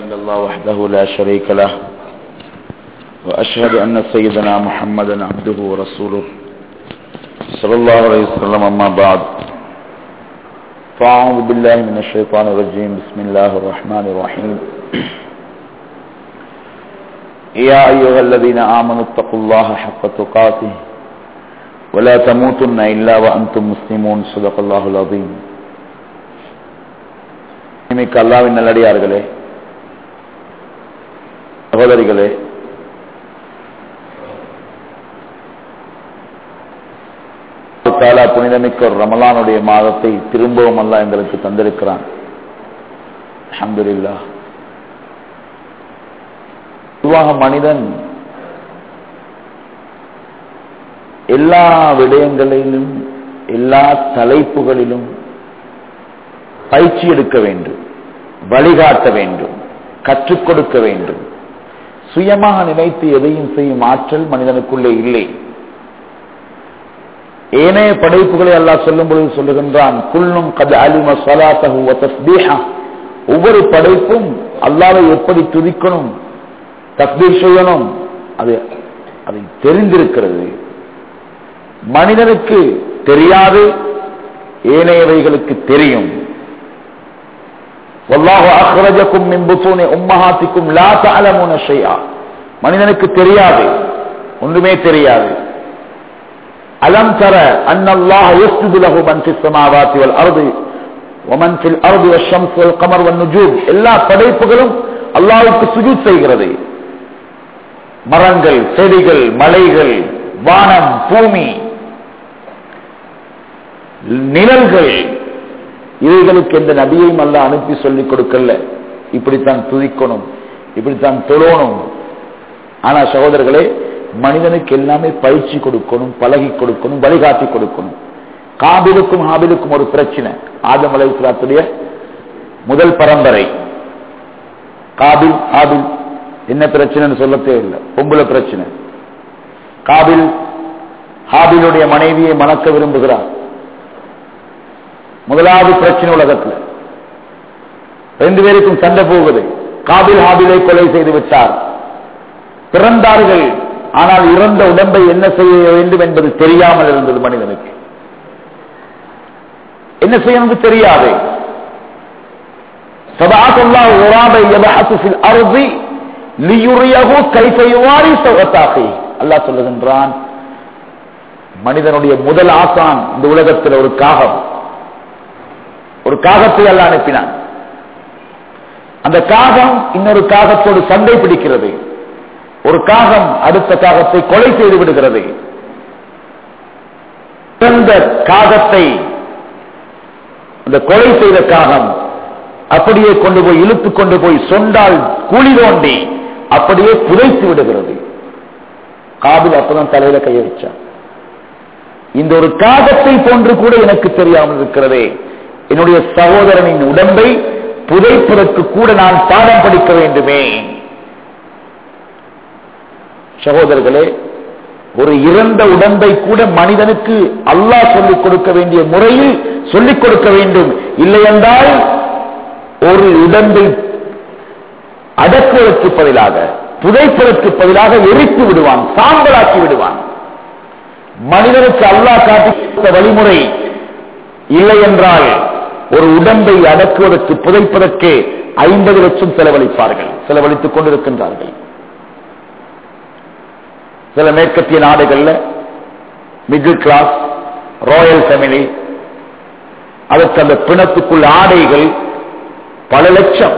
إلا الله وحده لا شريك له وأشهد أن سيدنا محمدا عبده ورسوله صلى الله عليه وسلم أما بعد فأعوذ بالله من الشيطان الرجيم بسم الله الرحمن الرحيم يا أيها الذين آمنوا اتقوا الله حق تقاته ولا تموتن إلا وأنتم مسلمون صدق الله العظيم மிக்க அல்லாவின் நல்லடியார்களே சகோதரிகளே தாலா புனிதமிக்க ஒரு ரமலானுடைய மாதத்தை திரும்பவும் அல்லா எங்களுக்கு தந்திருக்கிறான் அஹமதுல்லா பொதுவாக மனிதன் எல்லா விடயங்களிலும் எல்லா தலைப்புகளிலும் பயிற்சி எடுக்க வேண்டும் வழிகாட்ட வேண்டும் கற்றுக் கொடுக்க வேண்டும் சுயமாக நினைத்து எதையும் செய்யும் ஆற்றல் மனிதனுக்குள்ளே இல்லை ஏனைய படைப்புகளை அல்லாஹ் சொல்லும் பொழுது சொல்லுகின்றான் குல்லும் கது அலிம சலாத்தகு தஸ்பீஹா ஒவ்வொரு படைப்பும் அல்லாவை எப்படி துதிக்கணும் தஸ்பீர் செய்யணும் அது அதை தெரிந்திருக்கிறது மனிதனுக்கு தெரியாது ஏனையவைகளுக்கு தெரியும் والله اخرجكم من بطون امهاتكم لا تعلمون شيئا மனிதனுக்கு தெரியாது ஒன்றுமே தெரியாது அலம் தர அன் அல்லாஹ் يسجد له من في السماوات والارض ومن في الارض والشمس والقمر والنجوم எல்லா படைப்புகளும் அல்லாஹ்வுக்கு சுஜூத் செய்கிறது மரங்கள் செடிகள் மலைகள் வானம் பூமி நிழல்கள் இவைகளுக்கு எந்த நபியையும் அல்ல அனுப்பி சொல்லிக் கொடுக்கல இப்படித்தான் துதிக்கணும் இப்படித்தான் தொழணும் ஆனா சகோதரர்களே மனிதனுக்கு எல்லாமே பயிற்சி கொடுக்கணும் பழகி கொடுக்கணும் வழிகாட்டி கொடுக்கணும் காபிலுக்கும் ஹாபிலுக்கும் ஒரு பிரச்சனை ஆதம் அலைத்துடைய முதல் பரம்பரை காபில் ஆபில் என்ன பிரச்சனைன்னு சொல்ல தேவையில்லை பொம்புல பிரச்சனை காபில் ஹாபிலுடைய மனைவியை மணக்க விரும்புகிறார் முதலாவது பிரச்சனை உலகத்தில் ரெண்டு பேருக்கும் சண்டை போகுது காபில் ஹாபிலை கொலை செய்து விட்டார் பிறந்தார்கள் ஆனால் இறந்த உடம்பை என்ன செய்ய வேண்டும் என்பது தெரியாமல் இருந்தது மனிதனுக்கு என்ன செய்யணும் தெரியாது அல்லா சொல்லுகின்றான் மனிதனுடைய முதல் ஆசான் இந்த உலகத்தில் ஒரு காகம் ஒரு காகத்தை அல்ல அனுப்பினான் அந்த காகம் இன்னொரு காகத்தோடு சண்டை பிடிக்கிறது ஒரு காகம் அடுத்த காகத்தை கொலை செய்து விடுகிறது பிறந்த காகத்தை அந்த கொலை செய்த காகம் அப்படியே கொண்டு போய் இழுத்து கொண்டு போய் சொண்டால் குழி தோண்டி அப்படியே புதைத்து விடுகிறது காபில் அப்பதான் தலையில கைய வச்சான் இந்த ஒரு காகத்தை போன்று கூட எனக்கு தெரியாமல் இருக்கிறதே என்னுடைய சகோதரனின் உடம்பை புதைப்பதற்கு கூட நான் பாடம் படிக்க வேண்டுமே சகோதரர்களே ஒரு இறந்த உடம்பை கூட மனிதனுக்கு அல்லாஹ் சொல்லிக் கொடுக்க வேண்டிய முறையில் சொல்லிக் கொடுக்க வேண்டும் இல்லை என்றால் ஒரு உடம்பை அடக்குவதற்கு பதிலாக புதைப்பதற்கு பதிலாக எரித்து விடுவான் சாம்பலாக்கி விடுவான் மனிதனுக்கு அல்லாஹ் காட்டி வழிமுறை இல்லை என்றால் ஒரு உடம்பை அடக்குவதற்கு புதைப்பதற்கு ஐம்பது லட்சம் செலவழிப்பார்கள் செலவழித்துக் கொண்டிருக்கின்றார்கள் சில மேற்கத்திய நாடுகள்ல மிடில் கிளாஸ் ராயல் ஃபேமிலி அதற்கு அந்த பிணத்துக்குள் ஆடைகள் பல லட்சம்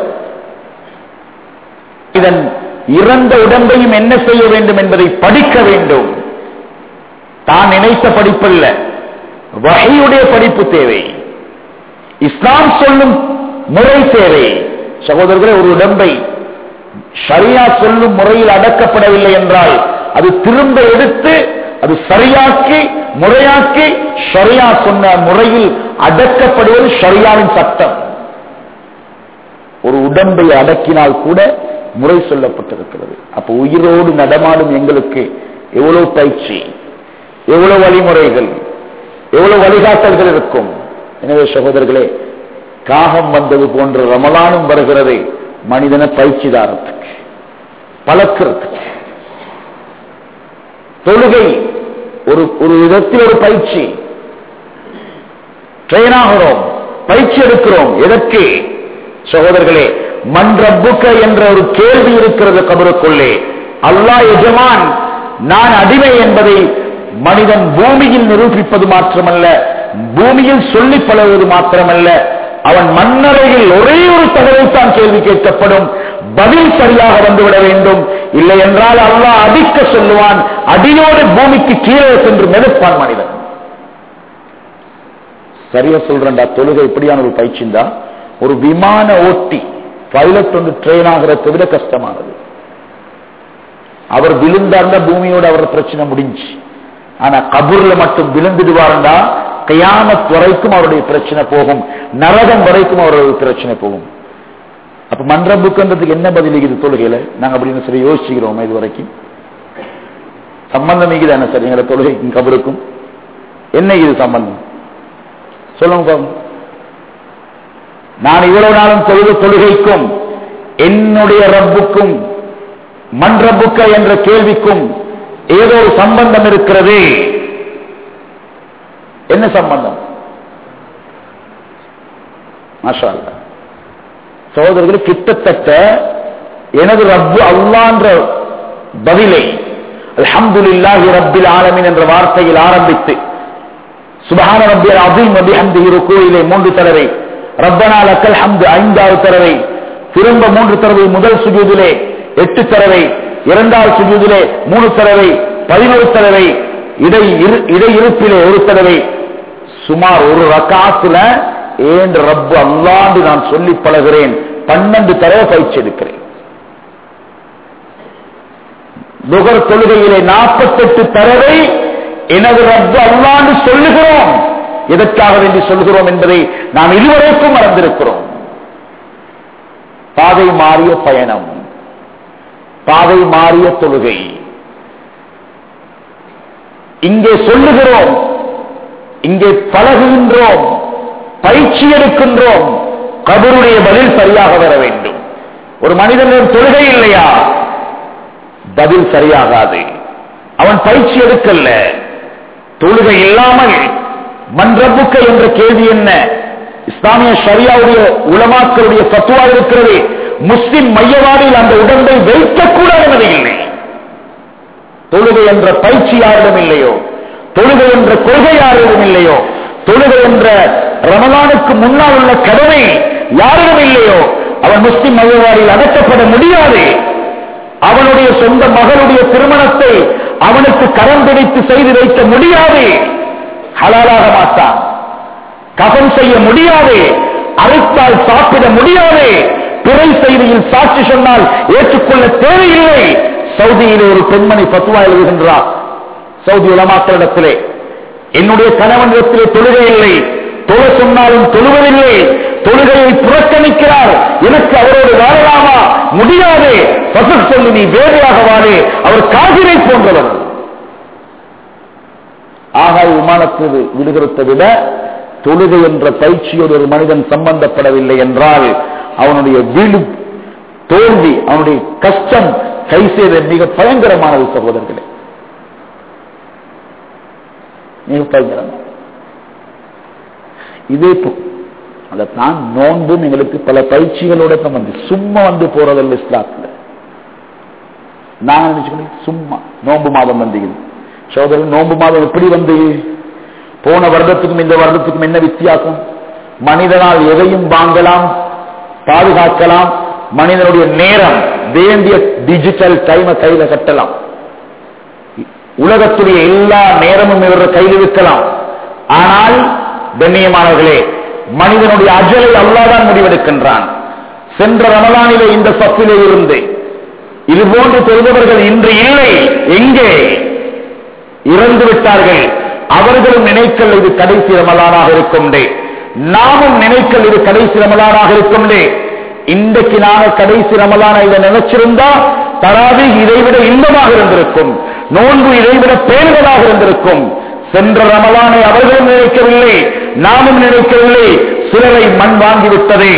இதன் இறந்த உடம்பையும் என்ன செய்ய வேண்டும் என்பதை படிக்க வேண்டும் தான் நினைத்த படிப்பல்ல வகையுடைய படிப்பு தேவை இஸ்லாம் சொல்லும் முறை தேவை சகோதரர்களே ஒரு உடம்பை சரியா சொல்லும் முறையில் அடக்கப்படவில்லை என்றால் அது திரும்ப எடுத்து அது சரியாக்கி முறையாக்கி ஷரியா சொன்ன முறையில் அடக்கப்படுவது ஷரியாவின் சட்டம் ஒரு உடம்பை அடக்கினால் கூட முறை சொல்லப்பட்டிருக்கிறது அப்ப உயிரோடு நடமாடும் எங்களுக்கு எவ்வளவு பயிற்சி எவ்வளவு வழிமுறைகள் எவ்வளவு வழிகாட்டல்கள் இருக்கும் எனவே சகோதரர்களே காகம் வந்தது போன்ற ரமலானும் வருகிறது மனிதனை பயிற்சிதாரத்துக்கு பழக்கிறதுக்கு தொழுகை ஒரு ஒரு விதத்தில் ஒரு பயிற்சி ட்ரெயின் ஆகிறோம் பயிற்சி எடுக்கிறோம் எதற்கு சகோதரர்களே மன்றப்புக்க என்ற ஒரு கேள்வி இருக்கிறது கபருக்குள்ளே அல்லாஹ் எஜமான் நான் அடிமை என்பதை மனிதன் பூமியில் நிரூபிப்பது மாத்திரமல்ல பூமியில் சொல்லி பழகுவது மாத்திரமல்ல அவன் மன்னரையில் ஒரே ஒரு தகவல் தான் கேள்வி கேட்கப்படும் பதில் சரியாக வந்துவிட வேண்டும் இல்லை என்றால் அல்லாஹ் அடிக்க சொல்லுவான் அடியோடு பூமிக்கு கீழே சென்று மெதுப்பான் மனிதன் சரியா சொல்றேன்டா தொழுகை எப்படியான ஒரு பயிற்சிந்தா ஒரு விமான ஓட்டி பைலட் ஒன்று ட்ரெயின் ஆகிறத விட கஷ்டமானது அவர் விழுந்தார்ந்த பூமியோட அவர் பிரச்சனை முடிஞ்சு ஆனா கபூர்ல மட்டும் விழுந்துடுவார்டா கயாமத் வரைக்கும் அவருடைய பிரச்சனை போகும் நரகம் வரைக்கும் அவருடைய பிரச்சனை போகும் அப்ப மன்றம் புக்குன்றதுக்கு என்ன பதில் இது தொழுகையில நாங்க அப்படின்னு சரி யோசிச்சுக்கிறோம் இது வரைக்கும் சம்பந்தம் இருக்குதானே சார் எங்களை தொழுகைக்கும் கபருக்கும் என்ன இது சம்பந்தம் சொல்லுங்க பாருங்க நான் இவ்வளவு நாளும் தொழுது தொழுகைக்கும் என்னுடைய ரப்புக்கும் மன்றபுக்க என்ற கேள்விக்கும் ஏதோ ஒரு சம்பந்தம் இருக்கிறது என்ன சம்பந்தம் மாஷா அல்லாஹ். சகோதரர்கள் கிட்டத்தட்ட எனது ரப்பு அல்லான்ற பதிலை அல்ஹம்துலில்லாஹி ரப்பில் ஆலமீன் என்ற வார்த்தையில் ஆரம்பித்து சுபஹான ரப்பியல் அஸீம் வ பிஹம்திஹி ருகூயிலே மூன்று தடவை ரப்பனா லக்கல் ஹம்து ஐந்தாவது தடவை திரும்ப மூன்று தடவை முதல் சுஜூதிலே எட்டு தடவை இரண்டாவது சுஜூதிலே மூணு தடவை பதினோரு தடவை இடை இரு- இடையிருப்பிலே ஒரு தடவை சுமார் ஒரு ரக்காத்துல ஏன் ரப்பு அல்லாண்டு நான் சொல்லி பழகிறேன் பன்னெண்டு தடவை பயிற்சி எடுக்கிறேன் நுகர் தொழுகையிலே நாற்பத்தெட்டு தடவை எனது ரப்பு அல்லாண்டு சொல்லுகிறோம் எதற்காக வேண்டி சொல்கிறோம் என்பதை நாம் இதுவரைக்கும் மறந்திருக்கிறோம் பாதை மாறிய பயணம் பாதை மாறிய தொழுகை இங்கே சொல்லுகிறோம் இங்கே பழகுகின்றோம் பயிற்சி எடுக்கின்றோம் கபருடைய பதில் சரியாக வர வேண்டும் ஒரு மனிதனிடம் தொழுகை இல்லையா பதில் சரியாகாது அவன் பயிற்சி எடுக்கல்ல தொழுகை இல்லாமல் மன்றபுக்க என்ற கேள்வி என்ன இஸ்லாமிய ஷரியாவுடைய உலமாக்களுடைய தத்துவா இருக்கிறது முஸ்லிம் மையவாடியில் அந்த உடம்பை வைக்கக்கூட அனுமதி இல்லை தொழுகை என்ற பயிற்சி யாரிடம் இல்லையோ தொழுகை என்ற கொள்கை யாரிடம் இல்லையோ தொழுகை என்ற ரமலானுக்கு முன்னால் உள்ள கடமை யாரிடம் இல்லையோ அவன் முஸ்லிம் மையவாடியில் அடக்கப்பட முடியாது அவனுடைய சொந்த மகளுடைய திருமணத்தை அவனுக்கு கரம் பிடித்து செய்து வைக்க முடியாது ஹலாலாக மாட்டான் கபம் செய்ய முடியாது அழைத்தால் சாப்பிட முடியாது பிறை செய்தியில் சாட்சி சொன்னால் ஏற்றுக்கொள்ள தேவையில்லை சவுதியிலே ஒரு பெண்மணி பத்துவா எழுதுகின்றார் சவுதி உலமாக்களிடத்திலே என்னுடைய கணவனிடத்திலே தொழுகை இல்லை தொழ சொன்னாலும் தொழுவதில்லை தொழுகையை புறக்கணிக்கிறார் எனக்கு அவரோடு வாழலாமா முடியாது பசு சொல்லி நீ வேறையாக வாழே அவர் காதிரை போன்றவர் ஆகாய விமானத்தில் விடுகிறதை விட தொழுகை என்ற பயிற்சியோடு ஒரு மனிதன் சம்பந்தப்படவில்லை என்றால் அவனுடைய வீடு தோல்வி அவனுடைய கஷ்டம் கை செய்த மிக பயங்கரமானது சகோதரர்களே மிக பயங்கரமான இதே போ- அதைத்தான் நோன்பும் எங்களுக்கு பல பயிற்சிகளோட சம்பந்தம் சும்மா வந்து போறதல்ல இஸ்லாத்துல நான் நினைச்சுக்கணும் சும்மா நோன்பு மாதம் வந்தீங்க சோதரன் நோன்பு மாதம் எப்படி வந்து போன வருடத்துக்கும் இந்த வருடத்துக்கும் என்ன வித்தியாசம் மனிதனால் எதையும் வாங்கலாம் பாதுகாக்கலாம் மனிதனுடைய நேரம் வேண்டிய டிஜிட்டல் டைமை கையில கட்டலாம் உலகத்துடைய எல்லா நேரமும் இவர கையில் இருக்கலாம் ஆனால் கண்ணியமானவர்களே மனிதனுடைய அஜலை அல்லாதான் முடிவெடுக்கின்றான் சென்ற ரமலானிலே இந்த சப்பிலே இருந்து இது போன்று தொழுதவர்கள் இன்று இல்லை எங்கே இறந்து விட்டார்கள் அவர்களும் நினைக்கல் இது கடைசி ரமலானாக இருக்கும்டே நாமும் நினைக்கல் இது கடைசி ரமலானாக இருக்கும்டே இன்றைக்கு நாங்க கடைசி ரமலான இதை நினைச்சிருந்தா தராவி இதைவிட இன்பமாக இருந்திருக்கும் நோன்பு இதைவிட பேருதலாக இருந்திருக்கும் சென்ற ரமலானை அவர்களும் நினைக்கவில்லை நாமும் நினைக்கவில்லை சிலரை மண் வாங்கிவிட்டது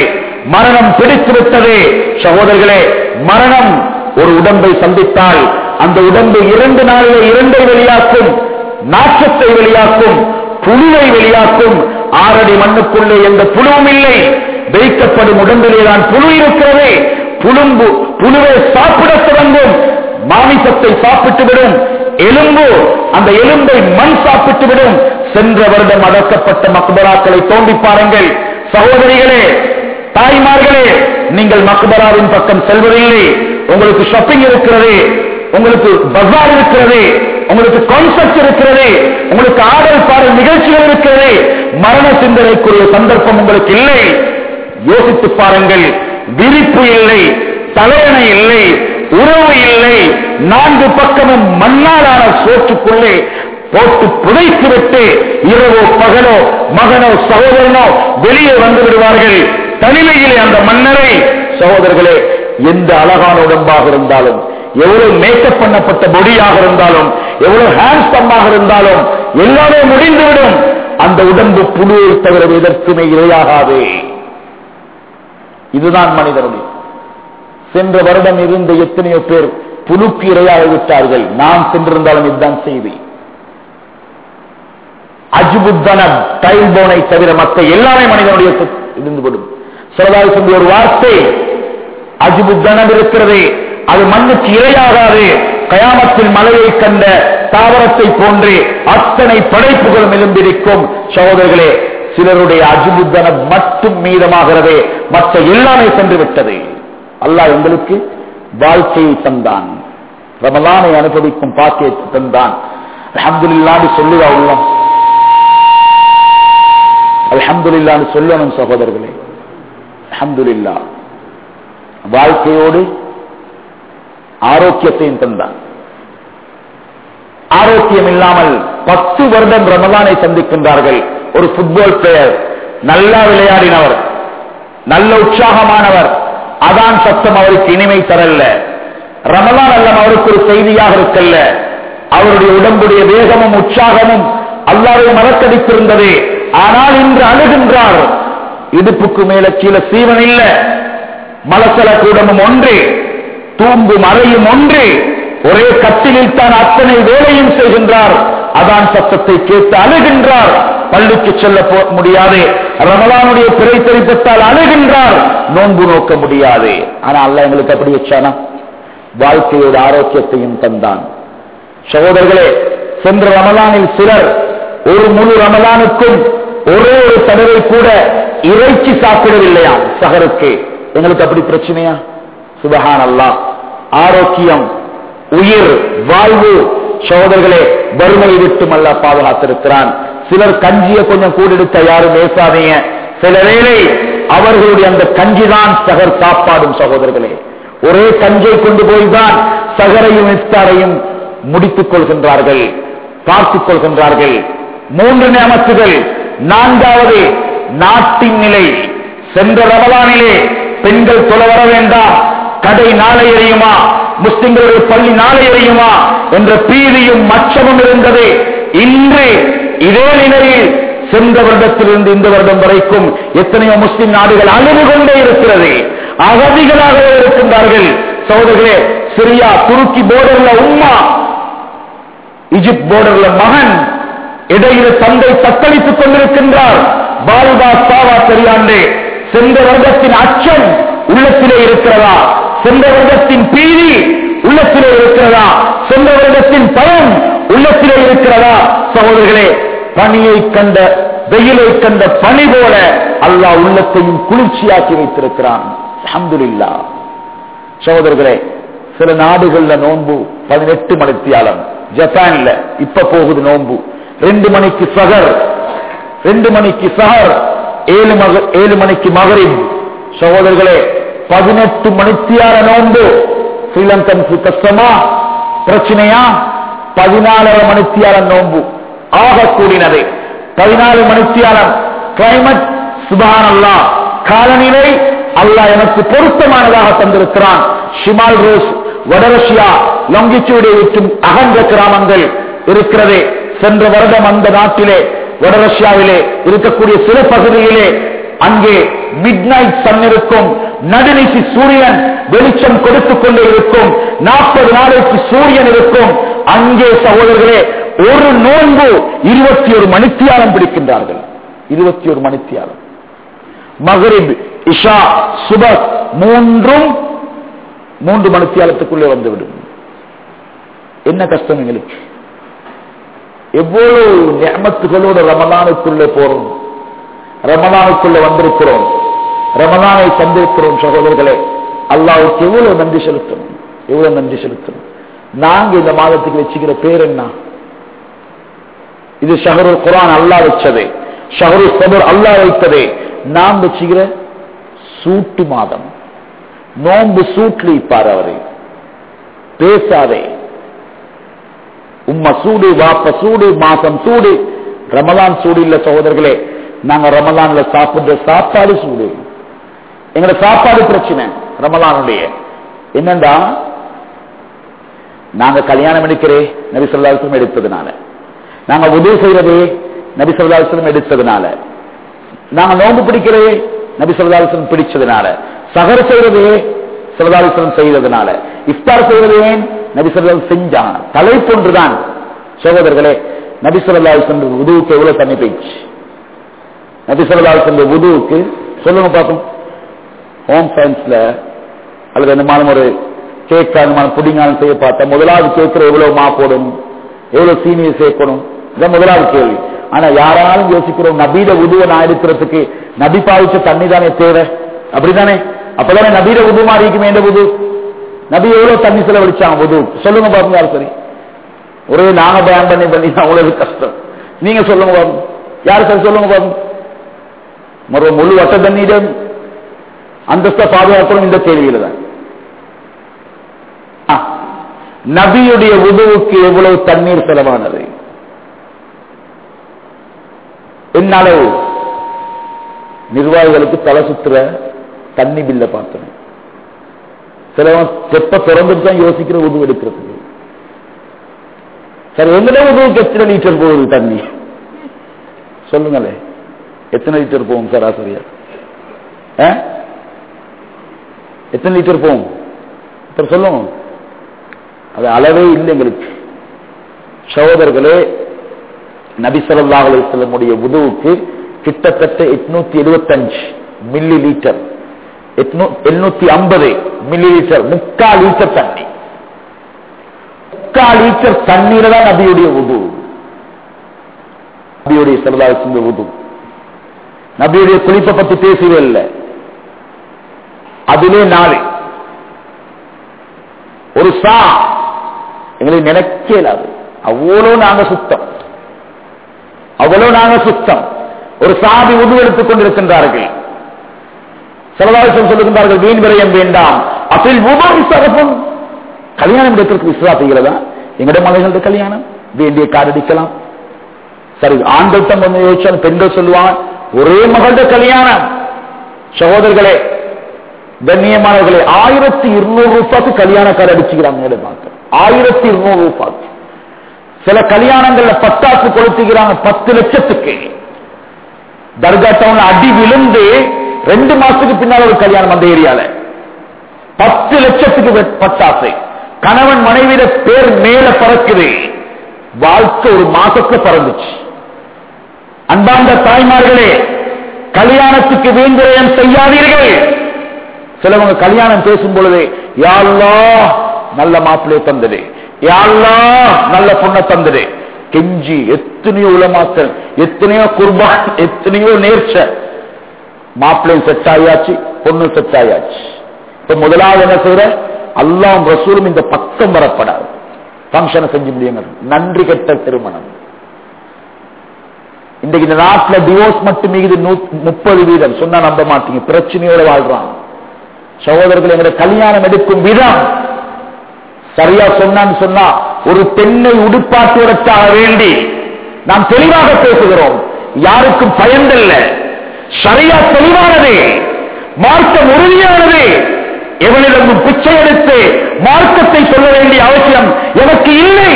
மரணம் பிடித்து விட்டது சகோதரர்களே மரணம் ஒரு உடம்பை சந்தித்தால் அந்த உடம்பு இரண்டு நாளிலே இரண்டை வெளியாக்கும் நாற்றத்தை வெளியாக்கும் புழுவை வெளியாக்கும் ஆறடி மண்ணுக்குள்ளே எந்த புழுவும் இல்லை வைக்கப்படும் உடம்பிலே தான் புழு இருக்கிறது புழும்பு புழுவை சாப்பிட தொடங்கும் மாமிசத்தை சாப்பிட்டுவிடும் எலும்பு அந்த எலும்பை மண் சாப்பிட்டுவிடும் சென்ற வருடம் அடக்கப்பட்ட மக்பராக்களை தோண்டி பாருங்கள் சகோதரிகளே தாய்மார்களே நீங்கள் மக்பராவின் பக்கம் செல்வதில்லை உங்களுக்கு ஷாப்பிங் இருக்கிறது உங்களுக்கு பஜார் இருக்கிறது உங்களுக்கு கான்செப்ட் இருக்கிறது உங்களுக்கு ஆடல் பாடல் நிகழ்ச்சிகள் இருக்கிறது மரண சிந்தனைக்குரிய சந்தர்ப்பம் உங்களுக்கு இல்லை யோசித்து பாருங்கள் விரிப்பு இல்லை தலையணை இல்லை உறவு இல்லை நான்கு பக்கமும் மண்ணாலான சோற்றுக்குள்ளே போட்டு புதைத்து விட்டு இரவோ பகலோ மகனோ சகோதரனோ வெளியே வந்து விடுவார்கள் தனிமையிலே அந்த மன்னரை சகோதரர்களே எந்த அழகான உடம்பாக இருந்தாலும் எவ்வளவு மேக்கப் பண்ணப்பட்ட பொடியாக இருந்தாலும் எவ்வளவு ஹேண்ட்ஸமாக இருந்தாலும் எல்லாமே முடிந்துவிடும் அந்த உடம்பு புழுவை தவிர எதற்குமே இரையாகாது இதுதான் மனிதனுடைய சென்ற வருடம் இருந்த எத்தனையோ பேர் புழுக்கு இரையாக விட்டார்கள் நாம் சென்றிருந்தாலும் இதுதான் செய்தி அஜுபுத்தனம் டைல் போனை தவிர மற்ற எல்லாமே மனிதனுடைய இருந்துவிடும் சொல்லதாக சொல்லி ஒரு வார்த்தை அஜுபுத்தனம் இருக்கிறது அது மண்ணுக்கு இரையாகாது கயாமத்தில் மலையை கண்ட தாவரத்தை போன்று அத்தனை படைப்புகளும் எழும்பியிருக்கும் சகோதரர்களே சிலருடைய அஜுபுத்தனம் மட்டும் மீதமாகிறது மற்ற எல்லாமே சென்று விட்டது அல்லாஹ் எங்களுக்கு வாழ்க்கையை தந்தான் ரமலானை அனுபவிக்கும் பாக்கியத்தை தந்தான் அலமதுல்லான்னு சொல்லுவா உள்ளம் அலமதுல்லான்னு சொல்லணும் சகோதரர்களே அலமதுல்லா வாழ்க்கையோடு ஆரோக்கியத்தையும் தந்தான் ஆரோக்கியம் இல்லாமல் பத்து வருடம் ரமலானை சந்திக்கின்றார்கள் ஒரு புட்பால் பிளேயர் நல்லா விளையாடினவர் நல்ல உற்சாகமானவர் அதான் சத்தம் அவருக்கு இனிமை தரல ரமலான் அல்லம் அவருக்கு ஒரு செய்தியாக இருக்கல்ல அவருடைய உடம்புடைய வேகமும் உற்சாகமும் அல்லாவை மறக்கடித்திருந்தது ஆனால் இன்று அழுகின்றார் இடுப்புக்கு மேல கீழே சீவன் இல்ல மலசல கூடமும் ஒன்று தூம்பும் அறையும் ஒன்று ஒரே கட்டிலில் தான் அத்தனை வேலையும் செய்கின்றார் அதான் சத்தத்தை கேட்டு அழுகின்றார் பள்ளிக்கு செல்ல போ- முடியாது ரமலானுடைய பிறை தெரிவித்தால் அழுகின்றார் நோன்பு நோக்க முடியாது ஆனா அல்ல எங்களுக்கு அப்படி வச்சானா வாழ்க்கையோட ஆரோக்கியத்தையும் தந்தான் சகோதரர்களே சென்ற ரமலானில் சிலர் ஒரு முழு ரமலானுக்கும் ஒரே ஒரு தடவை கூட இறைச்சி சாப்பிடவில்லையா சகருக்கு எங்களுக்கு அப்படி பிரச்சனையா சுபஹான் அல்லாஹ் ஆரோக்கியம் உயிர் வாழ்வு சகோதரர்களே வறுமையை விட்டும் அல்ல பாதுகாத்திருக்கிறான் சிலர் கஞ்சியை கொஞ்சம் கூடெடுத்த யாரும் பேசாதீங்க சில வேளை அவர்களுடைய அந்த கஞ்சிதான் சகர் சாப்பாடும் சகோதரர்களே ஒரே கஞ்சை கொண்டு போய்தான் சகரையும் இஃப்தாரையும் முடித்துக் கொள்கின்றார்கள் பார்த்துக் கொள்கின்றார்கள் மூன்று நியமத்துகள் நான்காவது நாட்டின் நிலை சென்ற ரமலானிலே பெண்கள் தொலை வர வேண்டாம் கடை நாளை எறியுமா முஸ்லிம்களுடைய பள்ளி நாளை எறியுமா என்ற பீதியும் மச்சமும் இருந்தது இன்று இதே நிலையில் சென்ற வருடத்திலிருந்து இந்த வருடம் வரைக்கும் எத்தனையோ முஸ்லிம் நாடுகள் அழுது கொண்டே இருக்கிறது அகதிகளாகவே இருக்கின்றார்கள் சகோதரர்களே சிரியா துருக்கி போர்டர்ல உம்மா இஜிப்த் போர்டர்ல மகன் இடையில தந்தை தத்தளித்துக் கொண்டிருக்கின்றார் பால்பா சாவா தெரியாண்டே சென்ற வருடத்தின் அச்சம் உள்ளத்திலே இருக்கிறதா சென்ற வருடத்தின் பீதி உள்ளத்திலே இருக்கிறதா சென்ற வருடத்தின் பயம் உள்ளத்திலே இருக்கிறதா சகோதரர்களே பனியை கண்ட வெயிலை கண்ட பனி போல அல்லாஹ் உள்ளத்தையும் குளிர்ச்சியாக்கி வைத்திருக்கிறான் அல்ஹம்துலில்லாஹ் சகோதரர்களே சில நாடுகள்ல நோன்பு பதினெட்டு மணித்தியாலம் ஜப்பான்ல இப்ப போகுது நோன்பு ரெண்டு மணிக்கு சகர் ரெண்டு மணிக்கு சஹர் ஏழு மக ஏழு மணிக்கு மகரின் சகோதரர்களே பதினெட்டு மணித்தியால நோன்பு ஸ்ரீலங்கன் கஷ்டமா பிரச்சனையா பதினாலரை மணித்தியால நோன்பு ஆக கூடினது பதினாலு மணித்தியாலம் கிளைமேட் சுபான் அல்லா காலநிலை அல்லாஹ் எனக்கு பொருத்தமானதாக தந்திருக்கிறான் ஷிமால் ரோஸ் வட ரஷ்யா லொங்கிச்சூடை விட்டும் அகன்ற கிராமங்கள் இருக்கிறது சென்ற வருடம் அந்த நாட்டிலே வட ரஷ்யாவிலே இருக்கக்கூடிய சில பகுதியிலே அங்கே மிட் நைட் சன் இருக்கும் நடுநிசி சூரியன் வெளிச்சம் கொடுத்துக் கொண்டே இருக்கும் நாற்பது நாளைக்கு சூரியன் இருக்கும் அங்கே சகோதரர்களே ஒரு நோன்பு இருபத்தி ஒரு மணித்தியாலம் பிடிக்கின்றார்கள் இருபத்தி ஒரு மணித்தியாலம் மகரிப் இஷா சுபக் மூன்றும் மூன்று மணித்தியாலத்துக்குள்ளே வந்துவிடும் என்ன கஷ்டம் எங்களுக்கு எவ்வளவு நியமத்துகளோட ரமலானுக்குள்ளே போறோம் ரமலானுக்குள்ள வந்திருக்கிறோம் ரமலானை சந்திருக்கிறோம் சகோதரர்களே அல்லாவுக்கு எவ்வளவு நன்றி செலுத்தணும் எவ்வளவு நன்றி செலுத்தணும் நாங்க இந்த மாதத்துக்கு வச்சுக்கிற பேர் என்ன இது ஷஹரு குரான் அல்லா வச்சது ஷஹரு சபர் அல்லா வைத்ததே நாம் வச்சுக்கிற சூட்டு மாதம் நோன்பு சூட்லி பாரு அவரு பேசாதே உம்மா சூடு வாப்ப சூடு மாசம் சூடு ரமலான் சூடு இல்ல சகோதரர்களே நாங்க ரமலான்ல சாப்பிடுற சாப்பாடு சூடு எங்களோட சாப்பாடு பிரச்சனை ரமலானுடைய என்னண்டா நாங்க கல்யாணம் எடுக்கிறே நபி சொல்லாசம் எடுத்ததுனால நாங்க உதவி செய்யறதே நபி சொல்லாசம் எடுத்ததுனால நாங்க நோன்பு பிடிக்கிறதே நபி சொல்லாசம் பிடிச்சதுனால சகர் செய்யறதே சிலதாலிசனம் செய்ததுனால இஃப்தார் செய்வது ஏன் நபி சொல்லல் செஞ்சான் தலைப்பு ஒன்றுதான் சகோதரர்களே நபி சொல்லாசன் உதவுக்கு எவ்வளவு தண்ணி போயிடுச்சு நபி சொல்லாசன் உதவுக்கு சொல்லுங்க பார்ப்போம் ஹோம் சயின்ஸ்ல அல்லது என்ன மாதிரி ஒரு கேக் அந்த மாதிரி புடிங்காலும் செய்ய பார்த்தா முதலாவது கேட்கிற எவ்வளவு மா போடணும் எவ்வளவு சீனியர் சேர்க்கணும் இதான் முதலாவது கேள்வி ஆனா யாராலும் யோசிக்கிறோம் நபீட உதுவை நான் எடுக்கிறதுக்கு நபி பாவிச்ச தண்ணி தானே தேவை அப்படிதானே அப்பதானே நபீட உது மாதிரி இருக்குமே இந்த உது நபி எவ்வளவு தண்ணி செலவழிச்சாங்க உது சொல்லுங்க பாருங்க யார் சரி ஒரே நாங்க பயன் பண்ணி பண்ணி அவ்வளவு கஷ்டம் நீங்க சொல்லுங்க பாருங்க யார் சரி சொல்லுங்க பாருங்க மறு முழு வட்ட தண்ணீரம் அந்தஸ்த பாதுகாக்கணும் இந்த கேள்வியில தான் ஆ, நபியுடைய உதவுக்கு எவ்வளவு தண்ணீர் செலவானது என்ன அளவு நிர்வாகிகளுக்கு தலை சுத்துற தண்ணி பில்ல பார்த்தணும் சிலவன் செப்ப திறந்துட்டு தான் யோசிக்கிற உதவு எடுக்கிறதுக்கு சரி எங்கட உதவுக்கு எத்தனை லிட்டர் போகுது தண்ணி சொல்லுங்களே எத்தனை லிட்டர் போகும் சராசரியா ஆ? எத்தனை லிட்டர் போகும் இப்ப சொல்லுங்க அது அளவே இல்லை எங்களுக்கு சகோதரர்களே நபி ஸல்லல்லாஹு அலைஹி வஸல்லமுடைய உதவுக்கு கிட்டத்தட்ட எட்நூத்தி எழுபத்தஞ்சு மில்லி லிட்டர் எண்ணூத்தி ஐம்பது மில்லி லிட்டர் முக்கால் லிட்டர் தண்ணி முக்கால் லிட்டர் தண்ணீர் தான் நபியுடைய உது நபியுடைய செலவாசி உது நபியுடைய குளிப்பை பத்தி பேசவே இல்லை அதிலே நாலு ஒரு சா எங்களுக்கு நினைக்க இயலாது அவ்வளவு நாங்க சுத்தம் அவ்வளவு நாங்க சுத்தம் ஒரு சாதி உது எடுத்துக் கொண்டிருக்கின்றார்கள் சிலவாசம் சொல்லுகின்றார்கள் வீண் விரயம் வேண்டாம் அப்பில் உபம் சகப்பும் கல்யாணம் எடுக்கிறதுக்கு விசுவா செய்கிறதா எங்கட மலைகளோட கல்யாணம் வேண்டிய காரடிக்கலாம் சரி ஆண்கள் தம் வந்து யோசிச்சாலும் பெண்கள் சொல்லுவாங்க ஒரே மகளோட கல்யாணம் சகோதரர்களே கண்ணியமானவர்களே ஆயிரத்தி இருநூறு ரூபாய்க்கு கல்யாண கார்டு அடிச்சுக்கிறாங்க பார்க்க ஆயிரத்தி இருநூறு ரூபாய்க்கு சில கல்யாணங்கள்ல பத்தாக்கு கொளுத்துக்கிறாங்க பத்து லட்சத்துக்கு தர்கா டவுன்ல அடி விழுந்து ரெண்டு மாசத்துக்கு பின்னால ஒரு கல்யாணம் அந்த ஏரியால பத்து லட்சத்துக்கு வெ- பட்டாசு கணவன் மனைவியிட பேர் மேல பறக்குது வாழ்க்கை ஒரு மாசத்துல பறந்துச்சு அன்பார்ந்த தாய்மார்களே கல்யாணத்துக்கு வீண்விரயம் செய்யாதீர்கள் சிலவங்க கல்யாணம் பேசும் பொழுது யாழ்லா நல்ல மாப்பிள்ளையை தந்தது யாழ்லா நல்ல பொண்ணை தந்தது கெஞ்சி எத்தனையோ உலமாக்கள் எத்தனையோ குர்பான் எத்தனையோ நேர்ச்ச மாப்பிள்ளையும் செட் ஆயாச்சு பொண்ணும் செட் ஆயாச்சு இப்ப முதலாவது என்ன செய்யற அல்லாம் ரசூலும் இந்த பக்கம் வரப்படாது ஃபங்க்ஷனை செஞ்சு முடியுங்க நன்றி கெட்ட திருமணம் இன்றைக்கு இந்த நாட்டுல டிவோர்ஸ் மட்டும் மீது முப்பது வீதம் சொன்னா நம்ப மாட்டீங்க பிரச்சனையோட வாழ்றான் சகோதரர்கள் எங்களை கல்யாணம் எடுக்கும் விதம் சரியா சொன்னான்னு சொன்னா ஒரு பெண்ணை உடுப்பாட்டுவதற்காக வேண்டி நாம் தெளிவாக பேசுகிறோம் யாருக்கும் பயந்தல்ல சரியா தெளிவானது மார்க்கம் உறுதியானது எவனிடமும் பிச்சை எடுத்து மார்க்கத்தை சொல்ல வேண்டிய அவசியம் எனக்கு இல்லை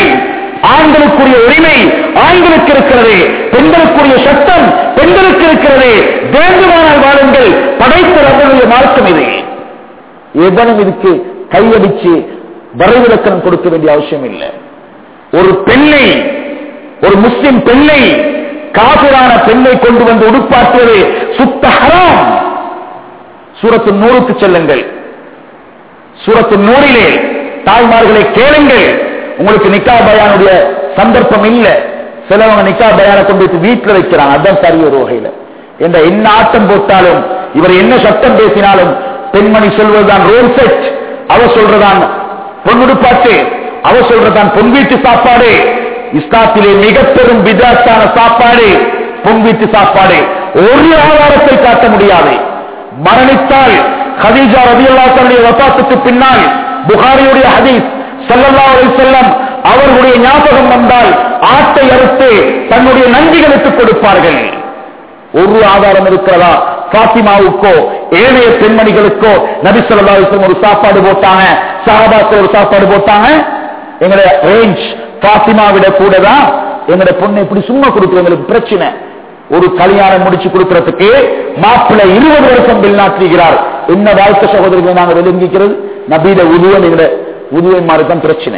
ஆண்களுக்குரிய உரிமை ஆண்களுக்கு இருக்கிறது பெண்களுக்குரிய சட்டம் பெண்களுக்கு இருக்கிறது வேண்டுமானால் வாழுங்கள் படைத்த ரப்பனுடைய மார்க்கம் இது எவனும் இதுக்கு கையடிச்சு வரைவிலக்கணம் கொடுக்க வேண்டிய அவசியம் இல்லை ஒரு பெண்ணை ஒரு முஸ்லிம் பெண்ணை காபிரான பெண்ணை கொண்டு வந்து உடுப்பாற்றுவது சுத்த ஹராம் சூரத்து நூறுக்கு செல்லுங்கள் சூரத்து நூறிலே தாய்மார்களை கேளுங்கள் உங்களுக்கு நிக்கா பயானுடைய சந்தர்ப்பம் இல்ல சிலவங்க நிக்கா பயான கொண்டு போய் வீட்டில் வைக்கிறாங்க அதுதான் சரி ஒரு வகையில என்ற என்ன ஆட்டம் போட்டாலும் இவர் என்ன சட்டம் பேசினாலும் பெண்மணி சொல்வதுதான் ரோல் செட் அவ சொல்றதான் பொன்னுடுப்பாட்டு அவ சொல்றதான் பொன் வீட்டு சாப்பாடு இஸ்லாத்திலே மிக பெரும் விதாத்தான சாப்பாடு பொன் வீட்டு சாப்பாடு ஒரு ஆதாரத்தை காட்ட முடியாது மரணித்தால் ஹதீஜா ரபியுல்லாத்தனுடைய வபாத்துக்கு பின்னால் புகாரியுடைய ஹதீஸ் ஸல்லல்லாஹு அலைஹி வஸல்லம் அவர்களுடைய ஞாபகம் வந்தால் ஆட்டை அறுத்து தன்னுடைய நஞ்சிகளுக்கு கொடுப்பார்கள் ஒரு ஆதாரம் இருக்கிறதா பாத்திமாவுக்கோ ஏழைய பெண்மணிகளுக்கோ நபி ஸல்லல்லாஹு அலைஹி வஸல்லம் ஒரு சாப்பாடு போட்டாங்க சஹாபாக்கள் ஒரு சாப்பாடு போட்டாங்க எங்களுடைய ரேஞ்ச் பாத்திமாவிட கூட தான் எங்களுடைய பொண்ணை இப்படி சும்மா கொடுக்கிறவங்களுக்கு பிரச்சனை ஒரு கல்யாணம் முடிச்சு கொடுக்கிறதுக்கு மாப்பிள்ளை இருபது வருஷம் வெளிநாட்டுகிறார் என்ன வாழ்க்கை சகோதரர்களை நாங்கள் விளங்கிக்கிறது நபீட உதுவன் எங்களை உதுவை தான் பிரச்சனை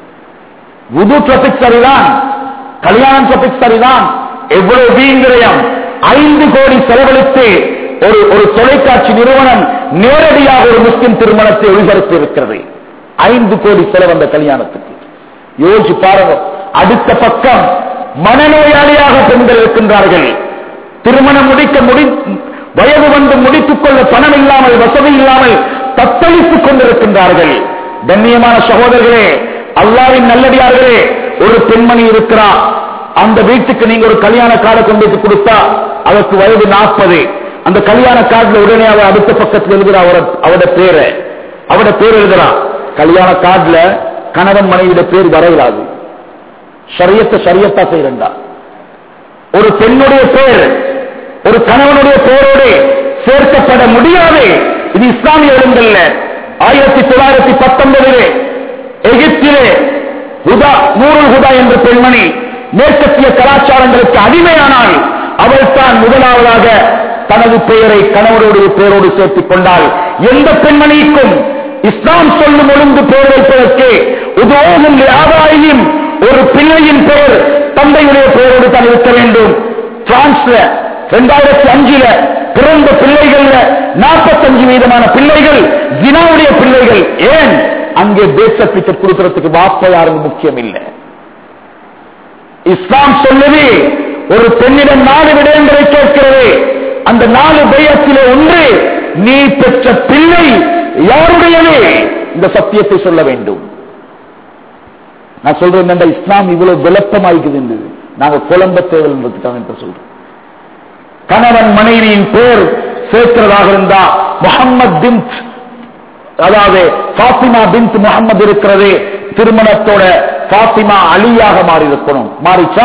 உது ட்ராபிக் சரிதான் கல்யாணம் ட்ராபிக் சரிதான் எவ்வளவு வீங்கிரயம் ஐந்து கோடி செலவழித்து ஒரு ஒரு தொலைக்காட்சி நிறுவனம் நேரடியாக ஒரு முஸ்லிம் திருமணத்தை ஒளிபரப்பி இருக்கிறது ஐந்து கோடி செலவு அந்த கல்யாணத்துக்கு யோசிச்சு பாருங்க அடுத்த பக்கம் மனநோயாளியாக பெண்கள் இருக்கின்றார்கள் திருமணம் முடிக்க முடி வயது வந்து முடித்துக் கொள்ள பணம் இல்லாமல் வசதி இல்லாமல் தத்தளித்துக் கொண்டிருக்கின்றார்கள் கண்ணியமான சகோதரர்களே அல்லாவின் நல்லடியார்களே ஒரு பெண்மணி இருக்கிறார் அந்த வீட்டுக்கு நீங்க ஒரு கல்யாண கார்டை கொண்டு போய் கொடுத்தா அதற்கு வயது நாற்பது அந்த கல்யாண கார்டுல உடனே அவர் அடுத்த பக்கத்தில் எழுதுறா அவர அவட பேரை அவட பேர் எழுதுறா கல்யாண கார்டுல கணவன் மனைவியோட பேர் வரையிலாது சரியத்தை சரியத்தா செய்யறா ஒரு பெண்ணுடைய பேர் ஒரு கணவனுடைய பெயரோடு சேர்க்கப்பட முடியாது இது இஸ்லாமிய ஒழுங்கல்ல ஆயிரத்தி தொள்ளாயிரத்தி பத்தொன்பதிலே எகிப்திலே ஹுதா நூறுல் ஹுதா என்ற பெண்மணி மேற்கத்திய கலாச்சாரங்களுக்கு அடிமையானால் அவள் தான் முதலாவதாக தனது பெயரை கணவருடைய பெயரோடு சேர்த்துக் கொண்டால் எந்த பெண்மணிக்கும் இஸ்லாம் சொல்லும் ஒழுங்கு பெயர் வைப்பதற்கு உதவும் ஆதாயும் ஒரு பிள்ளையின் பெயர் தந்தையுடைய பெயரோடு தான் இருக்க வேண்டும் பிரான்ஸ்ல இரண்டாயிரத்தி அஞ்சுல பிறந்த பிள்ளைகள்ல நாற்பத்தஞ்சு வீதமான பிள்ளைகள் ஜினாவுடைய பிள்ளைகள் ஏன் அங்கே டேட் சர்டிபிகேட் கொடுக்கறதுக்கு வாப்ப யாரும் முக்கியம் இல்லை இஸ்லாம் சொல்லுது ஒரு பெண்ணிடம் நாலு விடயங்களை கேட்கிறது அந்த நாலு பயத்திலே ஒன்று நீ பெற்ற பிள்ளை யாருடையது இந்த சத்தியத்தை சொல்ல வேண்டும் நான் சொல்றேன் என்னடா இஸ்லாம் இவ்வளவு விளப்பமாய்க்குது நாங்க குழம்ப தேவைன்றதுக்காக என்று சொல்றோம் கணவன் மனைவியின் பேர் சேர்க்கிறதாக இருந்தா முகம்மது பின் அதாவது பாத்திமா பின் முகமது இருக்கிறது திருமணத்தோட பாத்திமா அலியாக மாறி இருக்கணும் மாறிச்சா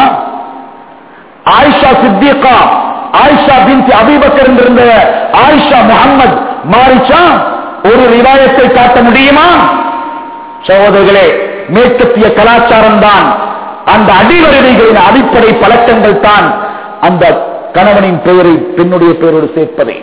ஆயிஷா சித்திகா ஆயிஷா பின் அபிபக்கர் இருந்த ஆயிஷா முகமது மாறிச்சா ஒரு ரிவாயத்தை காட்ட முடியுமா சகோதரர்களே மேற்கத்திய கலாச்சாரம் தான் அந்த அடிவருடைகளின் அடிப்படை பழக்கங்கள் தான் அந்த கணவனின் பெயரை பெண்ணுடைய பெயரோடு சேர்ப்பதே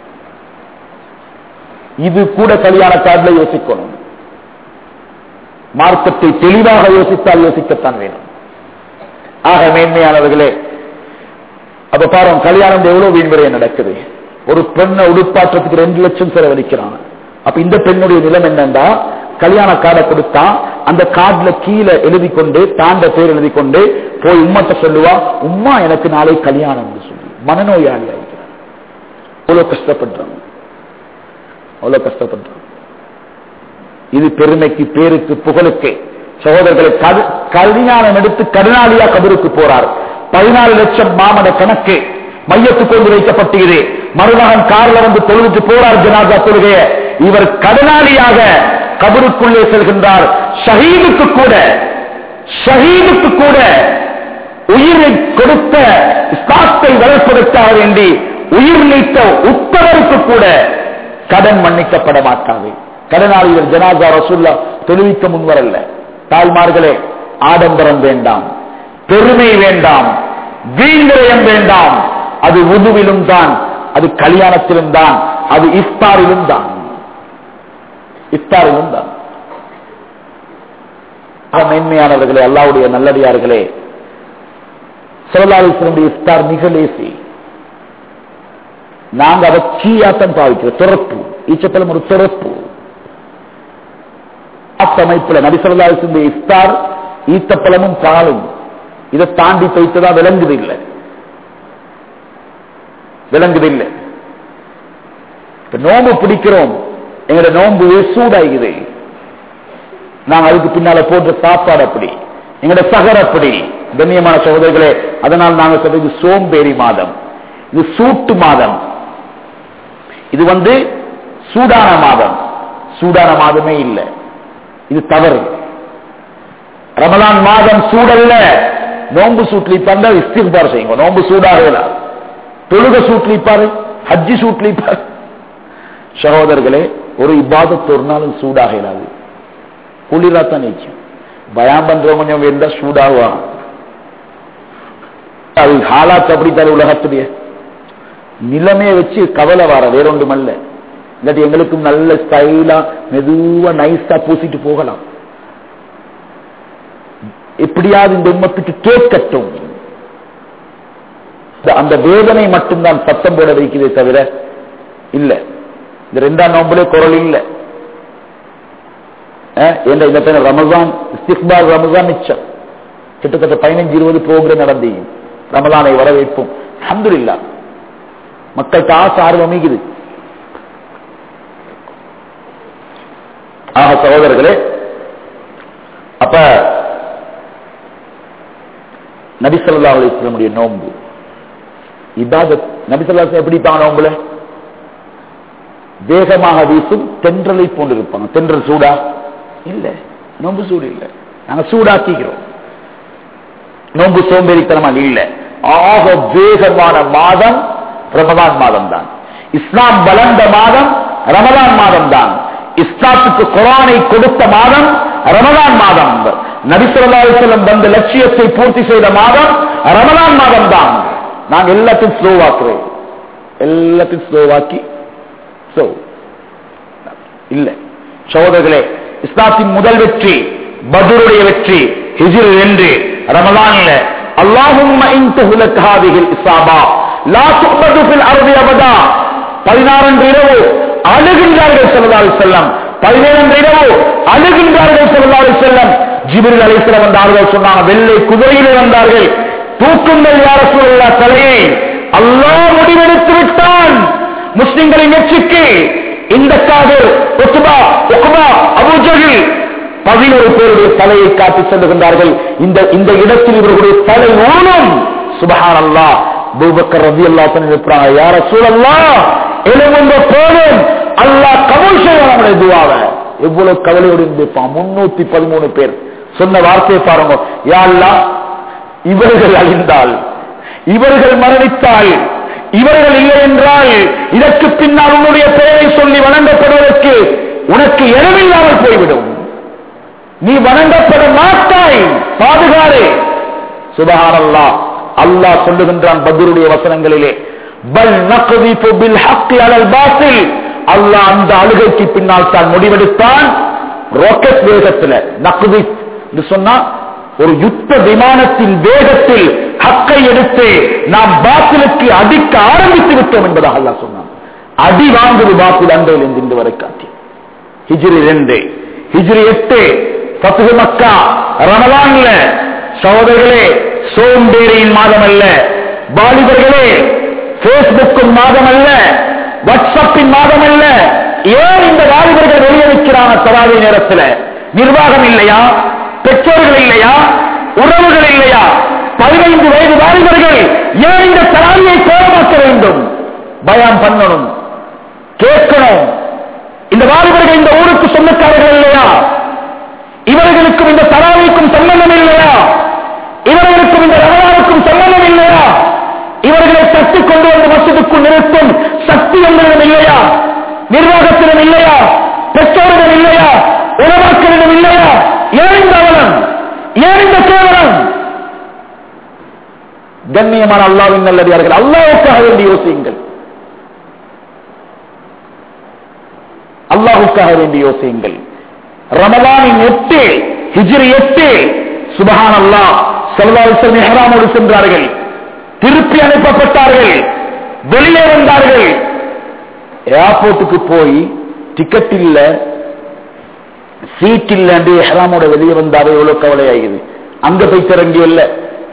இது கூட கல்யாண கார்டில் யோசிக்கணும் மார்க்கத்தை தெளிவாக யோசித்தால் யோசிக்கத்தான் வேணும் ஆக மேன்மையானவர்களே அப்ப பாருங்க கல்யாணம் எவ்வளவு வீண்முறையை நடக்குது ஒரு பெண்ணை உடுப்பாற்றத்துக்கு ரெண்டு லட்சம் செலவழிக்கிறான் அப்ப இந்த பெண்ணுடைய நிலம் என்னண்டா கல்யாண கார்டை கொடுத்தா அந்த கார்டுல கீழே எழுதி கொண்டு தாண்ட பேர் எழுதி கொண்டு போய் உம்மட்ட சொல்லுவா உம்மா எனக்கு நாளை கல்யாணம் சொல்லி மனநோயாளி ஆகிறார் அவ்வளவு கஷ்டப்படுறாங்க அவ்வளவு கஷ்டப்படுறாங்க இது பெருமைக்கு பேருக்கு புகழுக்கு சகோதரர்களை கல்யாணம் எடுத்து கருணாலியா கபருக்கு போறார் பதினாலு லட்சம் மாமன கணக்கு மையத்து கொண்டு வைக்கப்பட்டது மருமகன் கார்ல வந்து தொழுவிட்டு போறார் ஜனாதா தொழுகைய இவர் கடனாளியாக கபருக்குள்ளே செல்கின்றார் ஷஹீதுக்கு கூட ஷஹீதுக்கு கூட உயிரை கொடுத்த இஸ்லாத்தை வளர்ப்பதற்காக வேண்டி உயிர் நீத்த உத்தவருக்கு கூட கடன் மன்னிக்கப்பட மாட்டாது கடனாளிகள் ஜனாதா ரசுல்லா தொழுவிக்க முன்வரல்ல தாய்மார்களே ஆடம்பரம் வேண்டாம் பெருமை வேண்டாம் வீண்விரயம் வேண்டாம் அது உதுவிலும் தான் அது கல்யாணத்திலும் தான் அது இஃப்தாரிலும் தான் இஃப்தாரிலும் தான் ஆக மேன்மையானவர்களே அல்லாவுடைய நல்லடியார்களே சிவலாலிசனுடைய இஃப்தார் மிக லேசி நாங்க அதை கீயாட்டம் பாவிக்கிறோம் துறப்பு ஈச்சப்பலம் ஒரு துறப்பு அமைப்புல நபிசல்லாசுடைய இஃப்தார் ஈத்தப்பழமும் பாலும் இதை தாண்டி போய்த்துதான் விளங்குது இல்லை விளங்குது இல்லை இப்ப நோம்பு பிடிக்கிறோம் எங்களோட நோம்பு சூடாகுது நாங்க அதுக்கு பின்னால போன்ற சாப்பாடு அப்படி எங்களோட சகர் அப்படி கண்ணியமான சகோதரர்களே அதனால் நாங்க சொல்றது சோம்பேறி மாதம் இது சூட்டு மாதம் இது வந்து சூடான மாதம் சூடான மாதமே இல்லை இது தவறு ரமலான் மாதம் சூடல்ல நோம்பு சூட்லிப்பாரு இஸ்திஃபார் செய்யுங்க நோம்பு சூடாகல தொழுக சூட்லிப்பாரு ஹஜ்ஜி சூட்லிப்பாரு சகோதரர்களே ஒரு இபாதத்து ஒரு நாளும் சூடாக இல்லாது குளிராத்தான் நீக்கும் பயம் பண்றவங்க கொஞ்சம் இருந்தா சூடாகுவான் அது ஹாலாத் அப்படித்தாரு உலகத்துடைய நிலைமையை வச்சு கவலை வர வேறொன்றுமல்ல இல்லாட்டி எங்களுக்கும் நல்ல ஸ்டைலா மெதுவா நைஸா பூசிட்டு போகலாம் எப்படியாவது இந்த உண்மத்துக்கு கேட்கட்டும் அந்த வேதனை மட்டும்தான் சத்தம் போட வைக்கிறதே தவிர இல்ல இந்த ரெண்டாம் நோம்புலே குரல் இல்ல என்ற இந்த பேர் ரமசான் இஸ்திக்பால் ரமசான் மிச்சம் கிட்டத்தட்ட பதினஞ்சு இருபது ப்ரோக்ராம் நடந்து ரமலானை வரவேற்போம் அஹமதுல்லா மக்கள் ஆசை ஆர்வம் அமைக்குது ஆக சகோதரர்களே அப்ப நபிசல்லா அலிஸ்லமுடைய நோன்பு இபாதத் நபிசல்லா எப்படி இருப்பாங்க நோம்புல வேகமாக வீசும் தென்றலை போன்று இருப்பாங்க தென்றல் சூடா இல்ல நோம்பு சூடு இல்ல நாங்க சூடாக்கிக்கிறோம் நோம்பு சோம்பேறித்தனமா இல்ல ஆக வேகமான மாதம் ரமதான் மாதம் தான் இஸ்லாம் வளர்ந்த மாதம் ரமதான் மாதம் தான் இஸ்லாத்துக்கு குரானை கொடுத்த மாதம் ரமதான் மாதம் நபிசல்லாசலம் வந்த லட்சியத்தை பூர்த்தி செய்த மாதம் ரமதான் மாதம் தான் நாங்க எல்லாத்தையும் ஸ்லோவாக்குறோம் எல்லாத்தையும் ஸ்லோவாக்கி ஸ்லோ இல்ல சோதர்களே இஸ்லாத்தின் முதல் வெற்றி பதுருடைய வெற்றி ஹிஜில் என்று ரமலான்ல அல்லாஹும் இசாபா லா துப்பது ஃபில் அருதி அபதா பதினாறு இரவு அழுகின்றார்கள் செல்லதால் செல்லம் பதினேழு இரவு அழுகின்றார்கள் செல்லதால் செல்லம் ஜிபிரில் அலிஸ்லம் வந்தார்கள் சொன்னாங்க வெள்ளை குதிரையில் வந்தார்கள் தூக்குங்கள் யார சூழல்லா தலையை அல்லாஹ் முடிவெடுத்து விட்டான் முஸ்லிம்களின் வெற்றிக்கு இந்த காதல் ஒத்துபா ஒக்குபா அபுஜகில் பதினோரு பேருடைய தலையை காட்டி செல்லுகின்றார்கள் இந்த இந்த இடத்தில் இவர்களுடைய தலை ஊனும் சுபஹான் அல்லா பூபக்கர் ரவி அல்லா இருக்கிறாங்க யார சூழல்லா எழுந்த போதும் அல்லா கபூல் செய்வான் நம்முடைய துவாவை எவ்வளவு கவலையோடு இருந்திருப்பான் முன்னூத்தி பதிமூணு பேர் சொன்ன வார்த்தையை பாருங்க யாழ்லா இவர்கள் அழிந்தால் இவர்கள் மரணித்தால் இவர்கள் இல்லை என்றால் இதற்கு பின்னால் உன்னுடைய பெயரை சொல்லி வணங்கப்படுவதற்கு உனக்கு இடமில்லாமல் போய்விடும் நீ வணங்கப்பட மாட்டாய் பாதுகாரே சுபஹானல்லா அல்லாஹ் சொல்லுகின்றான் பத்ருடைய வசனங்களிலே பல் நக்திஃபு பில் ஹக்கி அலல் பாத்தில் அல்லாஹ் அந்த அழுகைக்கு பின்னால் தான் முடிவெடுத்தான் ராக்கெட் வேகத்தில் நக்தி என்று சொன்னா ஒரு யுத்த விமானத்தின் வேகத்தில் ஹக்கை எடுத்து நாம் பாத்திலுக்கு அடிக்க ஆரம்பித்து விட்டோம் என்பதாக அல்லாஹ் சொன்னான் அடி வாங்குது பாத்தில் அன்றையில் இன்று வரை காட்டி ஹிஜ்ரி ரெண்டு ஹிஜ்ரி எட்டு பத்து மக்கா ரமலான்ல சகோதரர்களே சோம்பேறியின் மாதம் அல்ல வாலிபர்களே பேஸ்புக்கின் மாதம் அல்ல வாட்ஸ்அப்பின் மாதம் அல்ல ஏன் இந்த வாலிபர்கள் வெளியளிக்கிறாங்க தராவி நேரத்தில் நிர்வாகம் இல்லையா பெற்றோர்கள் இல்லையா உறவுகள் இல்லையா பதினைந்து வயது வாலிபர்கள் ஏன் இந்த தராவியை கோரமாக்க வேண்டும் பயம் பண்ணணும் கேட்கணும் இந்த வாலிபர்கள் இந்த ஊருக்கு சொந்தக்காரர்கள் இல்லையா இவர்களுக்கும் இந்த தராவிக்கும் சம்பந்தம் இல்லையா இவர்களுக்கும் இந்த ரமலானுக்கும் சம்பந்தம் இல்லையா இவர்களை தட்டி கொண்டு வந்து மசூதுக்குள் நிறுத்தும் சக்தி எங்களிடம் இல்லையா நிர்வாகத்திடம் இல்லையா பெற்றோரிடம் இல்லையா உணவாக்களிடம் இல்லையா ஏன் இந்த அவலம் ஏன் இந்த கேவலம் கண்ணியமான அல்லாவின் நல்லடியார்கள் அல்லாவுக்காக வேண்டி யோசியுங்கள் அல்லாஹுக்காக வேண்டி யோசியுங்கள் ரமலானின் எட்டு ஹிஜ்ரி எட்டு சுபஹான் அல்லாஹ் செல்வாசல் மெஹராமோடு சென்றார்கள் திருப்பி அனுப்பப்பட்டார்கள் வெளியே வந்தார்கள் ஏர்போர்ட்டுக்கு போய் டிக்கெட் இல்ல சீட் இல்ல ஹெராமோட வெளியே வந்தாவே எவ்வளவு கவலையாகுது அங்க போய் திறங்கி இல்ல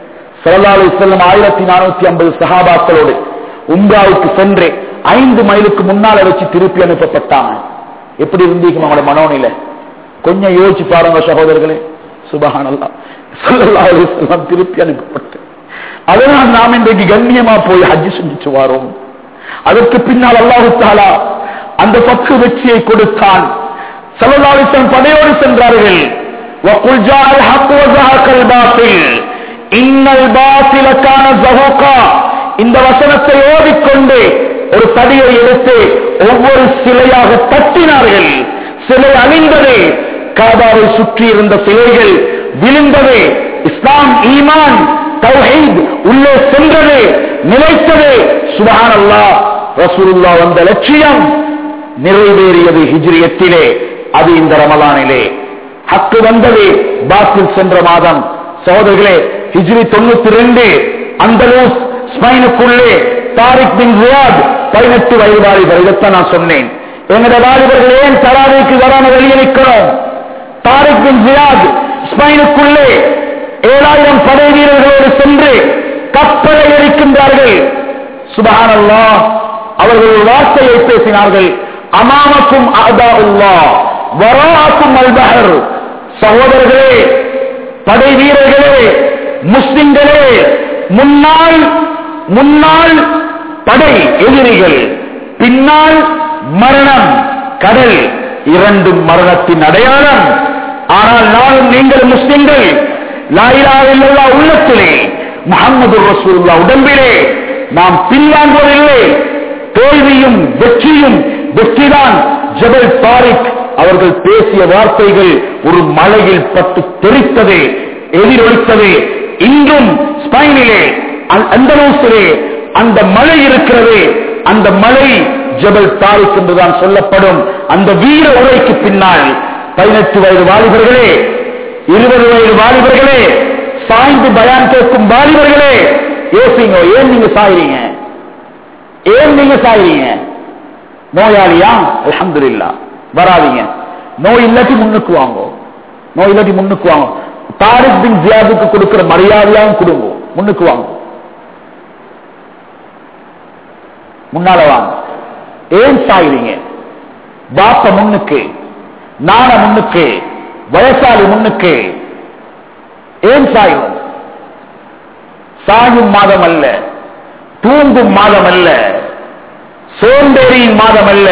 சரலாலு செல்லும் ஆயிரத்தி நானூத்தி ஐம்பது சகாபாக்களோடு உம்ராவுக்கு சென்று ஐந்து மைலுக்கு முன்னால வச்சு திருப்பி அனுப்பப்பட்டாங்க எப்படி இருந்தீங்க அவங்களோட மனோநிலை கொஞ்சம் யோசிச்சு பாருங்க சகோதரர்களே சுபஹானல்லா ஸல்லல்லாஹு அலைஹி வஸல்லம் திருப்பி அனுப்பப்பட்டு அதனால் நாம் இன்றைக்கு கண்ணியமா போய் ஹஜ் செஞ்சுட்டு வரோம் அதற்கு பின்னால் அல்லாஹு தாலா அந்த பக்கு வெற்றியை கொடுத்தான் ஸல்லல்லாஹு அலைஹி வஸல்லம் படையோடு சென்றார்கள் وَقُلْ جَاءَ الْحَقُّ وَزَهَقَ الْبَاطِلُ إِنَّ الْبَاطِلَ كَانَ زَهُوقًا இந்த வசனத்தை ஓதிக்கொண்டு ஒரு தடியை எடுத்து ஒவ்வொரு சிலையாக தட்டினார்கள் சிலை அழிந்தது காபாவை சுற்றி இருந்த சிலைகள் விழுந்தது இஸ்லாம் ஈமான் தௌஹீத் உள்ளே சென்றது நிலைத்தது சுபஹான் அல்லாஹ் ரசூலுல்லா வந்த லட்சியம் நிறைவேறியது ஹிஜ்ரியத்திலே அது இந்த ரமலானிலே ஹக்கு வந்தது பாத்தில் சென்ற மாதம் சகோதரர்களே ஹிஜ்ரி தொண்ணூத்தி ரெண்டு அந்தலூஸ் ஸ்பைனுக்குள்ளே தாரிக் பின் ரியாத் பதினெட்டு வயது வாலிபர் இதைத்தான் நான் சொன்னேன் எங்களுடைய வாலிபர்கள் ஏன் தராவிக்கு வராம வெளியே நிற்கிறோம் தாரிக் பின் ரியாத் ஸ்பைனுக்குள்ளே ஏழாயிரம் படை வீரர்களோடு சென்று கப்பலை எரிக்கின்றார்கள் சுபஹானல்லா அவர்கள் ஒரு வார்த்தையை பேசினார்கள் அமாமக்கும் அதா உல்லா வராக்கும் அல்பஹர் சகோதரர்களே படை வீரர்களே முஸ்லிம்களே முன்னாள் முன்னாள் படை எதிரிகள் பின்னால் மரணம் கடல் இரண்டும் மரணத்தின் அடையாளம் ஆனால் நானும் நீங்கள் முஸ்லிம்கள் லாயிலாவில்லா உள்ளத்திலே முகமது ரசூல்லா உடம்பிலே நாம் பின்வாங்குவதில்லை தோல்வியும் வெற்றியும் வெற்றிதான் ஜபல் தாரிக் அவர்கள் பேசிய வார்த்தைகள் ஒரு மலையில் பட்டு தெரித்தது எதிரொலித்தது இன்றும் ஸ்பைனிலே அந்தலூசிலே அந்த மலை இருக்கிறது அந்த மலை ஜபல் தாரிக் என்றுதான் சொல்லப்படும் அந்த வீர உரைக்கு பின்னால் பதினெட்டு வயது வாலிபர்களே இருபது வயது வாலிபர்களே சாய்ந்து பயான் கேட்கும் வாலிபர்களே யோசிங்க ஏன் நீங்க சாயிறீங்க ஏன் நீங்க சாயிறீங்க நோயாளியா அல்ஹம்துலில்லாஹ் வராதீங்க நோய் இல்லாட்டி முன்னுக்கு வாங்க நோய் இல்லாட்டி முன்னுக்கு வாங்க தாரிக் பின் ஜியாதுக்கு கொடுக்கிற மரியாதையாவும் கொடுங்க முன்னுக்கு வாங்க முன்னால வாங்க ஏன் சாயிறீங்க பாப்ப முன்னுக்கு நாண முன்னுக்கு வயசாளி முன்னுக்கு ஏன் சாயும் சாயும் மாதம் அல்ல தூங்கும் மாதம் அல்ல சோம்பேறியின் மாதம் அல்ல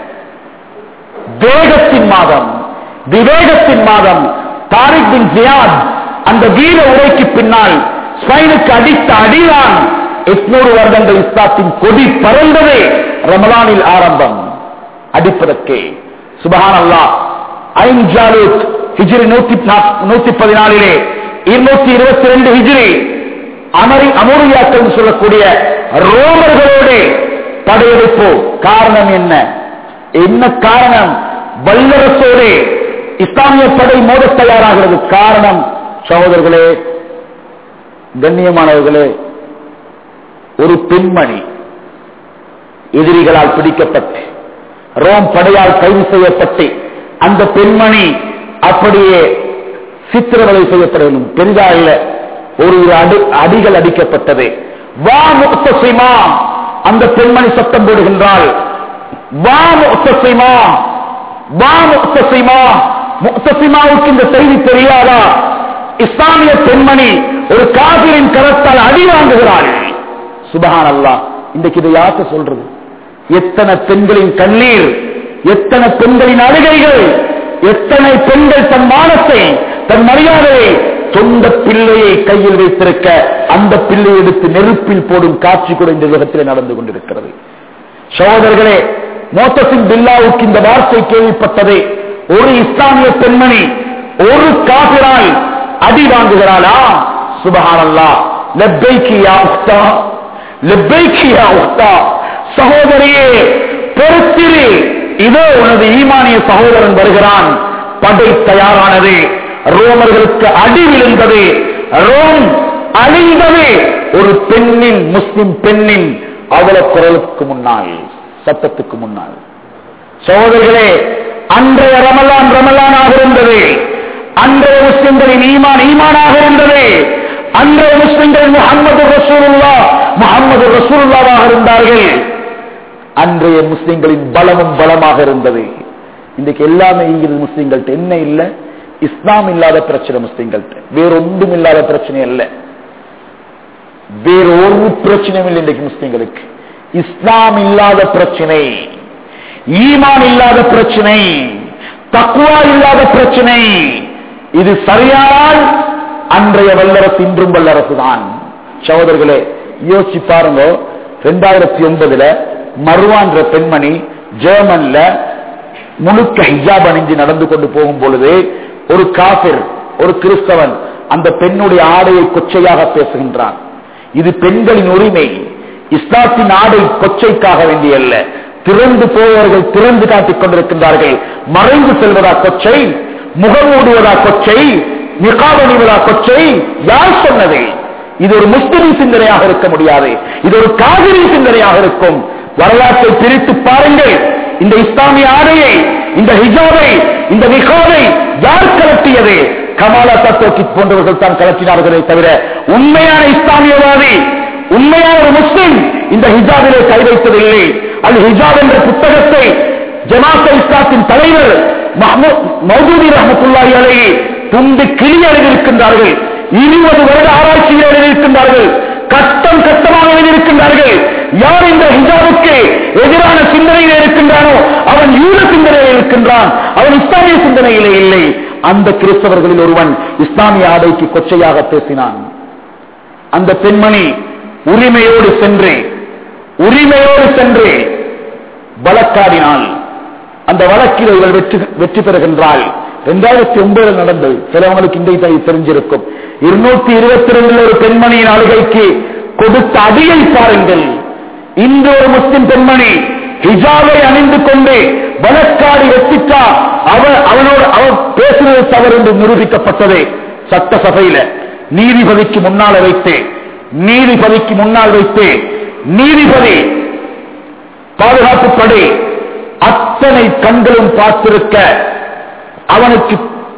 வேகத்தின் மாதம் விவேகத்தின் மாதம் தாரிக் பின் ஜியாத் அந்த வீர உரைக்கு பின்னால் ஸ்பைனுக்கு அடித்த அடிதான் எட்நூறு வருடங்கள் இஸ்லாத்தின் கொடி பறந்ததே ரமலானில் ஆரம்பம் அடிப்பதற்கே சுபஹான் அல்லா ஐன் ஜாலூத் ஹிஜ்ரி நூத்தி நூத்தி பதினாலிலே இருநூத்தி இருபத்தி ரெண்டு ஹிஜ்ரி அமரி அமோரியாக்கள் சொல்லக்கூடிய ரோமர்களோடு படையெடுப்பு காரணம் என்ன என்ன காரணம் வல்லரசோடு இஸ்லாமிய படை மோத தயாராகிறது காரணம் சகோதரர்களே கண்ணியமானவர்களே ஒரு பெண்மணி எதிரிகளால் பிடிக்கப்பட்டு ரோம் படையால் கைது செய்யப்பட்டு அந்த பெண்மணி அப்படியே சித்திரவதை செய்யப்பட வேண்டும் பெரிதா இல்ல ஒரு அடி அடிகள் அடிக்கப்பட்டது வா முக்தசிமா அந்த பெண்மணி சத்தம் போடுகின்றாள் வா முக்தசிமா வா முக்தசிமா முக்தசிமாவுக்கு இந்த செய்தி தெரியாதா இஸ்லாமிய பெண்மணி ஒரு காவிரின் கரத்தால் அடி வாங்குகிறாள் சுபஹான் அல்லா இன்றைக்கு இதை யார்த்த சொல்றது எத்தனை பெண்களின் கண்ணீர் எத்தனை பெண்களின் அழுகைகள் எத்தனை பெண்கள் தன் மானத்தை தன் மரியாதையை சொந்த பிள்ளையை கையில் வைத்திருக்க அந்த பிள்ளை எடுத்து நெருப்பில் போடும் காட்சி கூட இந்த உலகத்தில் நடந்து கொண்டிருக்கிறது சகோதரர்களே மோத்தசின் பில்லாவுக்கு இந்த வார்த்தை கேள்விப்பட்டது ஒரு இஸ்லாமிய பெண்மணி ஒரு காபிரால் அடி வாங்குகிறாளா சுபஹானல்லா லெப்பைக்கியா உக்தா லெப்பைக்கியா உக்தா சகோதரியே பொறுத்திரு இதோ உனது ஈமானிய சகோதரன் வருகிறான் படை தயாரானது ரோமர்களுக்கு அடி விழுந்தது ரோம் அழிந்தது ஒரு பெண்ணின் முஸ்லிம் பெண்ணின் அவல குரலுக்கு முன்னால் சத்தத்துக்கு முன்னால் சகோதரர்களே அன்றைய ரமலான் ரமலானாக இருந்தது அன்றைய முஸ்லிம்களின் ஈமான் ஈமானாக இருந்தது அன்றைய முஸ்லிம்கள் முகமது ரசூலுல்லா முகமது ரசூலுல்லாவாக இருந்தார்கள் அன்றைய முஸ்லிம்களின் பலமும் பலமாக இருந்தது இன்றைக்கு எல்லாமே இங்கிறது முஸ்லிம்கள்ட்ட என்ன இல்ல இஸ்லாம் இல்லாத பிரச்சனை முஸ்லிம்கள்ட்ட வேற ஒன்றும் இல்லாத பிரச்சனை அல்ல வேற ஒரு பிரச்சனையும் இல்லை இன்றைக்கு முஸ்லிம்களுக்கு இஸ்லாம் இல்லாத பிரச்சனை ஈமான் இல்லாத பிரச்சனை தக்குவா இல்லாத பிரச்சனை இது சரியானால் அன்றைய வல்லரசு இன்றும் வல்லரசு தான் சகோதரர்களே யோசிச்சு பாருங்க ரெண்டாயிரத்தி ஒன்பதுல மருவான்ற பெண்மணி ஜெர்மன்ல முழுக்க ஹிஜாப் அணிஞ்சு நடந்து கொண்டு போகும் பொழுது ஒரு காபிர் ஒரு கிறிஸ்தவன் அந்த பெண்ணுடைய ஆடையை கொச்சையாக பேசுகின்றான் இது பெண்களின் உரிமை இஸ்லாத்தின் ஆடை கொச்சைக்காக வேண்டியல்ல திறந்து போவர்கள் திறந்து காட்டிக் கொண்டிருக்கின்றார்கள் மறைந்து செல்வதா கொச்சை முகமூடுவதா கொச்சை நிகாவணிவதா கொச்சை யார் சொன்னது இது ஒரு முஸ்லிம் சிந்தனையாக இருக்க முடியாது இது ஒரு காவிரி சிந்தனையாக இருக்கும் வரலாற்றை பிரித்து பாருங்கள் இந்த இஸ்லாமிய ஆடையை இந்த ஹிஜாபை இந்த நிகாவை யார் கலட்டியது கமாலா தத்தோக்கி போன்றவர்கள் தான் கலட்டினார்களே தவிர உண்மையான இஸ்லாமியவாதி உண்மையான ஒரு முஸ்லிம் இந்த ஹிஜாபிலே கை வைத்ததில்லை அது ஹிஜாப் என்ற புத்தகத்தை ஜமாத்த இஸ்லாத்தின் தலைவர் மௌதூதி ரஹமத்துல்லாஹி அலைஹி துண்டு கிளி எழுதியிருக்கின்றார்கள் இருபது வருட ஆராய்ச்சியில் எழுதியிருக்கின்றார்கள் கட்டம் கட்டமாக எழுதியிருக்கின்றார்கள் யார் இந்த ஹிஜாபுக்கு எதிரான சிந்தனையில் இருக்கின்றானோ அவன் யூத சிந்தனையில் இருக்கின்றான் அவன் இஸ்லாமிய சிந்தனையிலே இல்லை அந்த கிறிஸ்தவர்களில் ஒருவன் இஸ்லாமிய ஆடைக்கு கொச்சையாக பேசினான் அந்த பெண்மணி உரிமையோடு சென்று உரிமையோடு சென்று வழக்காடினாள் அந்த வழக்கில் இவள் வெற்றி வெற்றி பெறுகின்றாள் இரண்டாயிரத்தி ஒன்பதுல நடந்தது சிலவங்களுக்கு இன்றைக்கு தெரிஞ்சிருக்கும் இருநூத்தி இருபத்தி ரெண்டுல ஒரு பெண்மணியின் அழுகைக்கு கொடுத்த அடியை பாருங்கள் இன்று ஒரு முஸ்லிம் பெண்மணி ஹிஜாபை அணிந்து கொண்டு வழக்காடி வெற்றிட்டா அவ அவனோடு அவன் பேசுவது தவறு என்று நிரூபிக்கப்பட்டது சட்டசபையில நீதிபதிக்கு முன்னால வைத்து நீதிபதிக்கு முன்னால் வைத்து நீதிபதி பாதுகாப்பு படை அத்தனை கண்களும் பார்த்திருக்க அவனுக்கு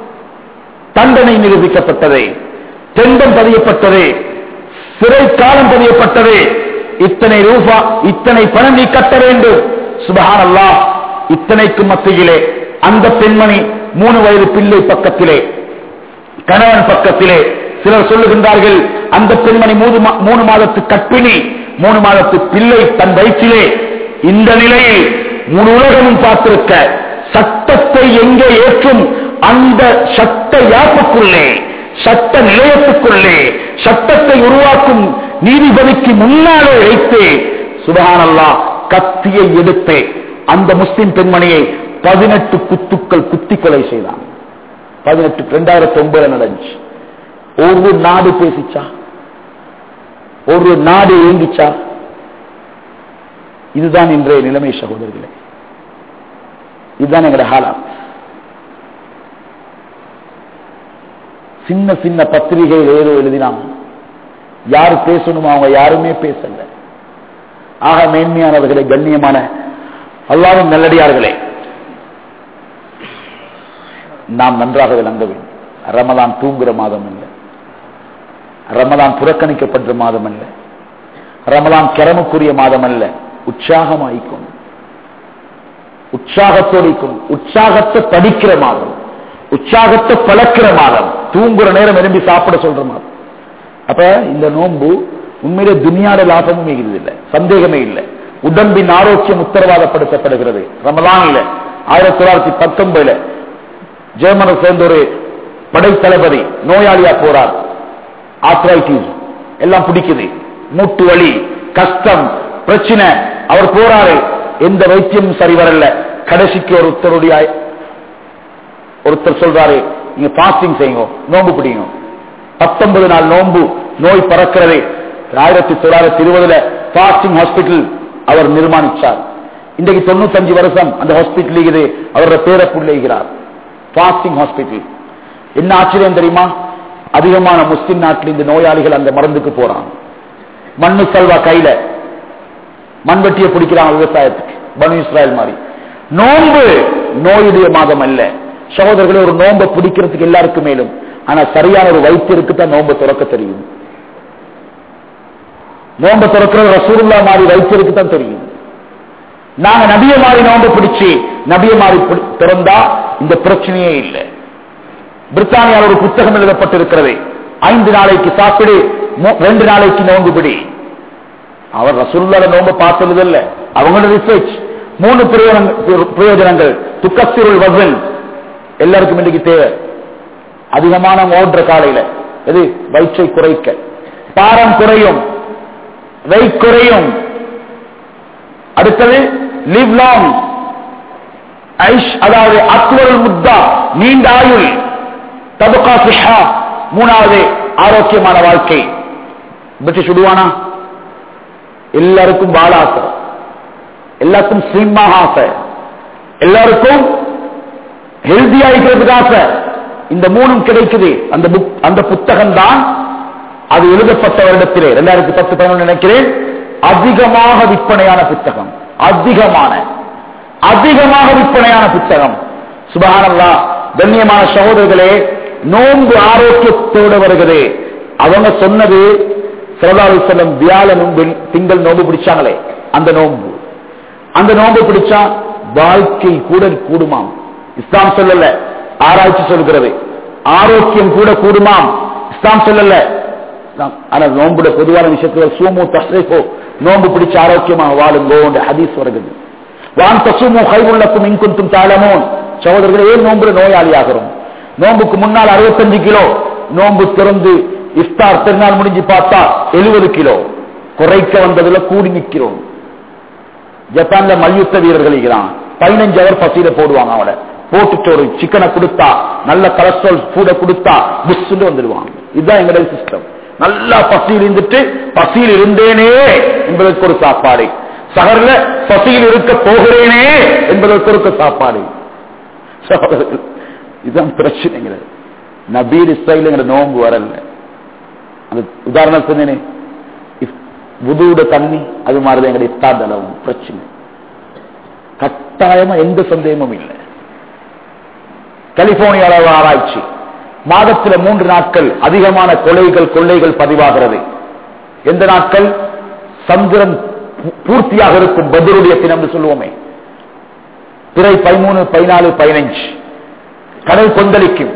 தண்டனை நிரூபிக்கப்பட்டது தெண்டம் பதியப்பட்டது சிறை காலம் பதியப்பட்டது இத்தனை ரூபா இத்தனை பணம் நீ கட்ட வேண்டும் சுபஹான் அல்லா இத்தனைக்கு மத்தியிலே அந்த பெண்மணி மூணு வயது பிள்ளை பக்கத்திலே கணவன் பக்கத்திலே சிலர் சொல்லுகின்றார்கள் அந்த பெண்மணி மூணு மா- மூணு மாதத்து கற்பிணி மூணு மாதத்து பிள்ளை தன் வயிற்றிலே இந்த நிலையில் முழு உலகமும் பார்த்திருக்க சட்டத்தை எங்கே ஏற்றும் அந்த சட்ட யாப்புக்குள்ளே சட்ட நிலையத்துக்குள்ளே சட்டத்தை உருவாக்கும் நீதிபதிக்கு முன்னாலே வைத்து சுபஹானல்லா கத்தியை எடுத்து அந்த முஸ்லிம் பெண்மணியை பதினெட்டு குத்துக்கள் குத்தி கொலை செய்தான் பதினெட்டு ரெண்டாயிரத்தி ஒன்பதுல நடந்துச்சு ஒரு நாடு பேசிச்சா ஒரு நாடு ஏங்கிச்சா இதுதான் இன்றைய நிலைமை சகோதரர்களே இதுதான் எங்களுடைய ஹாலாத் சின்ன சின்ன பத்திரிகைகள் ஏதோ எழுதினாங்க யார் பேசணுமோ அவங்க யாருமே பேசல ஆக மேன்மையானவர்களே கண்ணியமான அல்லாவின் நல்லடியார்களே நாம் நன்றாக விளங்க வேண்டும் ரமலான் தூங்குற மாதம் அல்ல ரமலான் புறக்கணிக்கப்பட்ட மாதம் அல்ல ரமலான் கிரமுக்குரிய மாதம் அல்ல உற்சாகமாயிக்கும் உற்சாகத்தோடு இருக்கணும். உற்சாகத்தை படிக்கிற மாதம் உற்சாகத்தை பழக்கிற மாதம் தூங்குற நேரம் விரும்பி சாப்பிட சொல்ற மாதம் அப்ப இந்த நோன்பு உண்மையிலே துனியாட லாபமும் இல்லை சந்தேகமே இல்லை உடம்பின் ஆரோக்கியம் உத்தரவாதப்படுத்தப்படுகிறது ரமலான்ல ஆயிரத்தி தொள்ளாயிரத்தி பத்தொன்பதுல ஜெர்மனை சேர்ந்த ஒரு படைத்தளபதி நோயாளியா போறார் ஆத்ரைட்டிஸ் எல்லாம் பிடிக்குது மூட்டு வலி கஷ்டம் பிரச்சனை அவர் போறாரு எந்த வைத்தியமும் சரி வரல கடைசிக்கு ஒருத்தருடைய ஒருத்தர் சொல்றாரு நீங்க பாஸ்டிங் செய்யுங்க நோன்பு பிடிங்க பத்தொன்பது நாள் நோன்பு நோய் பறக்கிறது ஆயிரத்தி தொள்ளாயிரத்தி இருபதுல பாஸ்டிங் ஹாஸ்பிட்டல் அவர் நிர்மாணிச்சார் இன்றைக்கு தொண்ணூத்தஞ்சு வருஷம் அந்த ஹாஸ்பிட்டல் இருக்குது அவரோட பேரை புள்ளைகிறார் பாஸ்டிங் ஹாஸ்பிட்டல் என்ன ஆச்சரியம் தெரியுமா அதிகமான முஸ்லிம் நாட்டில் இந்த நோயாளிகள் அந்த மருந்துக்கு போறாங்க மண்ணு சல்வா கையில மண்வெட்டியை பிடிக்கிறாங்க விவசாயத்துக்கு பனு இஸ்ராயல் மாதிரி நோன்பு நோயுடைய மாதம் அல்ல சகோதரர்களே ஒரு நோன்பை பிடிக்கிறதுக்கு எல்லாருக்கும் மேலும் ஆனா சரியான ஒரு வைத்தியருக்கு தான் நோன்பை துறக்க தெரியும் நோன்பை துறக்கிறது ரசூருல்லா மாதிரி வைத்தியருக்கு தான் தெரியும் நாங்க நபிய மாதிரி நோன்பு பிடிச்சு நபிய மாதிரி பிடி- திறந்தா இந்த பிரச்சனையே இல்லை பிரித்தானியாவில் ஒரு புத்தகம் எழுதப்பட்டிருக்கிறது ஐந்து நாளைக்கு சாப்பிடு மூ- ரெண்டு நாளைக்கு நோன்பு பிடி அவர் ரசூல்லால நோன்பு பார்த்தது இல்ல அவங்களோட ரிசர்ச் மூணு பிரயோஜனங்கள் பிரயோஜனங்கள் துக்கசிருள் வசன் எல்லாருக்கும் இன்னைக்கு தேவை அதிகமான ஓடுற காலையில எது வயிற்றை குறைக்க பாரம் குறையும் வெயிட் குறையும் அடுத்தது லிவ் லாங் ஐஷ் அதாவது அக்வருள் முத்தா நீண்ட ஆயுள் தபுகா சிஹா மூணாவது ஆரோக்கியமான வாழ்க்கை பிரிட்டிஷ் விடுவானா எல்லாருக்கும் வாழ ஆசை எல்லாருக்கும் ஸ்லிம்மாக ஆசை எல்லாருக்கும் ஹெல்தியா இருக்கிறதுக்கு ஆசை இந்த மூணும் கிடைக்குது அந்த புக் அந்த புத்தகம் தான் அது எழுதப்பட்ட வருடத்திலே ரெண்டாயிரத்தி பத்து பதினொன்று நினைக்கிறேன் அதிகமாக விற்பனையான புத்தகம் அதிகமான அதிகமாக விற்பனையான புத்தகம் சுபஹானல்லா கண்ணியமான சகோதரர்களே நோன்பு ஆரோக்கியத்தோடு வருகிறது அவங்க சொன்னது சரதாரி செல்லம் வியாழனும் வெள்- திங்கள் நோன்பு பிடிச்சாங்களே அந்த நோன்பு அந்த நோன்பு பிடிச்சா வாழ்க்கை கூட கூடுமாம் இஸ்லாம் சொல்லல ஆராய்ச்சி சொல்கிறது ஆரோக்கியம் கூட கூடுமாம் இஸ்லாம் சொல்லல இஸ்லாம். ஆனா நோன்புட பொதுவான விஷயத்துல சூமு தஸ்ரீஃபோ நோன்பு பிடிச்சு ஆரோக்கியமாக வாழுங்கோ என்ற ஹதீஸ் வருகிறது வான் தசுமு கைவுள்ளக்கும் இன்குந்தும் தாளமோன் சகோதரர்களே ஏன் நோன்பு நோயாளி ஆகிறோம் நோன்புக்கு முன்னால் 65 கிலோ நோன்பு திறந்து இஃப்தார் பெருநாள் முடிஞ்சு பார்த்தா 70 கிலோ குறைக்க வந்ததுல கூடி நிற்கிறோம் ஜப்பான்ல மல்யுத்த வீரர்கள் இருக்கிறான் பதினஞ்சு அவர் பசியில போடுவாங்க அவனை போட்டுட்டு ஒரு சிக்கனை கொடுத்தா நல்ல கொலஸ்ட்ரால் ஃபுட கொடுத்தா புஷ்ன்னு வந்துடுவான் இதுதான் எங்களுடைய சிஸ்டம் நல்லா பசியில் இருந்துட்டு பசியில் இருந்தேனே என்பதற்கு ஒரு சாப்பாடு சகர்ல பசியில் இருக்க போகிறேனே என்பதற்கு ஒரு சாப்பாடு சகோதரர்கள், இதுதான் பிரச்சனைங்கிறது நபீர் இஸ்ராயிலுங்கிற நோன்பு வரல அந்த உதாரணம் சொன்னேனே புதுவோட தண்ணி அது மாதிரிதான் எங்களுடைய இஃப்தார் அளவும் பிரச்சனை கட்டாயமா எந்த சந்தேகமும் இல்லை கலிபோர்னியா அளவு ஆராய்ச்சி மாதத்துல மூன்று நாட்கள் அதிகமான கொலைகள் கொள்ளைகள் பதிவாகிறது எந்த நாட்கள் சந்திரன் பூ- பூர்த்தியாக இருக்கும் பத்ருடைய தினம் என்று சொல்லுவோமே பிறை பதிமூணு பதினாலு பதினஞ்சு கடல் கொந்தளிக்கும்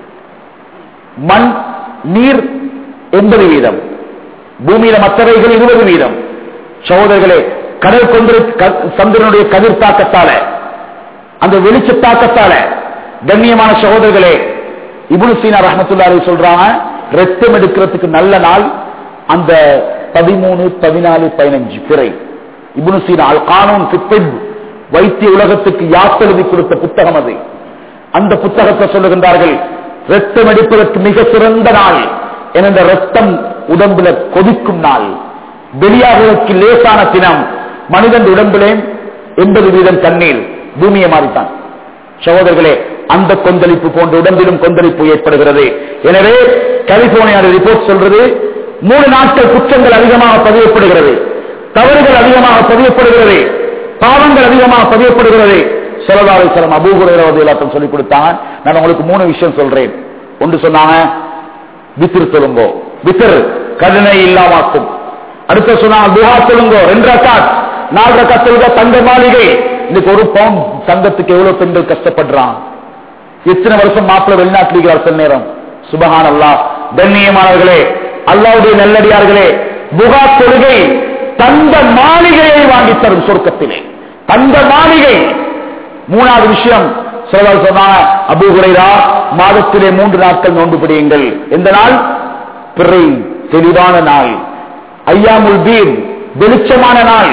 மண் நீர் எண்பது வீதம் பூமியில மற்றவைகள் இருபது வீதம் சகோதரர்களே கடல் கொண்டு சந்திரனுடைய கதிர் தாக்கத்தால அந்த வெளிச்ச தாக்கத்தால கண்ணியமான சகோதரர்களே இப்னு சீனா ரஹமத்துல்லாஹி சொல்றாங்க ரத்தம் எடுக்கிறதுக்கு நல்ல நாள் அந்த பதிமூணு பதினாலு பதினஞ்சு பிறை இப்னு சீனா அல் கானூன் ஃபித் திப், வைத்திய உலகத்துக்கு யாத்தெழுதி கொடுத்த புத்தகம் அது அந்த புத்தகத்தை சொல்லுகின்றார்கள் ரத்தம் எடுப்பதற்கு மிக சிறந்த நாள் என்ற ரத்தம் உடம்புல கொதிக்கும் நாள் வெளியாகுவதற்கு லேசான தினம் மனிதன் உடம்பிலே எண்பது வீதம் தண்ணீர் பூமியை மாறித்தான் சகோதரர்களே அந்த கொந்தளிப்பு போன்ற உடம்பிலும் கொந்தளிப்பு ஏற்படுகிறது எனவே கலிபோர்னியா ரிப்போர்ட் சொல்றது மூணு நாட்கள் குற்றங்கள் அதிகமாக பதியப்படுகிறது தவறுகள் அதிகமாக பதியப்படுகிறது பாவங்கள் அதிகமாக பதியப்படுகிறது செலவாறு சிலம் அபூகுரவது எல்லாத்தையும் சொல்லிக் கொடுத்தாங்க நான் உங்களுக்கு மூணு விஷயம் சொல்றேன் ஒன்று சொன்னாங்க வித்திரு சொல்லுங்கோ வித்திரு கருணை இல்லாமாக்கும் அடுத்த சொன்னாங்க துஹா சொல்லுங்கோ ரெண்டு ரக்காத் நாலு ரக்காத் சொல்லுங்க தங்க மாளிகை இன்னைக்கு ஒரு பவுன் தங்கத்துக்கு எவ்வளவு பெண்கள் கஷ்டப்படுறான் எத்தனை வருஷம் மாப்பிள்ள வெளிநாட்டில் இருக்கிறார் சில நேரம் சுபஹான் அல்லா கண்ணியமானவர்களே அல்லாவுடைய நல்லடியார்களே புகா தொழுகை தந்த மாளிகையை வாங்கி தரும் சொர்க்கத்திலே தந்த மாளிகை மூணாவது விஷயம் சிலவர் சொன்னாங்க அபு ஹுரைரா மாதத்திலே மூன்று நாட்கள் நோன்பு பிடியுங்கள் எந்த நாள் பிறை தெளிவான நாள் ஐயாமுல் பீர் வெளிச்சமான நாள்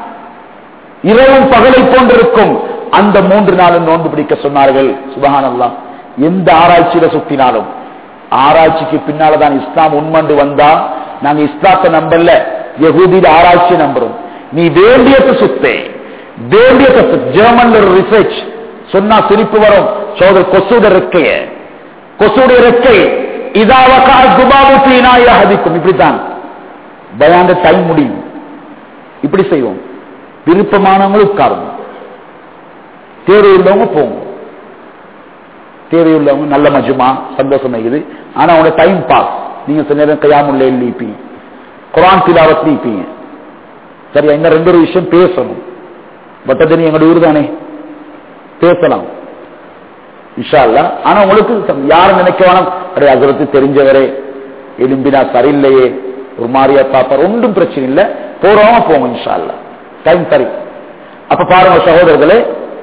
இரவும் பகலை போன்றிருக்கும் அந்த மூன்று நாளும் நோன்பு பிடிக்க சொன்னார்கள் சுபஹானல்லா எந்த ஆராய்ச்சியில சுத்தினாலும் ஆராய்ச்சிக்கு பின்னாலதான் இஸ்லாம் உண்மண்டு வந்தா நாங்க இஸ்லாத்தை நம்பல யகூதியில ஆராய்ச்சி நம்புறோம் நீ வேண்டியது சுத்தே தேடிய ஜெர்மன்ல ஒரு ரிசர்ச் சொன்னா சிரிப்பு வரும் சோதர் கொசுட ரெக்கைய கொசுடைய ரெக்கை இதாவக்கா துபாபு தீனாய ஹதிக்கும் இப்படித்தான் பயாண்ட டைம் முடியும் இப்படி செய்வோம் விருப்பமானவங்களும் உட்காரும் தேவையுள்ளவங்க போங்க தேவையுள்ளவங்க நல்ல மஜுமா சந்தோஷம் இருக்குது ஆனா உங்களோட டைம் பாஸ் நீங்க சில நேரம் கையாமுள்ள எழுப்பி குரான் திலாவத் நீப்பீங்க சரியா இந்த ரெண்டு ஒரு விஷயம் பேசணும் பட்டதனி எங்களோட ஊர் தானே பேசலாம் இன்ஷா அல்லா ஆனா உங்களுக்கு சம்- யாரும் நினைக்க வேணாம் அடே அசரத்து தெரிஞ்சவரே எலும்பினா சரியில்லையே ஒரு மாதிரியா பாப்பார் ஒன்றும் பிரச்சனை இல்லை போறவங்க போங்க இன்ஷா அல்லா டைம் சரி அப்ப பாருங்க சகோதரர்களே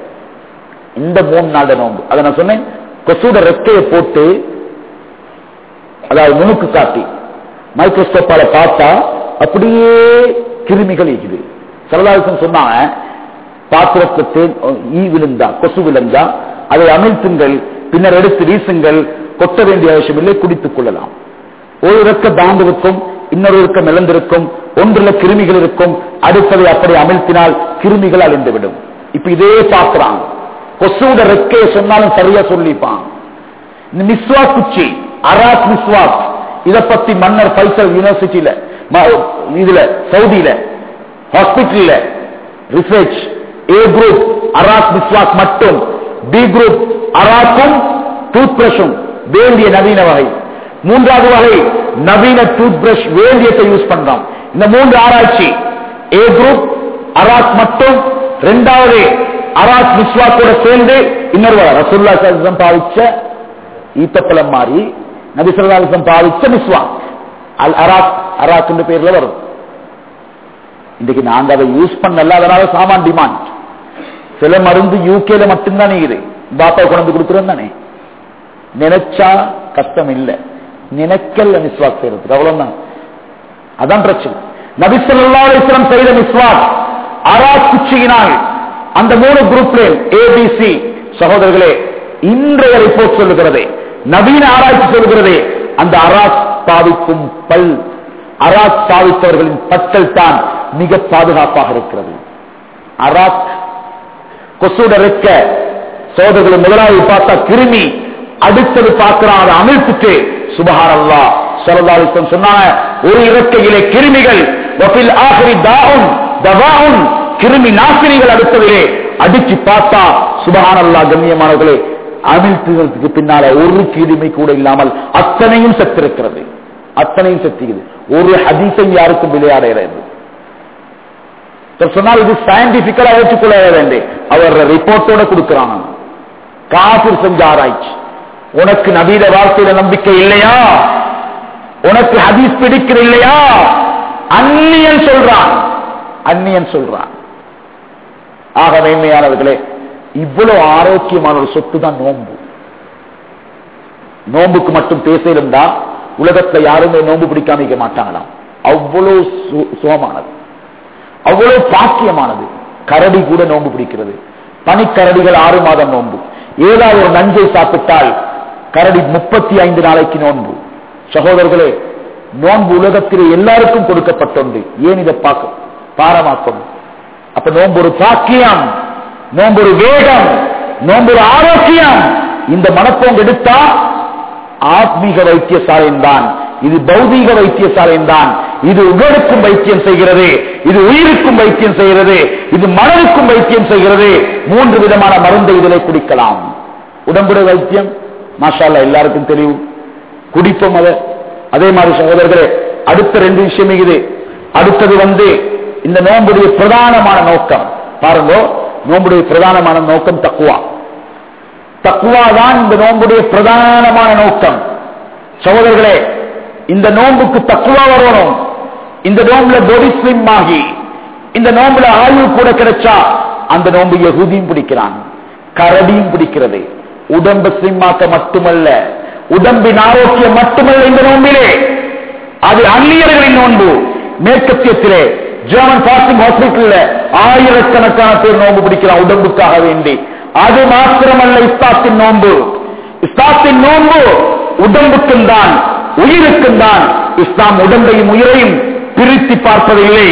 இந்த மூணு நாள் நோம்பு அதை நான் சொன்னேன் கொசுட ரெக்கையை போட்டு அதாவது நுணுக்கு காட்டி மைக்ரோஸ்கோப்பால பார்த்தா அப்படியே கிருமிகள் இருக்குது சரதாசன் சொன்னாங்க பாத்திரத்தை தேன் ஈ விழுந்தா கொசு விழுந்தா அதை அமிழ்த்துங்கள் பின்னர் எடுத்து வீசுங்கள் கொட்ட வேண்டிய அவசியம் இல்லை குடித்துக் கொள்ளலாம் ஒரு இறக்க தாண்டு இருக்கும் இன்னொரு இறக்கம் இழந்திருக்கும் ஒன்றுல கிருமிகள் இருக்கும் அடுத்ததை அப்படி அமிழ்த்தினால் கிருமிகள் அழிந்துவிடும் இப்ப இதே பார்க்கிறான் கொசுட ரெக்கையை சொன்னாலும் சரியா சொல்லிப்பான் இந்த மிஸ்வாக் குச்சி அராத் மிஸ்வாக் இத பத்தி மன்னர் பைசல் யூனிவர்சிட்டியில ம- இதுல சவுதியில ஹாஸ்பிட்டல்ல ரிசர்ச் ஏ குரூப் அராத் மிஸ்வாக் மட்டும் பி குரூப் அராக்கும் டூத் பிரஷும் வேண்டிய நவீன வகை மூன்றாவது வகை நவீன டூத் பிரஷ் வேண்டியத்தை யூஸ் பண்றோம் இந்த மூன்று ஆராய்ச்சி ஏ குரூப் அராக் மட்டும் இரண்டாவது அராக் மிஸ்வாக்கோட சேர்ந்து இன்னொரு வகை. ரசூல்லா சல்லம் பாவிச்ச ஈத்தப்பழம் மாறி நபிசல்லாசம் பாவிச்ச மிஸ்வாக் அல் அராக் அராக் பேர்ல வரும் இன்னைக்கு நாங்க அதை யூஸ் பண்ணல அதனால சாமான் டிமாண்ட் சில மருந்து யூகேல மட்டும்தான் இது பாப்பா கொண்டு கொடுக்குறோம் தானே நினைச்சா கஷ்டம் இல்ல நினைக்கல மிஸ்வாக் செய்யறதுக்கு அவ்வளவுதான் அதான் பிரச்சனை நபிசல்லாஸ்லம் செய்த மிஸ்வாக் அரா குச்சியினால் அந்த மூணு குரூப்ல ஏபிசி சகோதரர்களே இன்றைய ரிப்போர்ட் சொல்லுகிறது நவீன ஆராய்ச்சி சொல்லுகிறது அந்த அராக் பாவிக்கும் பல் அராக் பாவித்தவர்களின் பற்கள் தான் மிக பாதுகாப்பாக இருக்கிறது அராக் கொசுட இருக்க சோதர்களை முதலாவது பார்த்தா கிருமி அடுத்தது பார்க்கிறான் அதை அமிழ்த்துட்டு சுபஹான் அல்லா சரதாலிசம் சொன்னாங்க ஒரு இறக்கையிலே கிருமிகள் வஃபில் ஆஹிரி தாஉன் தவாஉன் கிருமி நாசினிகள் அடுத்ததிலே அடிச்சு பார்த்தா சுபஹான் அல்லா கண்ணியமானவர்களே அமிழ்த்துவதற்கு பின்னால ஒரு கிருமி கூட இல்லாமல் அத்தனையும் செத்திருக்கிறது அத்தனையும் செத்துகிறது ஒரு ஹதீஸை யாருக்கும் விளையாடுகிறது சொன்னால் இது சயின்டிபிக்கலா ஏற்றுக்கொள்ள வேண்டும் அவர் ரிப்போர்ட்டோட கொடுக்கிறான் காபிர் செஞ்ச ஆராய்ச்சி உனக்கு நவீன வார்த்தையில நம்பிக்கை இல்லையா உனக்கு ஹதீஸ் பிடிக்கிற இல்லையா அந்நியன் சொல்றான் அந்நியன் சொல்றான் ஆக மேன்மையானவர்களே இவ்வளவு ஆரோக்கியமான ஒரு சொத்து தான் நோன்பு நோன்புக்கு மட்டும் பேசியிருந்தா உலகத்துல யாருமே நோன்பு பிடிக்காம இருக்க மாட்டாங்களாம் அவ்வளவு சு- சுகமானது அவ்வளவு பாக்கியமானது கரடி கூட நோன்பு பிடிக்கிறது பனிக்கரடிகள் ஆறு மாதம் நோன்பு ஏதாவது ஒரு நஞ்சை சாப்பிட்டால் கரடி முப்பத்தி ஐந்து நாளைக்கு நோன்பு சகோதரர்களே நோன்பு உலகத்தில் எல்லாருக்கும் கொடுக்கப்பட்டொன்று ஏன் இதை பார்க்க பாரமாக்கும் அப்ப நோன்பு ஒரு பாக்கியம் நோன்பு ஒரு வேகம் நோன்பு ஒரு ஆரோக்கியம் இந்த மனப்போங்க எடுத்தா ஆத்மீக வைத்தியசாலையும் தான் இது பௌதீக வைத்தியசாலையும் தான் இது உடலுக்கும் வைத்தியம் செய்கிறது இது உயிருக்கும் வைத்தியம் செய்கிறது இது மனதுக்கும் வைத்தியம் செய்கிறது மூன்று விதமான மருந்தை இதிலே குடிக்கலாம் உடம்புடைய வைத்தியம் மாஷால்லா எல்லாருக்கும் தெரியும் குடிப்போம் அதை அதே மாதிரி சகோதரர்களே அடுத்த ரெண்டு விஷயம் இது அடுத்தது வந்து இந்த நோம்புடைய பிரதானமான நோக்கம் பாருங்க நோம்புடைய பிரதானமான நோக்கம் தக்குவா தக்குவா தான் இந்த நோம்புடைய பிரதானமான நோக்கம் சகோதரர்களே இந்த நோம்புக்கு தக்குவா வரணும் இந்த நோம்புல பொடி ஸ்லிம் ஆகி இந்த நோம்புல ஆய்வு கூட கிடைச்சா அந்த நோம்பு யகுதியும் பிடிக்கிறான் கரடியும் பிடிக்கிறது உடம்பு ஸ்லிம்மாக்க மட்டுமல்ல உடம்பின் ஆரோக்கியம் மட்டுமல்ல இந்த நோம்பிலே அது அந்நியர்களின் நோன்பு மேற்கத்தியத்திலே ஜெர்மன் பாஸ்டிங் ஹாஸ்பிட்டல்ல ஆயிரக்கணக்கான பேர் நோன்பு பிடிக்கிறான் உடம்புக்காக வேண்டி அது மாத்திரமல்ல இஸ்தாத்தின் நோன்பு இஸ்லாத்தின் நோன்பு உடம்புக்கும் தான் உயிருக்கும் தான் இஸ்லாம் உடம்பையும் உயிரையும் பிரித்து பார்ப்பதில்லை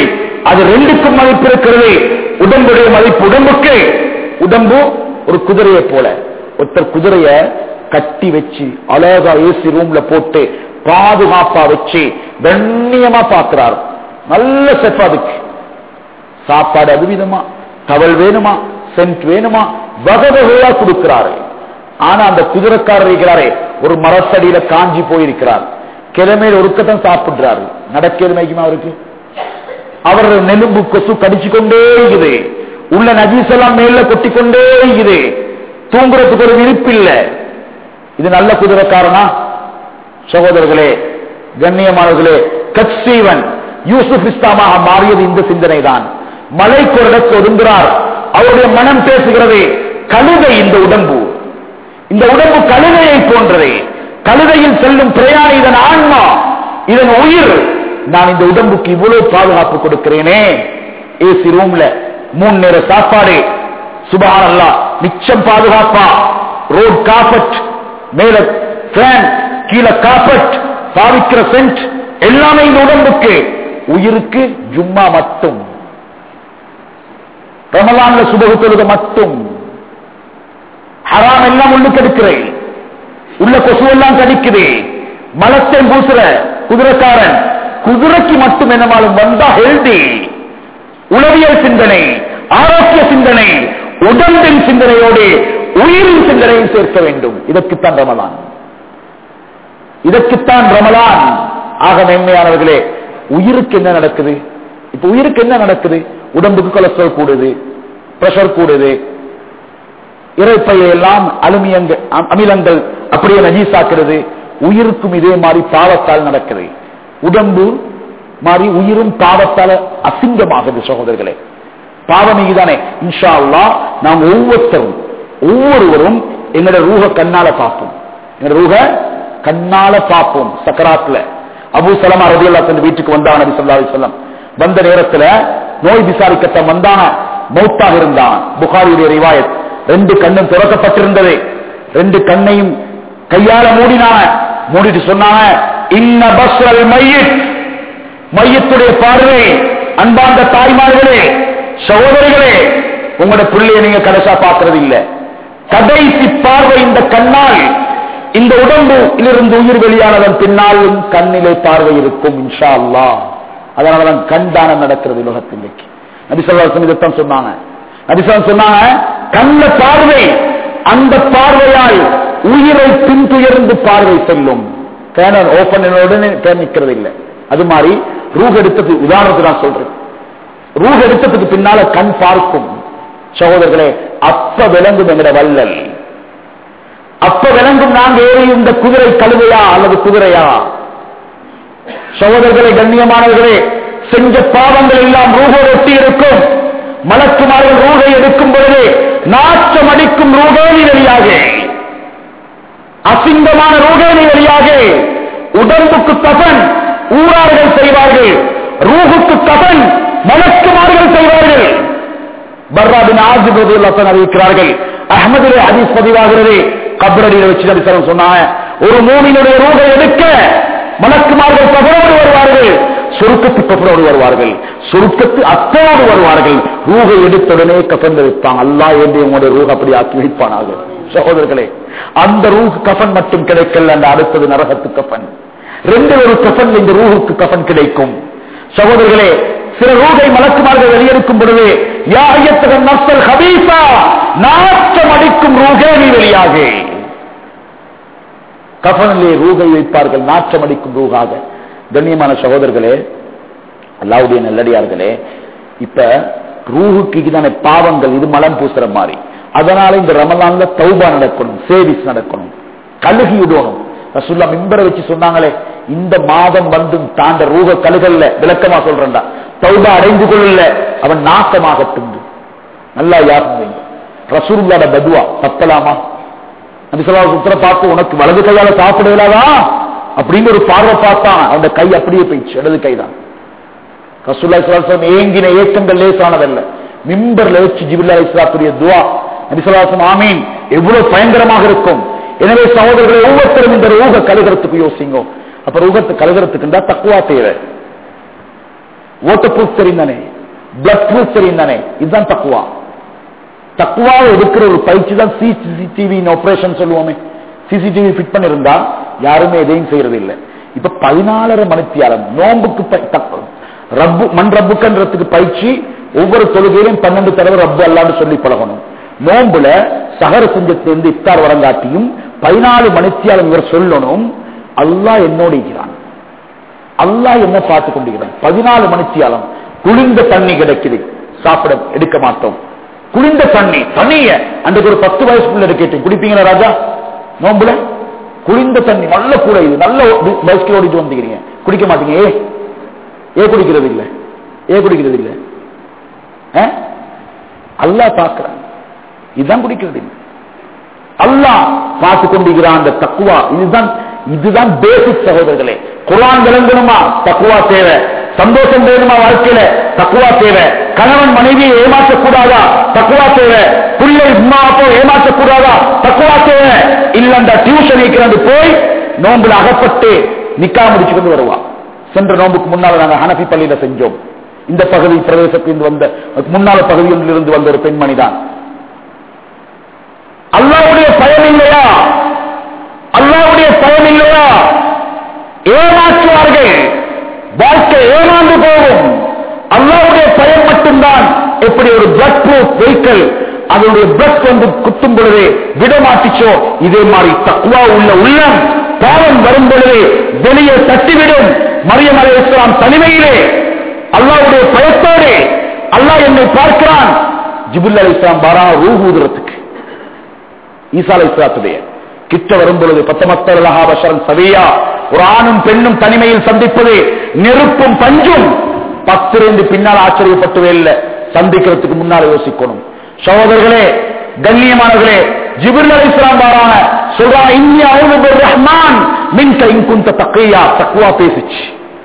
அது ரெண்டுக்கும் மதிப்பு இருக்கிறது உடம்புடைய மதிப்பு உடம்புக்கு உடம்பு ஒரு குதிரையை போல ஒருத்தர் குதிரைய கட்டி வச்சு அழகா ஏசி ரூம்ல போட்டு பாதுகாப்பா வச்சு கண்ணியமா பார்க்கிறார் நல்ல செஃப் அதுக்கு சாப்பாடு அது விதமா டவல் வேணுமா சென்ட் வேணுமா வகை வகையா கொடுக்கிறாரு ஆனா அந்த குதிரைக்காரர் இருக்கிறாரே ஒரு மரத்தடியில காஞ்சி போயிருக்கிறார் கிழமையில் ஒருக்கத்தான் சாப்பிடுறாரு நடக்கிறது மேய்க்குமா அவருக்கு அவர் நெலும்பு கொசு கடிச்சு கொண்டே இருக்குது உள்ள நஜீஸ் எல்லாம் மேல கொட்டி கொண்டே இருக்குது தூங்குறதுக்கு ஒரு விருப்பு இல்ல இது நல்ல குதிரைக்காரனா சகோதரர்களே கண்ணியமானவர்களே கட்சீவன் யூசுப் இஸ்லாமாக மாறியது இந்த சிந்தனை தான் மலை கொரடக்கு ஒதுங்குகிறார் அவருடைய மனம் பேசுகிறது கழுதை இந்த உடம்பு இந்த உடம்பு கழுதையை போன்றது கழுதையில் செல்லும் பிரயாணி இதன் ஆன்மா இதன் உயிர் நான் இந்த உடம்புக்கு இவ்வளவு பாதுகாப்பு கொடுக்கிறேனே ஏசி ரூம்ல மூணு நேர சாப்பாடு சுபஹானல்லா மிச்சம் பாதுகாப்பா ரோட் காப்பட் மேல ஃபேன் கீழே காப்பட் பாவிக்கிற சென்ட் எல்லாமே இந்த உடம்புக்கு உயிருக்கு ஜும்மா மட்டும் ரமலான்ல சுபகு தொழுக மட்டும் ஹராம் எல்லாம் உள்ளுக்கு எடுக்கிறேன் உள்ள கொசு எல்லாம் கடிக்குது மலத்தை பூசுற குதிரைக்காரன் குதிரைக்கு மட்டும் என்னமாலும் வந்தா ஹெல்தி உளவியல் சிந்தனை ஆரோக்கிய சிந்தனை உடம்பின் சிந்தனையோடு உயிரின் சிந்தனையும் சேர்க்க வேண்டும் இதற்குத்தான் ரமலான் இதற்குத்தான் ரமலான் ஆக மேன்மையானவர்களே உயிருக்கு என்ன நடக்குது இப்ப உயிருக்கு என்ன நடக்குது உடம்புக்கு கொலஸ்ட்ரால் கூடுது பிரஷர் கூடுது இறைப்பையை எல்லாம் அலுமியங்கள் அமிலங்கள் அப்படியே நஜீசாக்குறது உயிருக்கும் இதே மாதிரி பாவத்தால் நடக்குது உடம்பு மாதிரி உயிரும் பாவத்தால அசிங்கமாகுது சகோதரர்களே பாவம் இதுதானே இன்ஷா அல்லா நாம் ஒவ்வொருத்தரும் ஒவ்வொருவரும் எங்களோட ரூக கண்ணால பார்ப்போம் எங்களோட ரூக கண்ணால பார்ப்போம் சக்கராத்துல அபு சலமா ரதி அல்லா தன் வீட்டுக்கு வந்தான் நபி சொல்லா சொல்லம் வந்த நேரத்துல நோய் விசாரிக்கத்தான் வந்தான மௌத்தாக இருந்தான் புகாரியுடைய ரிவாயத் ரெண்டு கண்ணும் திறக்கப்பட்டிருந்தது ரெண்டு கண்ணையும் கையால மூடினான மூடிட்டு சொன்னாங்க இன்ன பஸ்ரல் மையிட் மையத்துடைய பார்வை அன்பார்ந்த தாய்மார்களே சகோதரிகளே உங்களோட பிள்ளைய நீங்க கடைசா பார்க்கறது இல்ல கடைசி பார்வை இந்த கண்ணால் இந்த உடம்பிலிருந்து உயிர் வெளியானதன் பின்னாலும் கண்ணிலே பார்வை இருக்கும் இன்ஷா அல்லா அதனாலதான் கண் தானம் நடக்கிறது உலகத்தில் இன்னைக்கு நபிசல்லாசன் இதைத்தான் சொன்னாங்க நபிசல்லாம் சொன்னாங்க கண்ண பார்வை அந்த பார்வையால் உயிரை பின்துயர்ந்து பார்வை செல்லும் பேனர் ஓபன் உடனே பேர் நிக்கிறது இல்லை அது மாதிரி ரூஹ் எடுத்தது உதாரணத்துக்கு நான் சொல்றேன் ரூஹ் எடுத்ததுக்கு பின்னால கண் பார்க்கும் சகோதரர்களே அப்ப விளங்கும் என்கிற வல்லல் அப்ப விளங்கும் நாங்க ஏறி இந்த குதிரை கழுதையா அல்லது குதிரையா சகோதரர்களே கண்ணியமானவர்களே செஞ்ச பாவங்கள் எல்லாம் ரூகை ஒட்டி இருக்கும் மலக்குமார்கள் ரூகை எடுக்கும் பொழுது நாச்சம் அடிக்கும் ரூகேணி வழியாக அசிங்கமான ரூகேணி வழியாக உடம்புக்கு கபன் ஊரார்கள் செய்வார்கள் ரூகுக்கு கபன் மலக்குமார்கள் செய்வார்கள் பர்ராபின் ஆஜிபதி லசன் அறிவிக்கிறார்கள் அஹமதிலே ஹதீஸ் பதிவாகிறது கபரடியில் வச்சு நபிசரம் சொன்னாங்க ஒரு மூமியினுடைய ரூகை எடுக்க மலக்குமார்கள் கபரோடு வருவார்கள் சுருக்கத்து கபரோடு வருவார்கள் சுருக்கத்து அத்தோடு வருவார்கள் ரூகை எடுத்துடனே கபன் வைப்பாங்க அல்லா என்று உங்களுடைய ரூக அப்படி ஆக்கி வைப்பானாக சகோதரர்களே அந்த ரூஹ் கஃபன் மட்டும் கிடைக்கல அந்த அடுத்தது நரகத்து கஃபன் ரெண்டு ஒரு கஃபன் இந்த ரூஹுக்கு கஃபன் கிடைக்கும் சகோதரர்களே சில ரூகை மலக்குமார்கள் வெளியெடுக்கும் பொழுது யாயத்தகன் நப்சல் ஹபீசா நாச்சம் அடிக்கும் ரூகே நீ வெளியாக கஃபனிலே ரூகை வைப்பார்கள் நாச்சம் அடிக்கும் ரூகாக கண்ணியமான சகோதரர்களே அல்லாவுடைய நல்லடியார்களே இப்ப ரூஹுக்கு இதுதானே பாவங்கள் இது மலம் பூசுற மாதிரி அதனால இந்த ரமலான்ல தௌபா நடக்கணும் சேவிஸ் நடக்கணும் கழுகி விடணும் ரசுல்லா மிம்பரை வச்சு சொன்னாங்களே இந்த மாதம் வந்து தாண்ட ரூக கழுகல்ல விளக்கமா சொல்றா தௌபா அடைந்து கொள்ளல அவன் நாசமாகட்டும் நல்லா யாருங்க ரசூல்லாட பதுவா தப்பலாமா நபிசல்லா சுத்திர பார்த்து உனக்கு வலது கையால சாப்பிட இயலாதா அப்படின்னு ஒரு பார்வை பார்த்தான் அவன் கை அப்படியே போயிடுச்சு இடது கைதான் ரசூல்லா இஸ்லாம் ஏங்கின ஏக்கங்கள் லேசானதல்ல மிம்பர்ல வச்சு ஜிபில்லா இஸ்லாத்துடைய துவா நபிசல்லாசம் ஆமீன் எவ்வளவு பயங்கரமாக இருக்கும் எனவே சகோதரர்களை ஒவ்வொருத்தரும் இந்த ரூக கழுகிறதுக்கு யோசிங்க அப்ப ரூகத்தை கழுகிறதுக்கு தக்குவா தேவை ஓட்ட ப்ரூஃப் தெரிந்தானே பிளட் ப்ரூஃப் தெரியும் தானே இதுதான் தக்குவா தக்குவாவை எடுக்கிற ஒரு பயிற்சி தான் சிசிடிவி ஆபரேஷன் சொல்லுவோமே சிசிடிவி ஃபிட் பண்ணிருந்தா யாருமே எதையும் செய்யறது இல்லை இப்ப பதினாலரை மணித்தியாலம் நோம்புக்கு ப- தக்- ரப்பு மண் ரப்புக்கன்றதுக்கு பயிற்சி ஒவ்வொரு தொழுகையிலும் பன்னெண்டு தடவை ரப்பு அல்லான்னு சொல்லி பழகணும் நோம்புல சகர செஞ்சத்திலிருந்து இஃப்தார் வரங்காட்டியும் பதினாலு மணித்தியாலம் இவர் சொல்லணும் அல்லாஹ் என்னோடு இருக்கிறான் அல்லாஹ் என்ன பார்த்து கொண்டிருக்கிறான் பதினாலு மணித்தியாலம் குளிர்ந்த தண்ணி கிடைக்குது சாப்பிட எடுக்க மாட்டோம் குளிர்ந்த தண்ணி தண்ணிய அன்றைக்கு ஒரு பத்து வயசுக்குள்ள கேட்டேன் குடிப்பீங்களா ராஜா நோம்புல குளிர்ந்த தண்ணி நல்ல கூட இது நல்ல பைஸ்கில் ஓடிட்டு வந்துக்கிறீங்க குடிக்க மாட்டீங்க ஏ ஏ குடிக்கிறது இல்ல ஏ குடிக்கிறது இல்ல ஆ? அல்லாஹ் பார்க்கிறான் இதுதான் குடிக்கிறது இல்லை அல்லாஹ் பார்த்து கொண்டிருக்கிறான் அந்த தக்குவா இதுதான் இதுதான் பேசிக் சகோதரர்களே குர்ஆன் விளங்கணுமா தக்குவா தேவை சந்தோஷம் வேணுமா வாழ்க்கையில தக்குவா தேவை கணவன் மனைவியை ஏமாற்றக்கூடாதா தக்குவா தேவை பிள்ளை அம்மா அப்போ ஏமாற்றக்கூடாதா தக்குவா தேவை இல்லண்டா டியூஷன் இருக்கிறது போய் நோம்புல அகப்பட்டு நிக்கா முடிச்சு கொண்டு வருவா சென்ற நோம்புக்கு முன்னால நாங்க ஹனபி பள்ளியில செஞ்சோம் இந்த பகுதி பிரதேசத்திலிருந்து வந்த முன்னால பகுதியில் இருந்து வந்த ஒரு பெண்மணி தான் அல்லாவுடைய பயம் இல்லையா அல்லாவுடைய பயம் இல்லையா ஏமாற்றுவார்கள் வாழ்க்கை ஏமாந்து போகும் அல்லாவுடைய பயம் மட்டும்தான் எப்படி ஒரு பிளட் ப்ரூஃப் வெஹிக்கிள் அதனுடைய பிளட் வந்து குத்தும் பொழுது விடமாட்டிச்சோ இதே மாதிரி தக்குவா உள்ள உள்ளம் பாவம் வரும் பொழுது வெளியே தட்டிவிடும் மரியம் அலை இஸ்லாம் தனிமையிலே அல்லாவுடைய பயத்தோடு அல்லாஹ் என்னை பார்க்கிறான் ஜிபுல் அலை இஸ்லாம் பாரா ரூஹூதுறதுக்கு ஈசா அலை இஸ்லாத்துடைய கிட்ட வரும் பொழுது பத்தமத்தரன் சதையா ஒரு ஆணும் பெண்ணும் தனிமையில் சந்திப்பது நெருப்பும் பஞ்சும் பத்திருந்து பின்னால் ஆச்சரியப்பட்டவே இல்லை சந்திக்கிறதுக்கு முன்னால் யோசிக்கணும் சகோதரர்களே கண்ணியமானவர்களே ஜிபிர் அலி இஸ்லாம் பாரான சொல்றா இந்தியா ரஹ்மான் மின்க இங்குந்த தக்கையா தக்குவா பேசிச்சு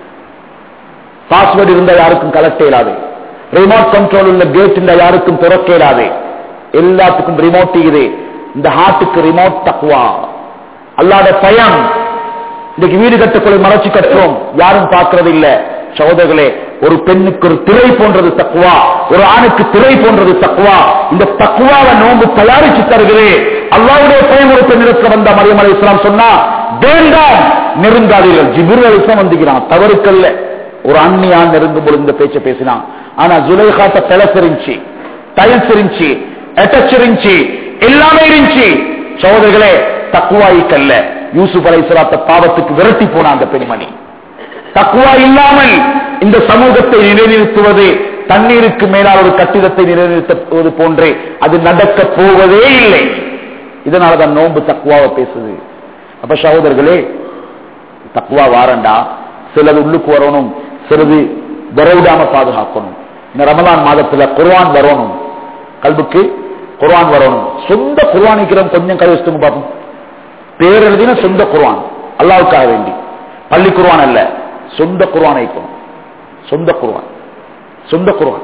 பாஸ்வேர்டு இருந்தா யாருக்கும் கலெக்ட் இயலாது ரிமோட் கண்ட்ரோல் உள்ள கேட் இருந்தா யாருக்கும் திறக்க இயலாது எல்லாத்துக்கும் ரிமோட் இது இந்த ஹார்ட்டுக்கு ரிமோட் தக்குவா அல்லாத பயம் இன்னைக்கு வீடு கட்டக்குள்ள மறைச்சு கட்டுறோம் யாரும் பார்க்கறது இல்ல சகோதரர்களே ஒரு பெண்ணுக்கு ஒரு திரை போன்றது தக்குவா ஒரு ஆணுக்கு திரை போன்றது தக்குவா இந்த தக்குவாவை நோம்பு தயாரிச்சு தருகிறே அல்லாவுடைய பயம் ஒரு பெண்ணிடத்தில் வந்த மரியம் அலி இஸ்லாம் சொன்னா வேண்டாம் நெருங்காதீர்கள் ஜிபிர் அலி இஸ்லாம் வந்துக்கிறான் தவறுக்கல்ல ஒரு அந்நியான் நெருங்கும் பொழுது இந்த பேச்ச பேசினான் ஆனா ஜுலைகாத்த பெலஸ் இருந்துச்சு டைல்ஸ் இருந்துச்சு அட்டச் இருந்துச்சு எல்லாமே இருந்துச்சு சகோதரர்களே தக்குவாய்க்கல்ல யூசுப் அலை பாவத்துக்கு விரட்டி போன அந்த பெண்மணி தக்குவா இல்லாமல் இந்த சமூகத்தை நிலைநிறுத்துவது தண்ணீருக்கு மேலால் ஒரு கட்டிடத்தை நிலைநிறுத்துவது போன்றே அது நடக்க போவதே இல்லை இதனாலதான் நோன்பு தக்குவாவை பேசுது அப்ப சகோதரர்களே தக்குவா வாரண்டா சிலது உள்ளுக்கு வரணும் சிலது வரவிடாம பாதுகாக்கணும் இந்த ரமலான் மாதத்துல குர்ஆன் வரணும் கல்புக்கு குர்ஆன் வரணும் சொந்த குர்ஆனிக்கிறோம் கொஞ்சம் கை வச்சுங்க பார்ப்போம் பேர் எழுதின சொந்த குர்ஆன் அல்லாவுக்காக வேண்டி பள்ளி குர்ஆன் அல்ல சொந்த குர்ஆன் ஐக்கணும் சொந்த குர்ஆன் சொந்த குர்ஆன்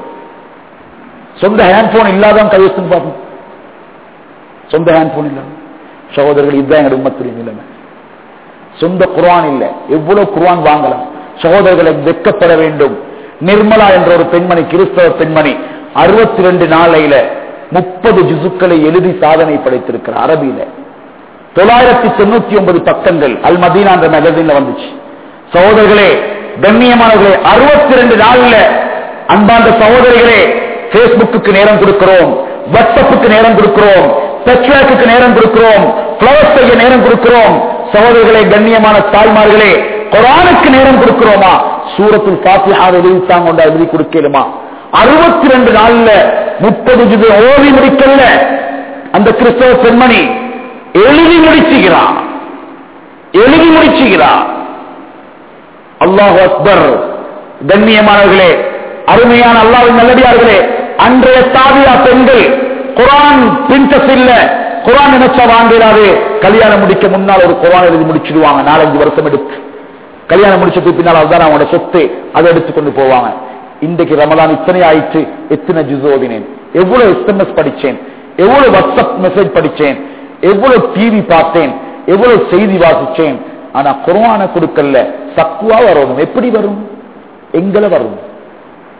சொந்த ஹேண்ட்போன் இல்லாதவன் கை வச்சுங்க பார்ப்போம் சொந்த ஹேண்ட்போன் இல்லாம சகோதரர்கள் இதுதான் எங்களுடைய உம்மத்துடைய நிலைமை சொந்த குர்ஆன் இல்ல எவ்வளவு குர்ஆன் வாங்கலாம் சகோதரர்களை வெட்கப்பட வேண்டும் நிர்மலா என்ற ஒரு பெண்மணி கிறிஸ்தவ பெண்மணி அறுபத்தி ரெண்டு நாளையில முப்பது ஜிசுக்களை எழுதி சாதனை படைத்திருக்கிறார் அரபியில தொள்ளாயிரத்தி தொண்ணூத்தி ஒன்பது பக்கங்கள் அல் மதீனா என்ற நகரில் வந்துச்சு சகோதரர்களே கண்ணியமானவர்களே அறுபத்தி ரெண்டு நாள்ல அன்பார்ந்த சகோதரிகளே பேஸ்புக்கு நேரம் கொடுக்கிறோம் வாட்ஸ்அப்புக்கு நேரம் கொடுக்கிறோம் பெட்ராக்கு நேரம் கொடுக்கிறோம் பிளவர் செய்ய நேரம் கொடுக்கிறோம் சகோதரர்களே கண்ணியமான தாய்மார்களே குரானுக்கு நேரம் கொடுக்கிறோமா சூரத்தில் பாத்தியாக எழுதித்தான் கொண்டா எழுதி கொடுக்கலுமா அறுபத்தி ரெண்டு நாள்ல முப்பது ஜிது ஓதி முடிக்கல அந்த கிறிஸ்தவ பெண்மணி எழுதி முடிச்சுகிறான் எழுதி முடிச்சுகிறான் அல்லாஹ் அக்பர் கண்ணியமானவர்களே அருமையான அல்லாவின் நல்லடியார்களே அன்றைய தாவியா பெண்கள் குரான் பிரிண்டஸ் இல்ல குரான் நினைச்சா வாங்கிறாரு கல்யாணம் முடிக்க முன்னால் ஒரு குரான் எழுதி முடிச்சிடுவாங்க நாலஞ்சு வருஷம் எடுத்து கல்யாணம் முடிச்சதுக்கு பின்னால் அதுதான் அவங்களோட சொத்து அதை எடுத்துக்கொண்டு போவாங்க இன்றைக்கு ரமலான் இத்தனை ஆயிற்று எத்தனை ஜுஸ் ஓதினேன் எவ்வளவு எஸ்எம்எஸ் படிச்சேன் எவ்வளவு வாட்ஸ்அப் மெசேஜ் படிச்சேன் எவ்வளவு டிவி பார்த்தேன் எவ்வளவு செய்தி வாசிச்சேன் ஆனா குர்ஆன கொடுக்கல சக்குவா வரணும் எப்படி வரும் எங்களை வரும்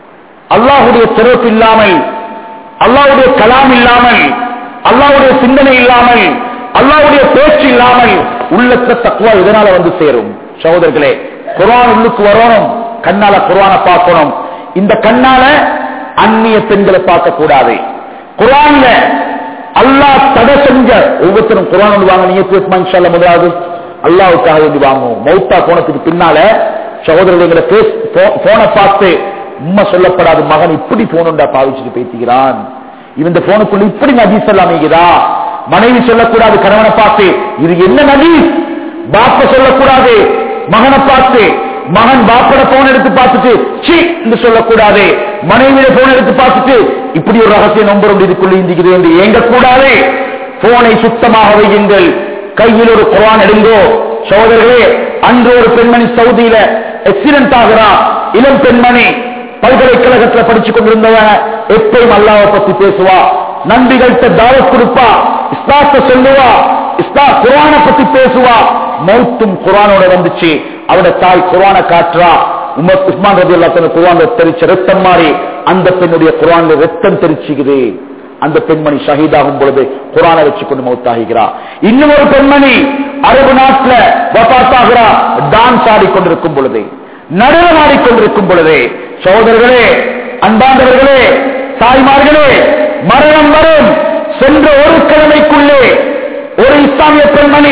அல்லாஹுடைய சிறப்பு இல்லாமல் அல்லாஹ்வுடைய கலாம் இல்லாமல் அல்லாஹ்வுடைய சிந்தனை இல்லாமல் அல்லாஹ்வுடைய பேச்சு இல்லாமல் உள்ளத்த தக்குவா இதனால வந்து சேரும் சகோதரர்களே குர்ஆன் உள்ளுக்கு வரணும் கண்ணால குர்ஆனை பார்க்கணும் இந்த கண்ணால அந்நிய பெண்களை பார்க்க கூடாது குர்ஆன்ல அல்லாஹ் தடை செஞ்ச ஒவ்வொருத்தரும் குர்ஆன் வந்து வாங்க நீங்க பேசுமா இன்ஷால்ல முதலாவது அல்லாஹ்வுக்காக வேண்டி வாங்குவோம் மௌத்தா போனதுக்கு பின்னால சகோதரர்களை பேஸ் போனை பார்த்து உண்மை சொல்லப்படாத மகன் இப்படி போனுண்டா பாவிச்சுட்டு பேசுகிறான் இவன் இந்த போனுக்குள்ள இப்படி நதீஸ் எல்லாம் அமைகிறா மனைவி சொல்லக்கூடாது கணவனை பார்த்து இது என்ன நதீஸ் பாப்ப சொல்லக்கூடாது மகனை பார்த்து மகன் பாப்பட போன் எடுத்து பார்த்துட்டு சி என்று சொல்லக்கூடாது மனைவியில போன் எடுத்து பார்த்துட்டு இப்படி ஒரு ரகசிய நம்பர் இதுக்குள்ள இந்திக்குது என்று ஏங்க கூடாது போனை சுத்தமாக வையுங்கள் கையில் ஒரு குரான் எடுங்கோ சகோதரர்களே அன்று ஒரு பெண்மணி சவுதியில ஆக்சிடென்ட் ஆகிறா இளம் பெண்மணி பல்கலைக்கழகத்துல படிச்சு கொண்டிருந்தவன் எப்பயும் அல்லாவை பத்தி பேசுவா நம்பிகள்கிட்ட தாவத் கொடுப்பா இஸ்லாத்த சொல்லுவா இஸ்லா குரான பத்தி பேசுவா மௌத்தும் குரானோட வந்துச்சு அவட தாய் குரான காட்டுறா உமர் உஸ்மான் ரதி அல்லா குரான் தெரிச்ச ரத்தம் மாறி அந்த பெண்ணுடைய குரான்ல ரத்தம் தெரிச்சுக்குது அந்த பெண்மணி ஷஹீதாகும் பொழுது குரானை வச்சு கொண்டு மௌத்தாகிறார் இன்னும் ஒரு பெண்மணி அரபு நாட்டுல வபாத்தாகிறா டான்ஸ் ஆடிக்கொண்டிருக்கும் பொழுது நடனம் ஆடிக்கொண்டிருக்கும் பொழுது சகோதரர்களே அன்பாண்டவர்களே தாய்மார்களே மரணம் வரும் சென்ற ஒரு கிழமைக்குள்ளே ஒரு இஸ்லாமிய பெண்மணி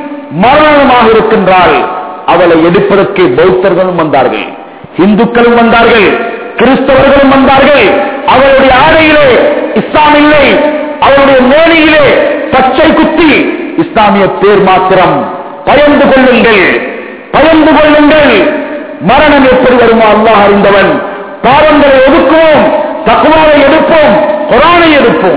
மரணமாக இருக்கின்றாள் அவளை எடுப்பதற்கு பௌத்தர்களும் வந்தார்கள் இந்துக்களும் வந்தார்கள் கிறிஸ்தவர்களும் வந்தார்கள் அவளுடைய ஆடையிலே இஸ்லாம் இல்லை அவருடைய மேனியிலே பச்சை குத்தி இஸ்லாமிய பேர் மாத்திரம் பயந்து கொள்ளுங்கள் பயந்து கொள்ளுங்கள் மரணம் எப்படி வருமோ அல்லாஹ் அறிந்தவன் பாவங்களை ஒதுக்குவோம் தக்குவாவை எடுப்போம் குரானை எடுப்போம்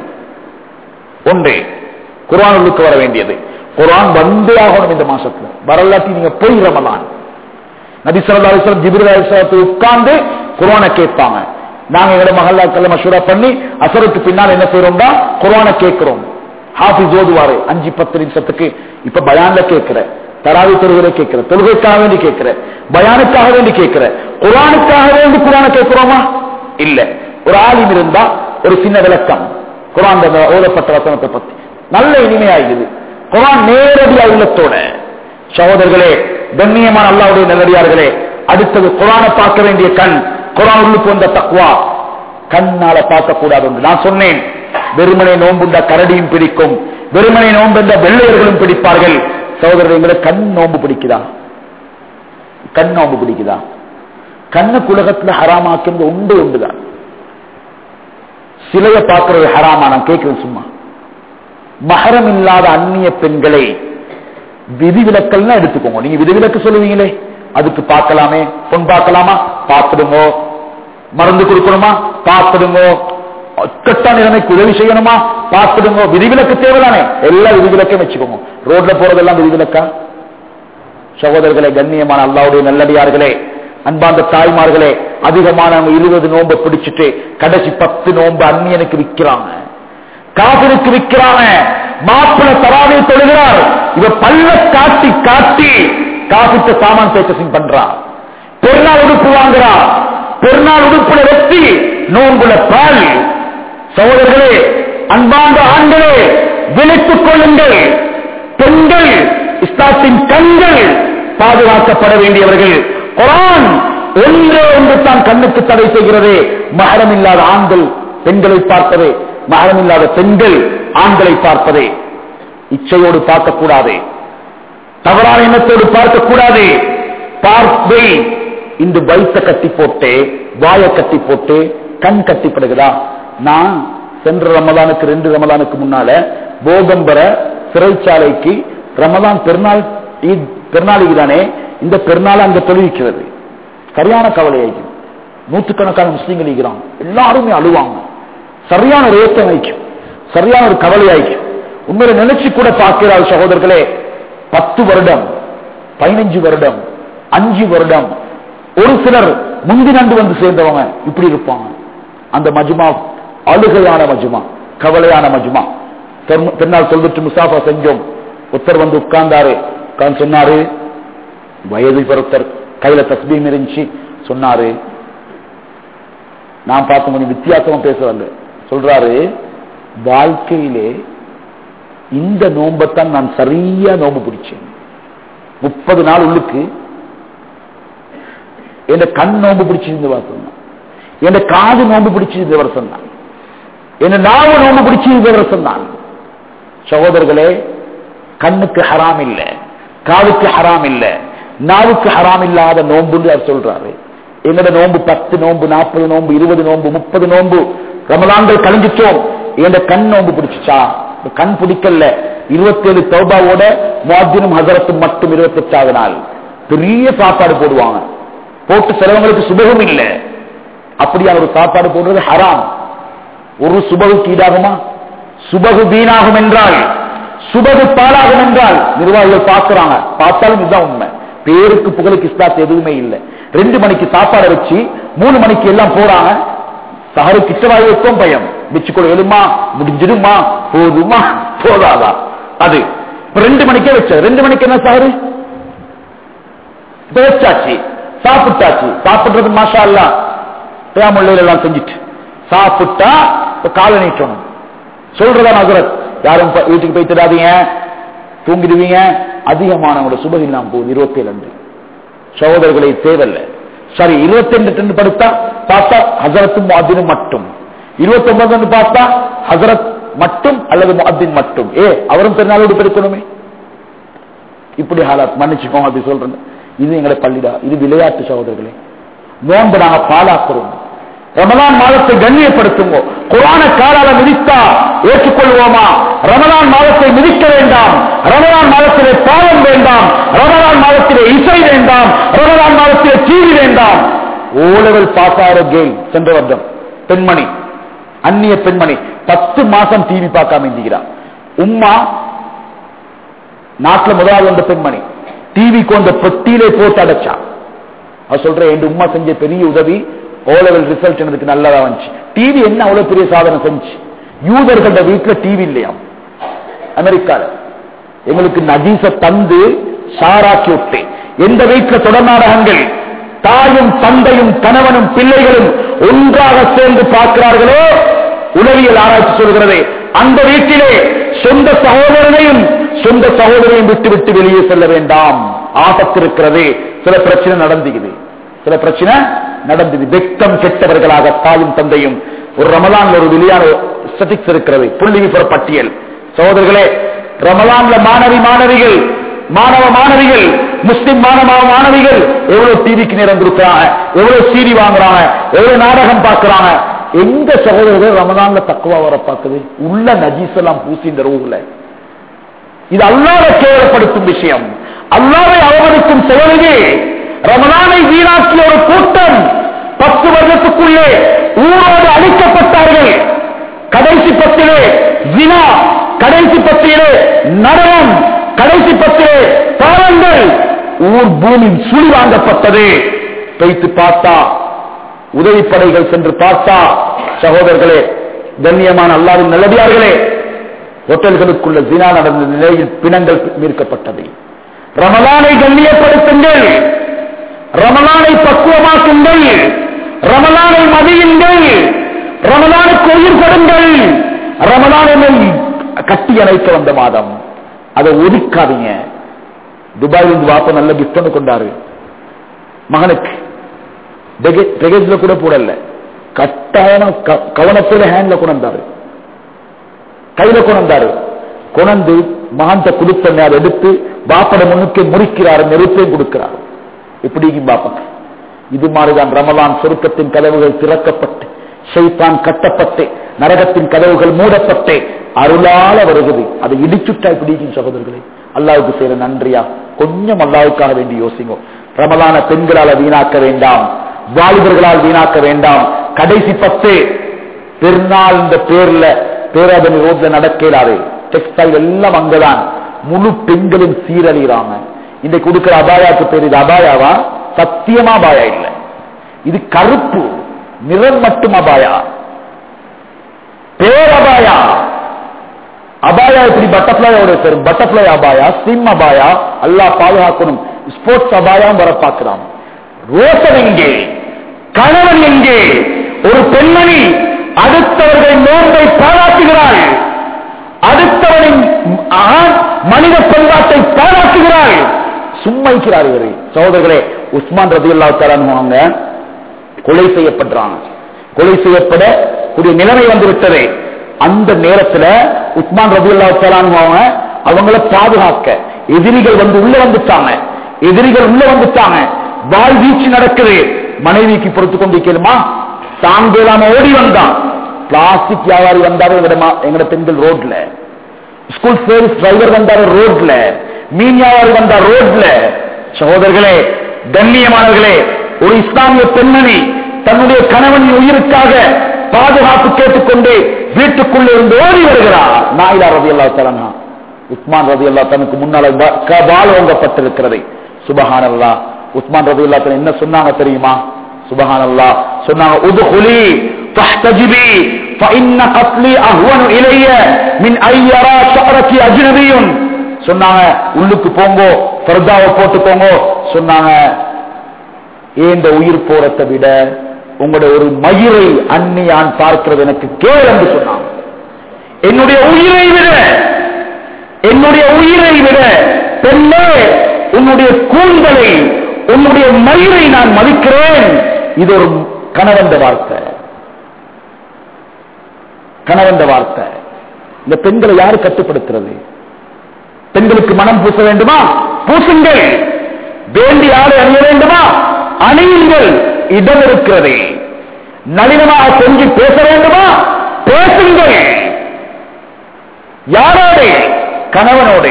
ஒன்றே குரானுக்கு வர வேண்டியது குரான் வந்தே ஆகணும் இந்த மாசத்துல வரலாற்றி நீங்க போய் ரமலான் நபி சொல்லா அலிஸ்லாம் ஜிபிர் அலிஸ்லாத்து உட்கார்ந்து குரானை கேட்பாங்க நாங்க எங்களை மகல்லாக்கள் மஷூரா பண்ணி அசருக்கு பின்னால் என்ன செய்யறோம்னா குரானை கேட்கிறோம் ஹாஃபிஸ் ஓதுவாரு அஞ்சு பத்து நிமிஷத்துக்கு இப்ப பயான்ல கேட்கிற தராவி தொழுகை கேட்கிற தொழுகைக்காக வேண்டி கேட்கிற பயானுக்காக வேண்டி கேட்கிற குரானுக்காக வேண்டி குரானை கேட்கிறோமா இல்ல ஒரு ஆலிம் இருந்தா ஒரு சின்ன விளக்கம் குரான் ஓதப்பட்ட வசனத்தை பத்தி நல்ல இனிமையாகுது குரான் நேரடியா உள்ளத்தோட சகோதரர்களே கண்ணியமான அல்லாவுடைய நல்லடியார்களே அடுத்தது குரானை பார்க்க வேண்டிய கண் குரான் உள்ளுக்கு வந்த தக்குவா கண்ணால பார்க்க கூடாது என்று நான் சொன்னேன் வெறுமனை நோம்புண்ட கரடியும் பிடிக்கும் வெறுமனை நோம்புண்ட வெள்ளையர்களும் பிடிப்பார்கள் சகோதரர்களை கண் நோம்பு பிடிக்குதா கண் நோம்பு பிடிக்குதா கண்ணுக்கு உலகத்துல ஹராமாக்குறது உண்டு உண்டுதான் சிலைய பார்க்கறது ஹராமா நான் கேட்கிறேன் சும்மா மகரம் இல்லாத அந்நிய பெண்களை விதிவிலக்கல்னா எடுத்துக்கோங்க நீங்க விதிவிலக்கு சொல்லுவீங்களே அதுக்கு பார்க்கலாமே பொன் பார்க்கலாமா பார்த்துடுங்கோ மருந்து கொடுக்கணுமா பார்த்துடுங்கோ கட்ட நிலைமைக்கு உதவி செய்யணுமா பார்த்துடுங்க விதிவிலக்கு தேவைதானே எல்லா விதிவிலக்கையும் வச்சுக்கோங்க ரோட்ல போறதெல்லாம் விதிவிலக்கா சகோதரர்களே கண்ணியமான அல்லாவுடைய நல்லடியார்களே அன்பாந்த தாய்மார்களே அதிகமானவங்க இருபது நோன்பை பிடிச்சிட்டு கடைசி பத்து நோன்பு அந்நியனுக்கு விற்கிறாங்க காபிருக்கு விற்கிறாங்க மாப்பிள தராவே தொழுகிறார் இவ பல்ல காட்டி காட்டி காபிட்ட சாமான் பேச்சசிங் பண்றான் பெருநாள் உடுப்பு வாங்குறா பெருநாள் உடுப்புல வெட்டி நோன்புல பால் சகோதரர்களே அன்பாந்த ஆண்களே விழித்துக் கொள்ளுங்கள் பெண்கள் இஸ்லாத்தின் கண்கள் பாதுகாக்கப்பட வேண்டியவர்கள் குரான் ஒன்றே ஒன்று தான் கண்ணுக்கு தடை செய்கிறது மகரம் இல்லாத ஆண்கள் பெண்களை பார்ப்பதே மகரம் இல்லாத பெண்கள் ஆண்களை பார்ப்பதே இச்சையோடு பார்க்கக்கூடாது தவறான எண்ணத்தோடு பார்க்கக்கூடாது பார்வை இந்த வயிற்ற கட்டி போட்டு வாயை கட்டி போட்டு கண் கட்டிப்படுகிறா நான் சென்ற ரமலானுக்கு ரெண்டு ரமலானுக்கு முன்னால போகம்பர சிறைச்சாலைக்கு ரமலான் பெருநாள் ஈத் பெருநாளைக்கு தானே இந்த பெருநாள் அங்க தொழுவிக்கிறது சரியான கவலையாகி நூற்றுக்கணக்கான முஸ்லீம்கள் இருக்கிறாங்க எல்லாருமே அழுவாங்க சரியான ஒரு ஏற்றம் வைக்கும் சரியான ஒரு கவலையாய்க்கும் உண்மையில நினைச்சு கூட பார்க்கிறார் சகோதரர்களே பத்து வருடம் பதினஞ்சு வருடம் அஞ்சு வருடம் ஒரு சிலர் முந்தி நண்டு வந்து சேர்ந்தவங்க இப்படி இருப்பாங்க அந்த மஜுமா அழுகையான மஜுமா கவலையான மஜுமா பெருநாள் சொல்லிட்டு முசாஃபா செஞ்சோம் ஒருத்தர் வந்து உட்கார்ந்தாரு உட்கார்ந்து சொன்னாரு வயது பொறுத்தர் கையில தஸ்பீம் இருந்துச்சு சொன்னாரு நான் பார்த்து கொஞ்சம் வித்தியாசமா பேசுறேன் சொல்றாரு வாழ்க்கையிலே இந்த நோன்பத்தான் நான் சரியா நோன்பு பிடிச்சேன் முப்பது நாள் உள்ளுக்கு என் கண் நோன்பு பிடிச்சிருந்த வருஷம் தான் என் காது நோன்பு பிடிச்சிருந்த வருஷம் தான் என் நாவு நோன்பு பிடிச்சிருந்த வருஷம் தான் சகோதரர்களே கண்ணுக்கு ஹராம் இல்ல காதுக்கு ஹராம் இல்ல நாவுக்கு ஹராம் இல்லாத நோன்புன்னு அவர் சொல்றாரு என்னோட நோன்பு பத்து நோன்பு நாற்பது நோன்பு இருபது நோன்பு முப்பது நோன்பு ரமலான்கள் கழிஞ்சிட்டோம் என் கண் நோன்பு பிடிச்சிச்சா கண் பிடிக்கல இருபத்தேழு தௌபாவோட முவாத்தினும் ஹசரத்தும் மட்டும் இருபத்தெட்டாவது நாள் பெரிய சாப்பாடு போடுவாங்க போட்டு சிலவங்களுக்கு சுபகம் இல்லை அப்படியா ஒரு சாப்பாடு போடுறது ஹராம் ஒரு சுபகுக்கு ஈடாகுமா சுபகு வீணாகும் என்றால் சுபகு பாலாகும் என்றால் நிர்வாகிகள் பார்க்கிறாங்க பார்த்தாலும் இதுதான் உண்மை பேருக்கு புகழுக்கு இஸ்லாத்து எதுவுமே இல்லை ரெண்டு மணிக்கு சாப்பாடை வச்சு மூணு மணிக்கு எல்லாம் போறாங்க சஹரு கிட்டவாய் வைக்கும் பயம் வச்சுக்கொள்ள எழுமா முடிஞ்சிடுமா போதுமா போதாதா அது இப்ப ரெண்டு மணிக்கே வச்ச ரெண்டு மணிக்கு என்ன சஹரு இப்ப வச்சாச்சு சாப்பிட்டாச்சு சாப்பிடுறது மாஷா அல்ல பேமுள்ளையில எல்லாம் செஞ்சுட்டு சாப்பிட்டா இப்ப காலை நீட்டணும் சொல்றதா நகரத் யாரும் ப- வீட்டுக்கு போய் தராதீங்க தூங்கிடுவீங்க அதிகமானவங்களோட சுபம் இல்லாம போகுது இருபத்தி ஏழு சகோதரர்களை தேவையில்லை சரி இருபத்தி ரெண்டு படுத்தா பார்த்தா ஹசரத்தும் முஅத்தினும் மட்டும் இருபத்தி ஒன்பது பார்த்தா ஹசரத் மட்டும் அல்லது முஅத்தின் மட்டும் ஏ அவரும் பெருநாளோடு பெருக்கணுமே இப்படி ஹாலாத் மன்னிச்சுக்கோங்க அப்படி சொல்றேன் இது எங்களை பள்ளிடா இது விளையாட்டு சகோதரர்களே நோன்பு நாங்க பாலாக்குறோம் ரமலான் மாதத்தை கண்ணியப்படுத்துங்க குரான காலால மிதித்தா ஏற்றுக்கொள்வோமா ரமலான் மாதத்தை மிதிக்க வேண்டாம் ரமலான் மாதத்திலே பாவம் வேண்டாம் ரமலான் மாதத்திலே இசை வேண்டாம் ரமலான் மாதத்திலே டிவி வேண்டாம் ஓலவல் பாஸ் ஆகிற கேள் சென்ற வருடம் பெண்மணி அந்நிய பெண்மணி பத்து மாசம் டிவி பார்க்காம இருந்துகிறார் உம்மா நாட்டுல முதலாவது வந்த பெண்மணி டிவி கொண்ட பெட்டியிலே போட்டு அடைச்சா அவ சொல்ற என் உம்மா செஞ்ச பெரிய உதவி ஓ லெவல் ரிசல்ட் எனக்கு நல்லதா வந்துச்சு டிவி என்ன அவ்வளவு பெரிய சாதனை செஞ்சு யூதர்கள வீட்டுல டிவி இல்லையாம் அமெரிக்கால எங்களுக்கு நஜீச தந்து சாராக்கி விட்டு எந்த வீட்டுல தொடர் நாடகங்கள் தாயும் தந்தையும் கணவனும் பிள்ளைகளும் ஒன்றாக சேர்ந்து பார்க்கிறார்களோ உளவியல் ஆராய்ச்சி சொல்கிறது அந்த வீட்டிலே சொந்த சகோதரனையும் சொந்த சகோதரையும் விட்டு விட்டு வெளியே செல்ல வேண்டாம் ஆபத்து இருக்கிறது சில பிரச்சனை நடந்துக்குது சில பிரச்சனை நடந்தது வெக்கம் கெட்டவர்களாக தாயும் தந்தையும் ஒரு ரமலான்ல ஒரு வெளியான ஸ்டட்டிக்ஸ் இருக்கிறது புள்ளி விபர பட்டியல் சகோதரர்களே ரமலான்ல மாணவி மாணவிகள் மாணவ மாணவிகள் முஸ்லிம் மாணவ மாணவிகள் எவ்வளவு டிவிக்கு நேரம் கொடுக்குறாங்க எவ்வளவு சீடி வாங்குறாங்க எவ்வளவு நாடகம் பார்க்கறாங்க எங்க சகோதரர்கள் ரமலான்ல தக்குவா வர பார்க்குது உள்ள நஜீஸ் எல்லாம் பூசி இந்த ரூல இது அல்லாவை கேவலப்படுத்தும் விஷயம் அல்லாவை அவமதிக்கும் செயலிலே ரமலானை வீணாக்கிய ஒரு கூட்டம் பத்து வருடத்துக்குள்ளே ஊரோடு அழிக்கப்பட்டார்கள் கடைசி பத்திலே வினா கடைசி பத்திலே நரகம் கடைசி பத்திலே பாவங்கள் ஊர் பூமி சுழி வாங்கப்பட்டது வைத்து பார்த்தா உதவிப்படைகள் சென்று பார்த்தா சகோதரர்களே கண்ணியமான அல்லாவின் நல்லடியார்களே ஹோட்டல்களுக்குள்ள ஜினா நடந்த நிலையில் பிணங்கள் மீட்கப்பட்டது ரமலானை கண்ணியப்படுத்துங்கள் ரமலானை பக்குவமாக்குங்கள் ரமலானை மதியுங்கள் ரமலானுக்கு உயிர் கொடுங்கள் ரமலானை கட்டி அணைக்க வந்த மாதம் அதை ஒதுக்காதீங்க துபாயில் இருந்து வாப்ப நல்ல கிஃப்ட் ஒன்று கொண்டாரு மகனுக்கு பேகேஜ்ல கூட போடல கட்டாயம் க- கவனத்தோட ஹேண்ட்ல கொண்டாரு கையில கொண்டாரு கொண்டு மகன்கிட்ட கொடுத்த அதை எடுத்து பாப்பட முன்னுக்கு முறிக்கிறார் நெருப்பையும் கொடுக்கிறார் இப்படி பாப்பா இது மாதிரிதான் ரமலான் சொருக்கத்தின் கதவுகள் திறக்கப்பட்டு ஷைத்தான் கட்டப்பட்டு நரகத்தின் கதவுகள் மூடப்பட்டு அருளால வருகிறது அதை இடிச்சுட்டா இப்படி சகோதரர்களே அல்லாவுக்கு செய்யற நன்றியா கொஞ்சம் அல்லாவுக்காக வேண்டி யோசிங்க ரமலான பெண்களால வீணாக்க வேண்டாம் வாலிபர்களால் வீணாக்க வேண்டாம் கடைசி பத்து பெருநாள் இந்த பேர்ல பேராதனி ரோட்ல நடக்கிறாரு டெக்ஸ்டைல் எல்லாம் அங்கதான் முழு பெண்களும் சீரழிகிறாங்க இன்னைக்கு கொடுக்கிற அபாயாக்கு பேர் இது அபாயாவா சத்தியமா அபாயா இல்லை இது கருப்பு நிறம் மட்டும் அபாயா பேரபாயா அபாயா இப்படி பட்டர்ஃபிளையோட சார் பட்டர்ஃபிளை அபாயா சிம் அபாயா அல்லாஹ் பாதுகாக்கணும் ஸ்போர்ட்ஸ் அபாயம் வர பார்க்கிறான் ரோசன் எங்கே கணவன் எங்கே ஒரு பெண்மணி அடுத்தவர்கள் நோன்பை பாராட்டுகிறாள் அடுத்தவனின் ஆண் மனித பண்பாட்டை பாராட்டுகிறாள் சும்மைக்கிறார்கள் சகோதரர்களே உஸ்மான் ரதி அல்லா அவங்க கொலை செய்யப்படுறாங்க கொலை செய்யப்பட கூடிய நிலைமை வந்து விட்டது அந்த நேரத்தில் உஸ்மான் ரபி அவங்க அவங்கள பாதுகாக்க எதிரிகள் வந்து உள்ள வந்துட்டாங்க எதிரிகள் உள்ள வந்துட்டாங்க வால் வீச்சு நடக்குது மனைவிக்கு பொறுத்து கொண்டு கேளுமா தாங்கலாம ஓடி வந்தான் பிளாஸ்டிக் வியாபாரி வந்தாரு எங்கட மா- எங்கட பெண்கள் ரோட்ல ஸ்கூல் சர்வீஸ் டிரைவர் வந்தாரு ரோட்ல மீன் வியாபாரி வந்தார் ரோட்ல சகோதரர்களே கண்ணியமானவர்களே ஒரு இஸ்லாமிய பெண்மணி தன்னுடைய கணவனின் உயிருக்காக பாதுகாப்பு கேட்டுக்கொண்டு வீட்டுக்குள்ளே இருந்து ஓடி வருகிறார் நாயிலா ரதி அல்லா தலனா உஸ்மான் ரதி அல்லா தனக்கு முன்னால வ- க- வாள் ஓங்கப்பட்டிருக்கிறது சுபஹான் அல்லா உஸ்மான் ரதி அல்லா என்ன சொன்னாங்க தெரியுமா சுபஹான் அல்லா சொன்னாங்க உதுகுலி فاحتجبي فإن قتلي أهون إلي من أن يرى شعرك أجنبي சொன்னாங்க உள்ளுக்கு போங்கோ பர்தாவை போட்டுக்கோங்க சொன்னாங்க ஏன் இந்த உயிர் போறதை விட உங்களுடைய ஒரு மயிரை அந்நியான் பார்க்கிறது எனக்கு கேள் என்று சொன்னாங்க என்னுடைய உயிரை விட என்னுடைய உயிரை விட பெண்ணே உன்னுடைய கூந்தலை உன்னுடைய மயிரை நான் மதிக்கிறேன் இது ஒரு கணவந்த வார்த்தை கணவந்த வார்த்தை இந்த பெண்களை யாரு கட்டுப்படுத்துறது பெண்களுக்கு மனம் பூச வேண்டுமா பூசுங்கள் வேண்டி ஆடை அணிய வேண்டுமா அணியுங்கள் இடம் இருக்கிறது நளினமாக செஞ்சு பேச வேண்டுமா பேசுங்கள் யாரோடு கணவனோடு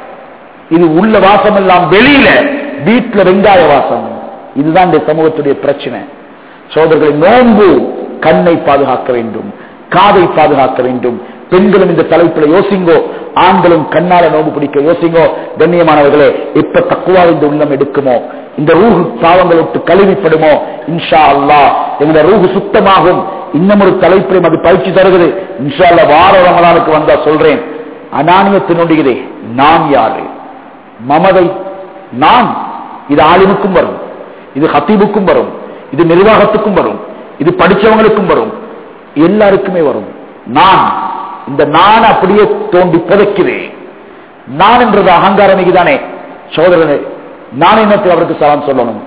இது உள்ள வாசம் எல்லாம் வெளியில வீட்டுல வெங்காய வாசம் இதுதான் இந்த சமூகத்துடைய பிரச்சனை சோதர்களை நோன்பு கண்ணை பாதுகாக்க வேண்டும் காதை பாதுகாக்க வேண்டும் பெண்களும் இந்த தலைப்புல யோசிங்கோ ஆண்களும் கண்ணால நோம்பு பிடிக்க யோசிங்கோ கண்ணியமானவர்களே எப்ப தக்குவா இந்த உள்ளம் எடுக்குமோ இந்த ரூஹு பாவங்கள் விட்டு கழுவிப்படுமோ இன்ஷா அல்லாஹ் எங்க ரூஹு சுத்தமாகும் இன்னும் ஒரு தலைப்பிலும் அது பயிற்சி தருகிறது இன்ஷா அல்லா வார ரமலானுக்கு வந்தா சொல்றேன் அனானியத்தினுடையதே நான் யாரு மமதை நான் இது ஆலிமுக்கும் வரும் இது ஹத்தீபுக்கும் வரும் இது நிர்வாகத்துக்கும் வரும் இது படிச்சவங்களுக்கும் வரும் எல்லாருக்குமே வரும் நான் இந்த நான் அப்படியே தோண்டி புதைக்கிறேன் நான் என்றது அகங்காரம் தானே சோதரனே நான் என்னத்துக்கு அவருக்கு சலாம் சொல்லணும்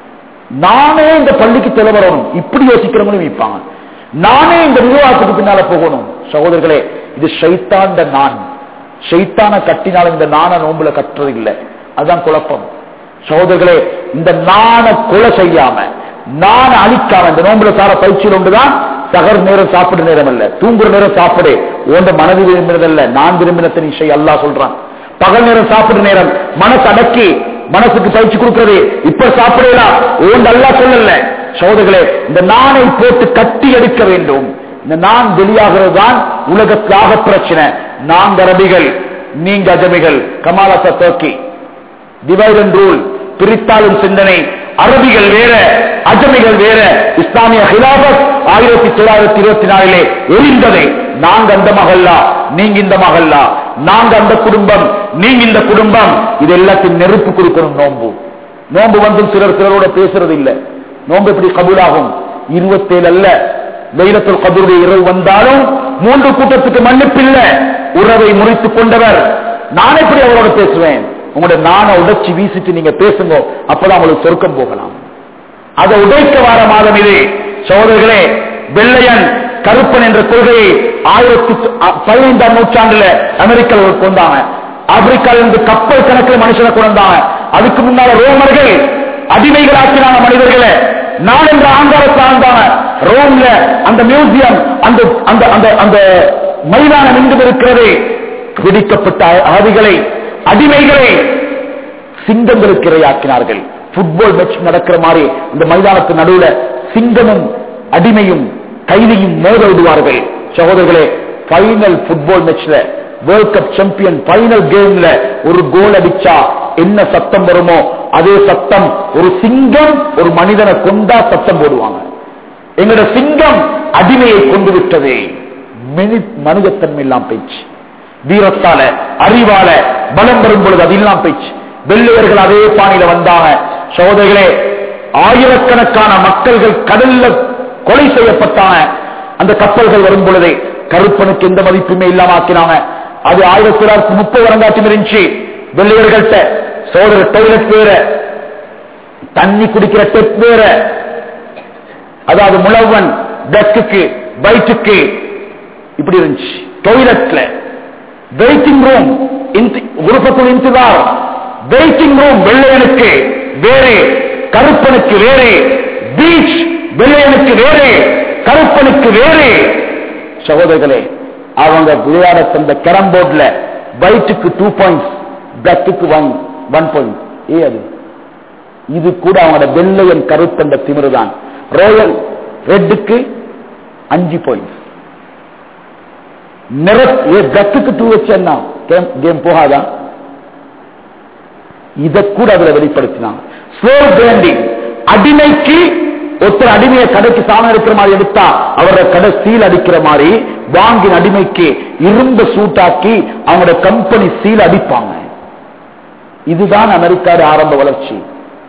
நானே இந்த பள்ளிக்கு தெளிவரணும் இப்படி யோசிக்கிறவங்களும் வைப்பாங்க நானே இந்த நிர்வாகத்துக்கு பின்னால போகணும் சகோதரர்களே இது ஷைத்தாண்ட நான் ஷைத்தான கட்டினாலும் இந்த நான நோம்புல கட்டுறது இல்லை அதுதான் குழப்பம் சகோதரர்களே இந்த நாண கொலை செய்யாம நாண அழிக்காம இந்த நோம்புல சார பயிற்சியில் ஒன்றுதான் சகர் நேரம் சாப்பிடுற நேரம் அல்ல தூங்குற நேரம் சாப்பிடு உண்ட மனது விரும்பினதல்ல நான் விரும்பினத்தை நீ செய் அல்லாஹ் சொல்றான் பகல் நேரம் சாப்பிடுற நேரம் மனசு அடக்கி மனசுக்கு பயிற்சி கொடுக்கிறது இப்ப சாப்பிடலாம் ஓண்டு அல்லா சொல்லல சோதர்களே இந்த நானை போட்டு கட்டி எடுக்க வேண்டும் இந்த நான் வெளியாகிறது தான் உலகத்தாக பிரச்சனை நாங்க அரபிகள் நீங்க அஜமிகள் கமாலத்தை தோக்கி டிவைட் அண்ட் ரூல் பிரித்தாளும் சிந்தனை அரபிகள் வேற அஜமிகள் வேற இஸ்லாமிய ஹிலாபத் ஆயிரத்தி தொள்ளாயிரத்தி இருபத்தி நாலிலே எரிந்ததை நாங்க அந்த மகல்லா நீங்க இந்த மகல்லா நாங்க அந்த குடும்பம் நீங்க இந்த குடும்பம் இது எல்லாத்தையும் நெருப்பு கொடுக்கணும் நோன்பு நோன்பு வந்து சிலர் சிலரோட பேசுறது இல்ல நோன்பு எப்படி கபூலாகும் இருபத்தேழு அல்ல லைலத்துல் கபருடைய இரவு வந்தாலும் மூன்று கூட்டத்துக்கு மன்னிப்பில்லை உறவை முறித்துக் கொண்டவர் நான் எப்படி அவரோட பேசுவேன் உங்களுடைய நானை உடைச்சி வீசிட்டு நீங்க பேசுங்க அப்பதான் உங்களுக்கு சொர்க்கம் போகலாம் அதை உடைக்க வார மாதம் இது சோதர்களே வெள்ளையன் கருப்பன் என்ற கொள்கையை ஆயிரத்தி பதினைந்தாம் நூற்றாண்டுல அமெரிக்காவில் கொண்டாங்க ஆப்பிரிக்காவில் இருந்து கப்பல் கணக்கில் மனுஷனை கொண்டாங்க அதுக்கு முன்னால ரோமர்கள் அடிமைகளாக்கினாங்க மனிதர்களை நான் என்ற ஆங்காரத்தை ஆண்டாங்க ரோம்ல அந்த மியூசியம் அந்த அந்த அந்த அந்த மைதானம் எங்கும் இருக்கிறது பிடிக்கப்பட்ட ஆதிகளை அடிமைகளை சிங்கங்களுக்கு இரையாக்கினார்கள் புட்பால் மேட்ச் நடக்கிற மாதிரி இந்த மைதானத்து நடுவுல சிங்கமும் அடிமையும் கைதியும் மோத விடுவார்கள் சகோதரர்களே பைனல் புட்பால் மேட்ச்ல வேர்ல்ட் கப் சாம்பியன் பைனல் கேம்ல ஒரு கோல் அடிச்சா என்ன சத்தம் வருமோ அதே சத்தம் ஒரு சிங்கம் ஒரு மனிதனை கொண்டா சத்தம் போடுவாங்க எங்களோட சிங்கம் அடிமையை கொண்டு விட்டது மனிதத்தன்மை எல்லாம் பேச்சு வீரத்தால அறிவால பலம் வரும் பொழுது அதெல்லாம் பேச்சு வெள்ளையர்கள் அதே பாணியில வந்தாங்க சோதர்களே ஆயிரக்கணக்கான மக்கள்கள் கடல்ல கொலை செய்யப்பட்டான அந்த கப்பல்கள் வரும் பொழுது கருப்பனுக்கு எந்த மதிப்புமே இல்லாம ஆக்கினாங்க அது ஆயிரத்தி தொள்ளாயிரத்தி முப்பது வரங்காட்டும் இருந்துச்சு வெள்ளையர்கள்ட்ட சோதர டொய்லெட் வேற தண்ணி குடிக்கிற டெப் வேற அதாவது முழவன் டஸ்க்கு வயிற்றுக்கு இப்படி இருந்துச்சு டொய்லெட்ல வெயிட்டிங் ரூம் குருப்பத்துள் இன்சுதார் வெயிட்டிங் ரூம் வெள்ளையனுக்கு வேறு கருப்பனுக்கு வேறு பீச் வெள்ளையனுக்கு வேறு கருப்பனுக்கு வேறு சகோதரர்களே அவங்க விளையாட தந்த கேரம் போர்ட்ல வயிற்றுக்கு டூ பாயிண்ட்ஸ் பிளக்குக்கு ஒன் ஒன் பாயிண்ட் ஏ அது இது கூட அவங்களோட வெள்ளையன் கருத்தண்ட திமிருதான் ரோயல் ரெட்டுக்கு அஞ்சு பாயிண்ட் பிளக்குக்கு டூ வச்சா கேம் போகாதா இதை கூட அதுல வெளிப்படுத்தினாங்க ஸ்லோர் பிராண்டிங் அடிமைக்கு ஒருத்தர் அடிமையை கடைக்கு சாமி எடுக்கிற மாதிரி எடுத்தா அவரோட கடை சீல் அடிக்கிற மாதிரி வாங்கின அடிமைக்கு இரும்பு சூட்டாக்கி அவங்களோட கம்பெனி சீல் அடிப்பாங்க இதுதான் அமெரிக்காவோட ஆரம்ப வளர்ச்சி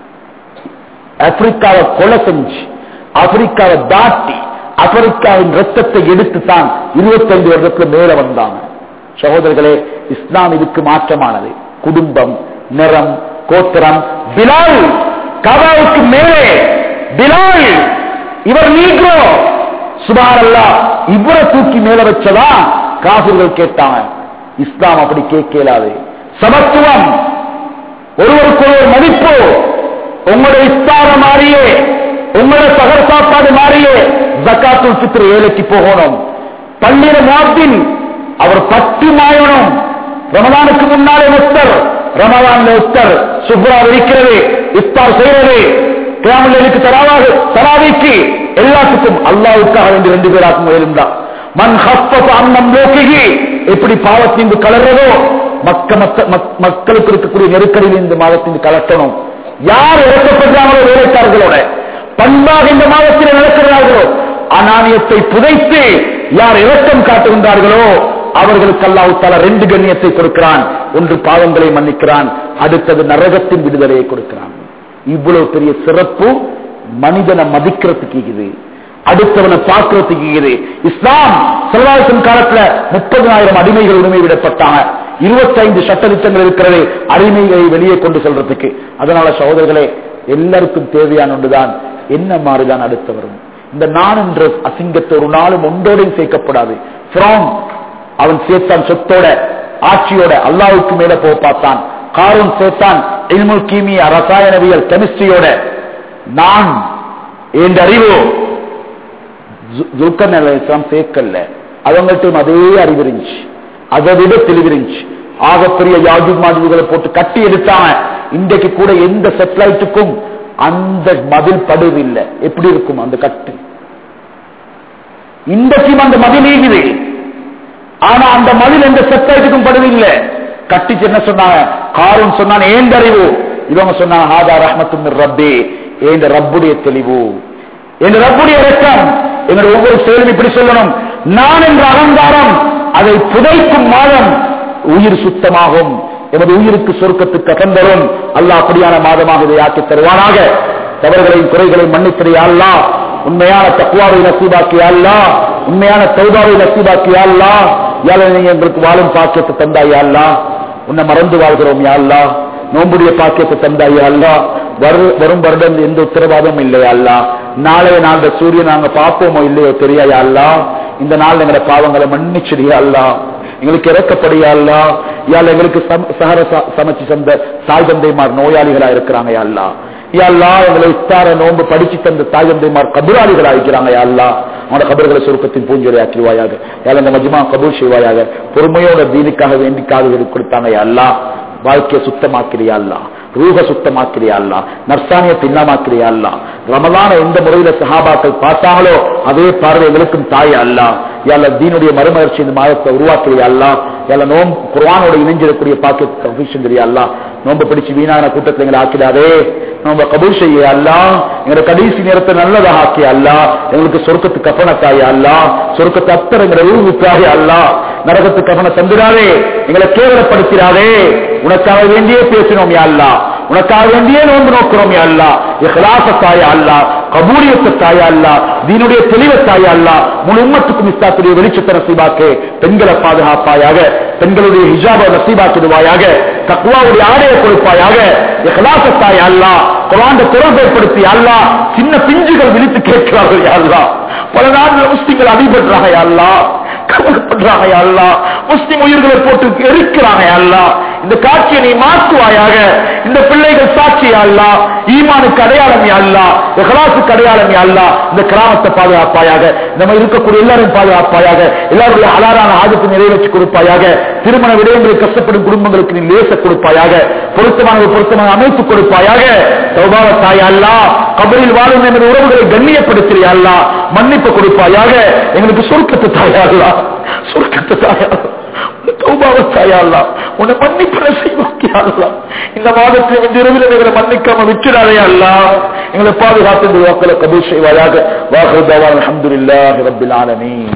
ஆப்பிரிக்காவை கொலை செஞ்சு ஆப்பிரிக்காவை தாட்டி ஆப்பிரிக்காவின் ரத்தத்தை எடுத்து தான் இருபத்தைந்து வருடத்துல மேல வந்தாங்க சகோதரர்களே இஸ்லாம் இதுக்கு மாற்றமானது குடும்பம் நிறம் கோத்திரம் பிலால் கவாவுக்கு மேலே பிலால் இவர் நீக்ரோ சுபார் அல்லா இவரை தூக்கி மேல வச்சதா காசிர்கள் கேட்டாங்க இஸ்லாம் அப்படி கேட்கலாது சமத்துவம் ஒருவருக்கு ஒரு மதிப்பு உங்களுடைய இஸ்தார மாறியே உங்களுடைய சகர் சாப்பாடு மாறியே ஜக்காத்துல் சித்திர ஏழைக்கு போகணும் பள்ளியில மாத்தின் அவர் பத்து மாயணும் ரமதானுக்கு முன்னாலே ஒத்தர் ரமதான்ல ஒத்தர் சுப்ரா இருக்கிறது இஃப்தார் செய்யறது கிராமங்களுக்கு தராவாக தராவிக்கு எல்லாத்துக்கும் அல்லாவுக்காக வேண்டி ரெண்டு பேராக்கும் முயலும் மண் ஹப்ப அன்னம் லோக்கிகி எப்படி பாவத்தின் கலர்றதோ மக்க மக்களுக்கு இருக்கக்கூடிய நெருக்கடியில் இந்த மாதத்தின் கலட்டணும் யார் இறக்கப்படுறாங்களோ வேலைக்காரர்களோட பண்பாக இந்த மாதத்தில் நடக்கிறார்களோ அநாணியத்தை புதைத்து யார் இரக்கம் காட்டுகின்றார்களோ அவர்களுக்கு அல்லாஹ் தலா ரெண்டு கண்ணியத்தை கொடுக்கிறான் ஒன்று பாவங்களை மன்னிக்கிறான் அடுத்தது நரகத்தின் விடுதலையை கொடுக்கிறான் இவ்வளவு பெரிய சிறப்பு மனிதனை மதிக்கிறதுக்கு இது அடுத்தவனை பார்க்கிறதுக்கு இது இஸ்லாம் செல்வாசன் காலத்துல முப்பதாயிரம் அடிமைகள் உரிமை விடப்பட்டாங்க இருபத்தைந்து சட்டத்திட்டங்கள் இருக்கிறது அடிமைகளை வெளியே கொண்டு செல்றதுக்கு அதனால சகோதரர்களே எல்லாருக்கும் தேவையான ஒன்றுதான் என்ன மாறிதான் அடுத்து வரும் இந்த நான் என்ற அசிங்கத்தை ஒரு நாளும் ஒன்றோடையும் சேர்க்கப்படாது ஃப்ரம் அவன் சேர்த்தான் சொத்தோட ஆட்சியோட அல்லாவுக்கு மேல போக பார்த்தான் காரும் சேர்த்தான் இல்முல் கீமியா ரசாயனவியல் கெமிஸ்ட்ரியோட நான் என்ற அறிவு துல்கர் நிலையம் சேர்க்கல அவங்கள்ட்டும் அதே அறிவு இருந்துச்சு அதை விட தெளிவிருந்துச்சு ஆகப்பெரிய யாஜு மாதிரிகளை போட்டு கட்டி எடுத்தாங்க இன்றைக்கு கூட எந்த செட்டலைட்டுக்கும் அந்த மதில் படுவில்லை எப்படி இருக்கும் அந்த கட்டு இன்றைக்கும் அந்த மதில் நீங்குது ஆனா அந்த மதில் எந்த செட்டலைட்டுக்கும் படுவில்லை கட்டிச்சு என்ன சொன்னாங்க காரும் சொன்னாங்க ஏந்தறிவு இவங்க சொன்னாங்க ஹாதா ரஹ்மத்து ரப்பே ஏந்த ரப்புடைய தெளிவு என்ற ரப்புடைய இரக்கம் எங்களுடைய ஒவ்வொரு செயலும் இப்படி சொல்லணும் நான் என்ற அகங்காரம் அதை புதைக்கும் மாதம் உயிர் சுத்தமாகும் எமது உயிருக்கு சொர்க்கத்துக்கு அகந்தரும் அல்லாஹ் அப்படியான மாதமாக இதை ஆக்கி தருவானாக தவறுகளையும் குறைகளையும் மன்னித்திரையா அல்லா உண்மையான தக்குவாவை நசீபாக்கி அல்லா உண்மையான தௌபாவை நசீபாக்கி அல்லா யாழ நீங்க எங்களுக்கு வாழும் பாக்கியத்தை தந்தாயா அல்லா உன்னை மறந்து வாழ்கிறோம் யா அல்லா நோம்புடைய பாக்கியத்தை தந்தாயா அல்லா வரும் வருடம் எந்த உத்தரவாதமும் இல்லையா அல்லா நாளைய நாள் சூரியன் நாங்க பார்ப்போமோ இல்லையோ தெரியாயா அல்லா இந்த நாள் எங்களோட பாவங்களை மன்னிச்சிடியா அல்லா எங்களுக்கு இறக்கப்படியா அல்லா யாழ் எங்களுக்கு சகர சமைச்சு சந்த தாய் தந்தைமார் நோயாளிகளா இருக்கிறாங்க அல்லா யாழ்லா எங்களை இஸ்தார நோன்பு படிச்சு தந்த தாய் தந்தைமார் கபுராளிகளா இருக்கிறாங்க யாழ்லா அவனோட கபர்களை சுருக்கத்தின் பூஞ்சொலி ஆக்கிடுவாயாக யாழ் இந்த மஜ்மா கபூர் செய்வாயாக பொறுமையோட தீனுக்காக வேண்டிக்காக கொடுத்தாங்க அல்லா வாழ்க்கையை சுத்தமாக்கிறியா அல்லா ரூக சுத்தமாக்கிறியா அல்லா நர்சானியத்தை இல்லாமாக்கிறியா அல்லா ரமலான எந்த முறையில சஹாபாக்கள் பார்த்தாங்களோ அதே பார்வை எங்களுக்கும் தாய் அல்லா யால தீனுடைய மறுமலர்ச்சி இந்த மாதத்தை உருவாக்கிறியா அல்லா யால நோம் குர்வானோட இணைஞ்சிடக்கூடிய பாக்கியத்தை செஞ்சிரியா அல்லா நோம்பு பிடிச்சு வீணான கூட்டத்தில் எங்களை ஆக்கிடாதே நோம்ப கபூல் செய்ய அல்லா எங்களை கடைசி நேரத்தை நல்லதாக ஆக்கி அல்லா எங்களுக்கு சொர்க்கத்துக்கு கப்பனத்தாய அல்லா சொர்க்கத்தை அத்தர் எங்களை ஊருக்காக அல்லா நரகத்துக்கு கவன தந்துடாதே எங்களை கேவலப்படுத்திடாதே உனக்காக வேண்டியே பேசினோம் யா அல்லா உனக்காக வேண்டியே நோன்பு நோக்கிறோம் யா அல்லா இஹ்லாசத்தாய அல்லா கபூலியத்தை தாயா அல்லா தீனுடைய தெளிவை தாயா அல்லா முழு உம்மத்துக்கும் இஸ்லாத்துடைய வெளிச்சத்தை நசீபாக்கு பெண்களை பாதுகாப்பாயாக பெண்களுடைய ஹிஜாபை நசீபாக்கிடுவாயாக தக்குவாவுடைய ஆடையை கொடுப்பாயாக இஹ்லாசத்தாய் அல்லா குரான் குரல் ஏற்படுத்தி அல்லா சின்ன பிஞ்சுகள் விழித்து கேட்கிறார்கள் யா அல்லாஹ் பல நாடுகள் முஸ்லிம்கள் அடிபடுறாங்க யா அல்லாஹ் கவலைப்படுறாங்க யா அல்லாஹ் முஸ்லிம் உயிர்களை போட்டு எரிக்கிறாங்க யா அல்லாஹ் இந்த காட்சியை நீ மாற்றுவாயாக இந்த பிள்ளைகள் சாட்சி யா அல்லாஹ் ஈமானுக்கு அடையாளம் யா அல்லாஹ் இஹ்லாசுக்கு அடையாளம் யா அல்லாஹ் இந்த கிராமத்தை பாதுகாப்பாயாக நம்ம இருக்கக்கூடிய எல்லாரையும் பாதுகாப்பாயாக எல்லாருடைய அலாரான ஆதத்தை நிறைவேற்றி கொடுப்பாயாக திருமண விடயங்களில் கஷ்டப்படும் குடும்பங்களுக்கு நீ லேச கொடுப்பாயாக பொருத்தமான பொருத்தமான அமைத்து கொடுப்பாயாக சௌபாவ தாய் அல்லா கபரில் வாழும் என்ற உறவுகளை கண்ணியப்படுத்தியா அல்லா மன்னிப்பு கொடுப்பாயாக எங்களுக்கு சுருக்கத்தை தாயா அல்லா சுருக்கத்தை தாயா தௌபாவத்தாயா உன்னை மன்னிப்பு செய்வாக்கியா இந்த மாதத்தில் இந்த இரவில் எங்களை மன்னிக்காம விட்டுறாதே அல்லா எங்களை பாதுகாத்து இந்த வாக்களை கபூல் செய்வாயாக வாக்குதாவான் அலமதுல்லாஹி ரபில் ஆலமீன்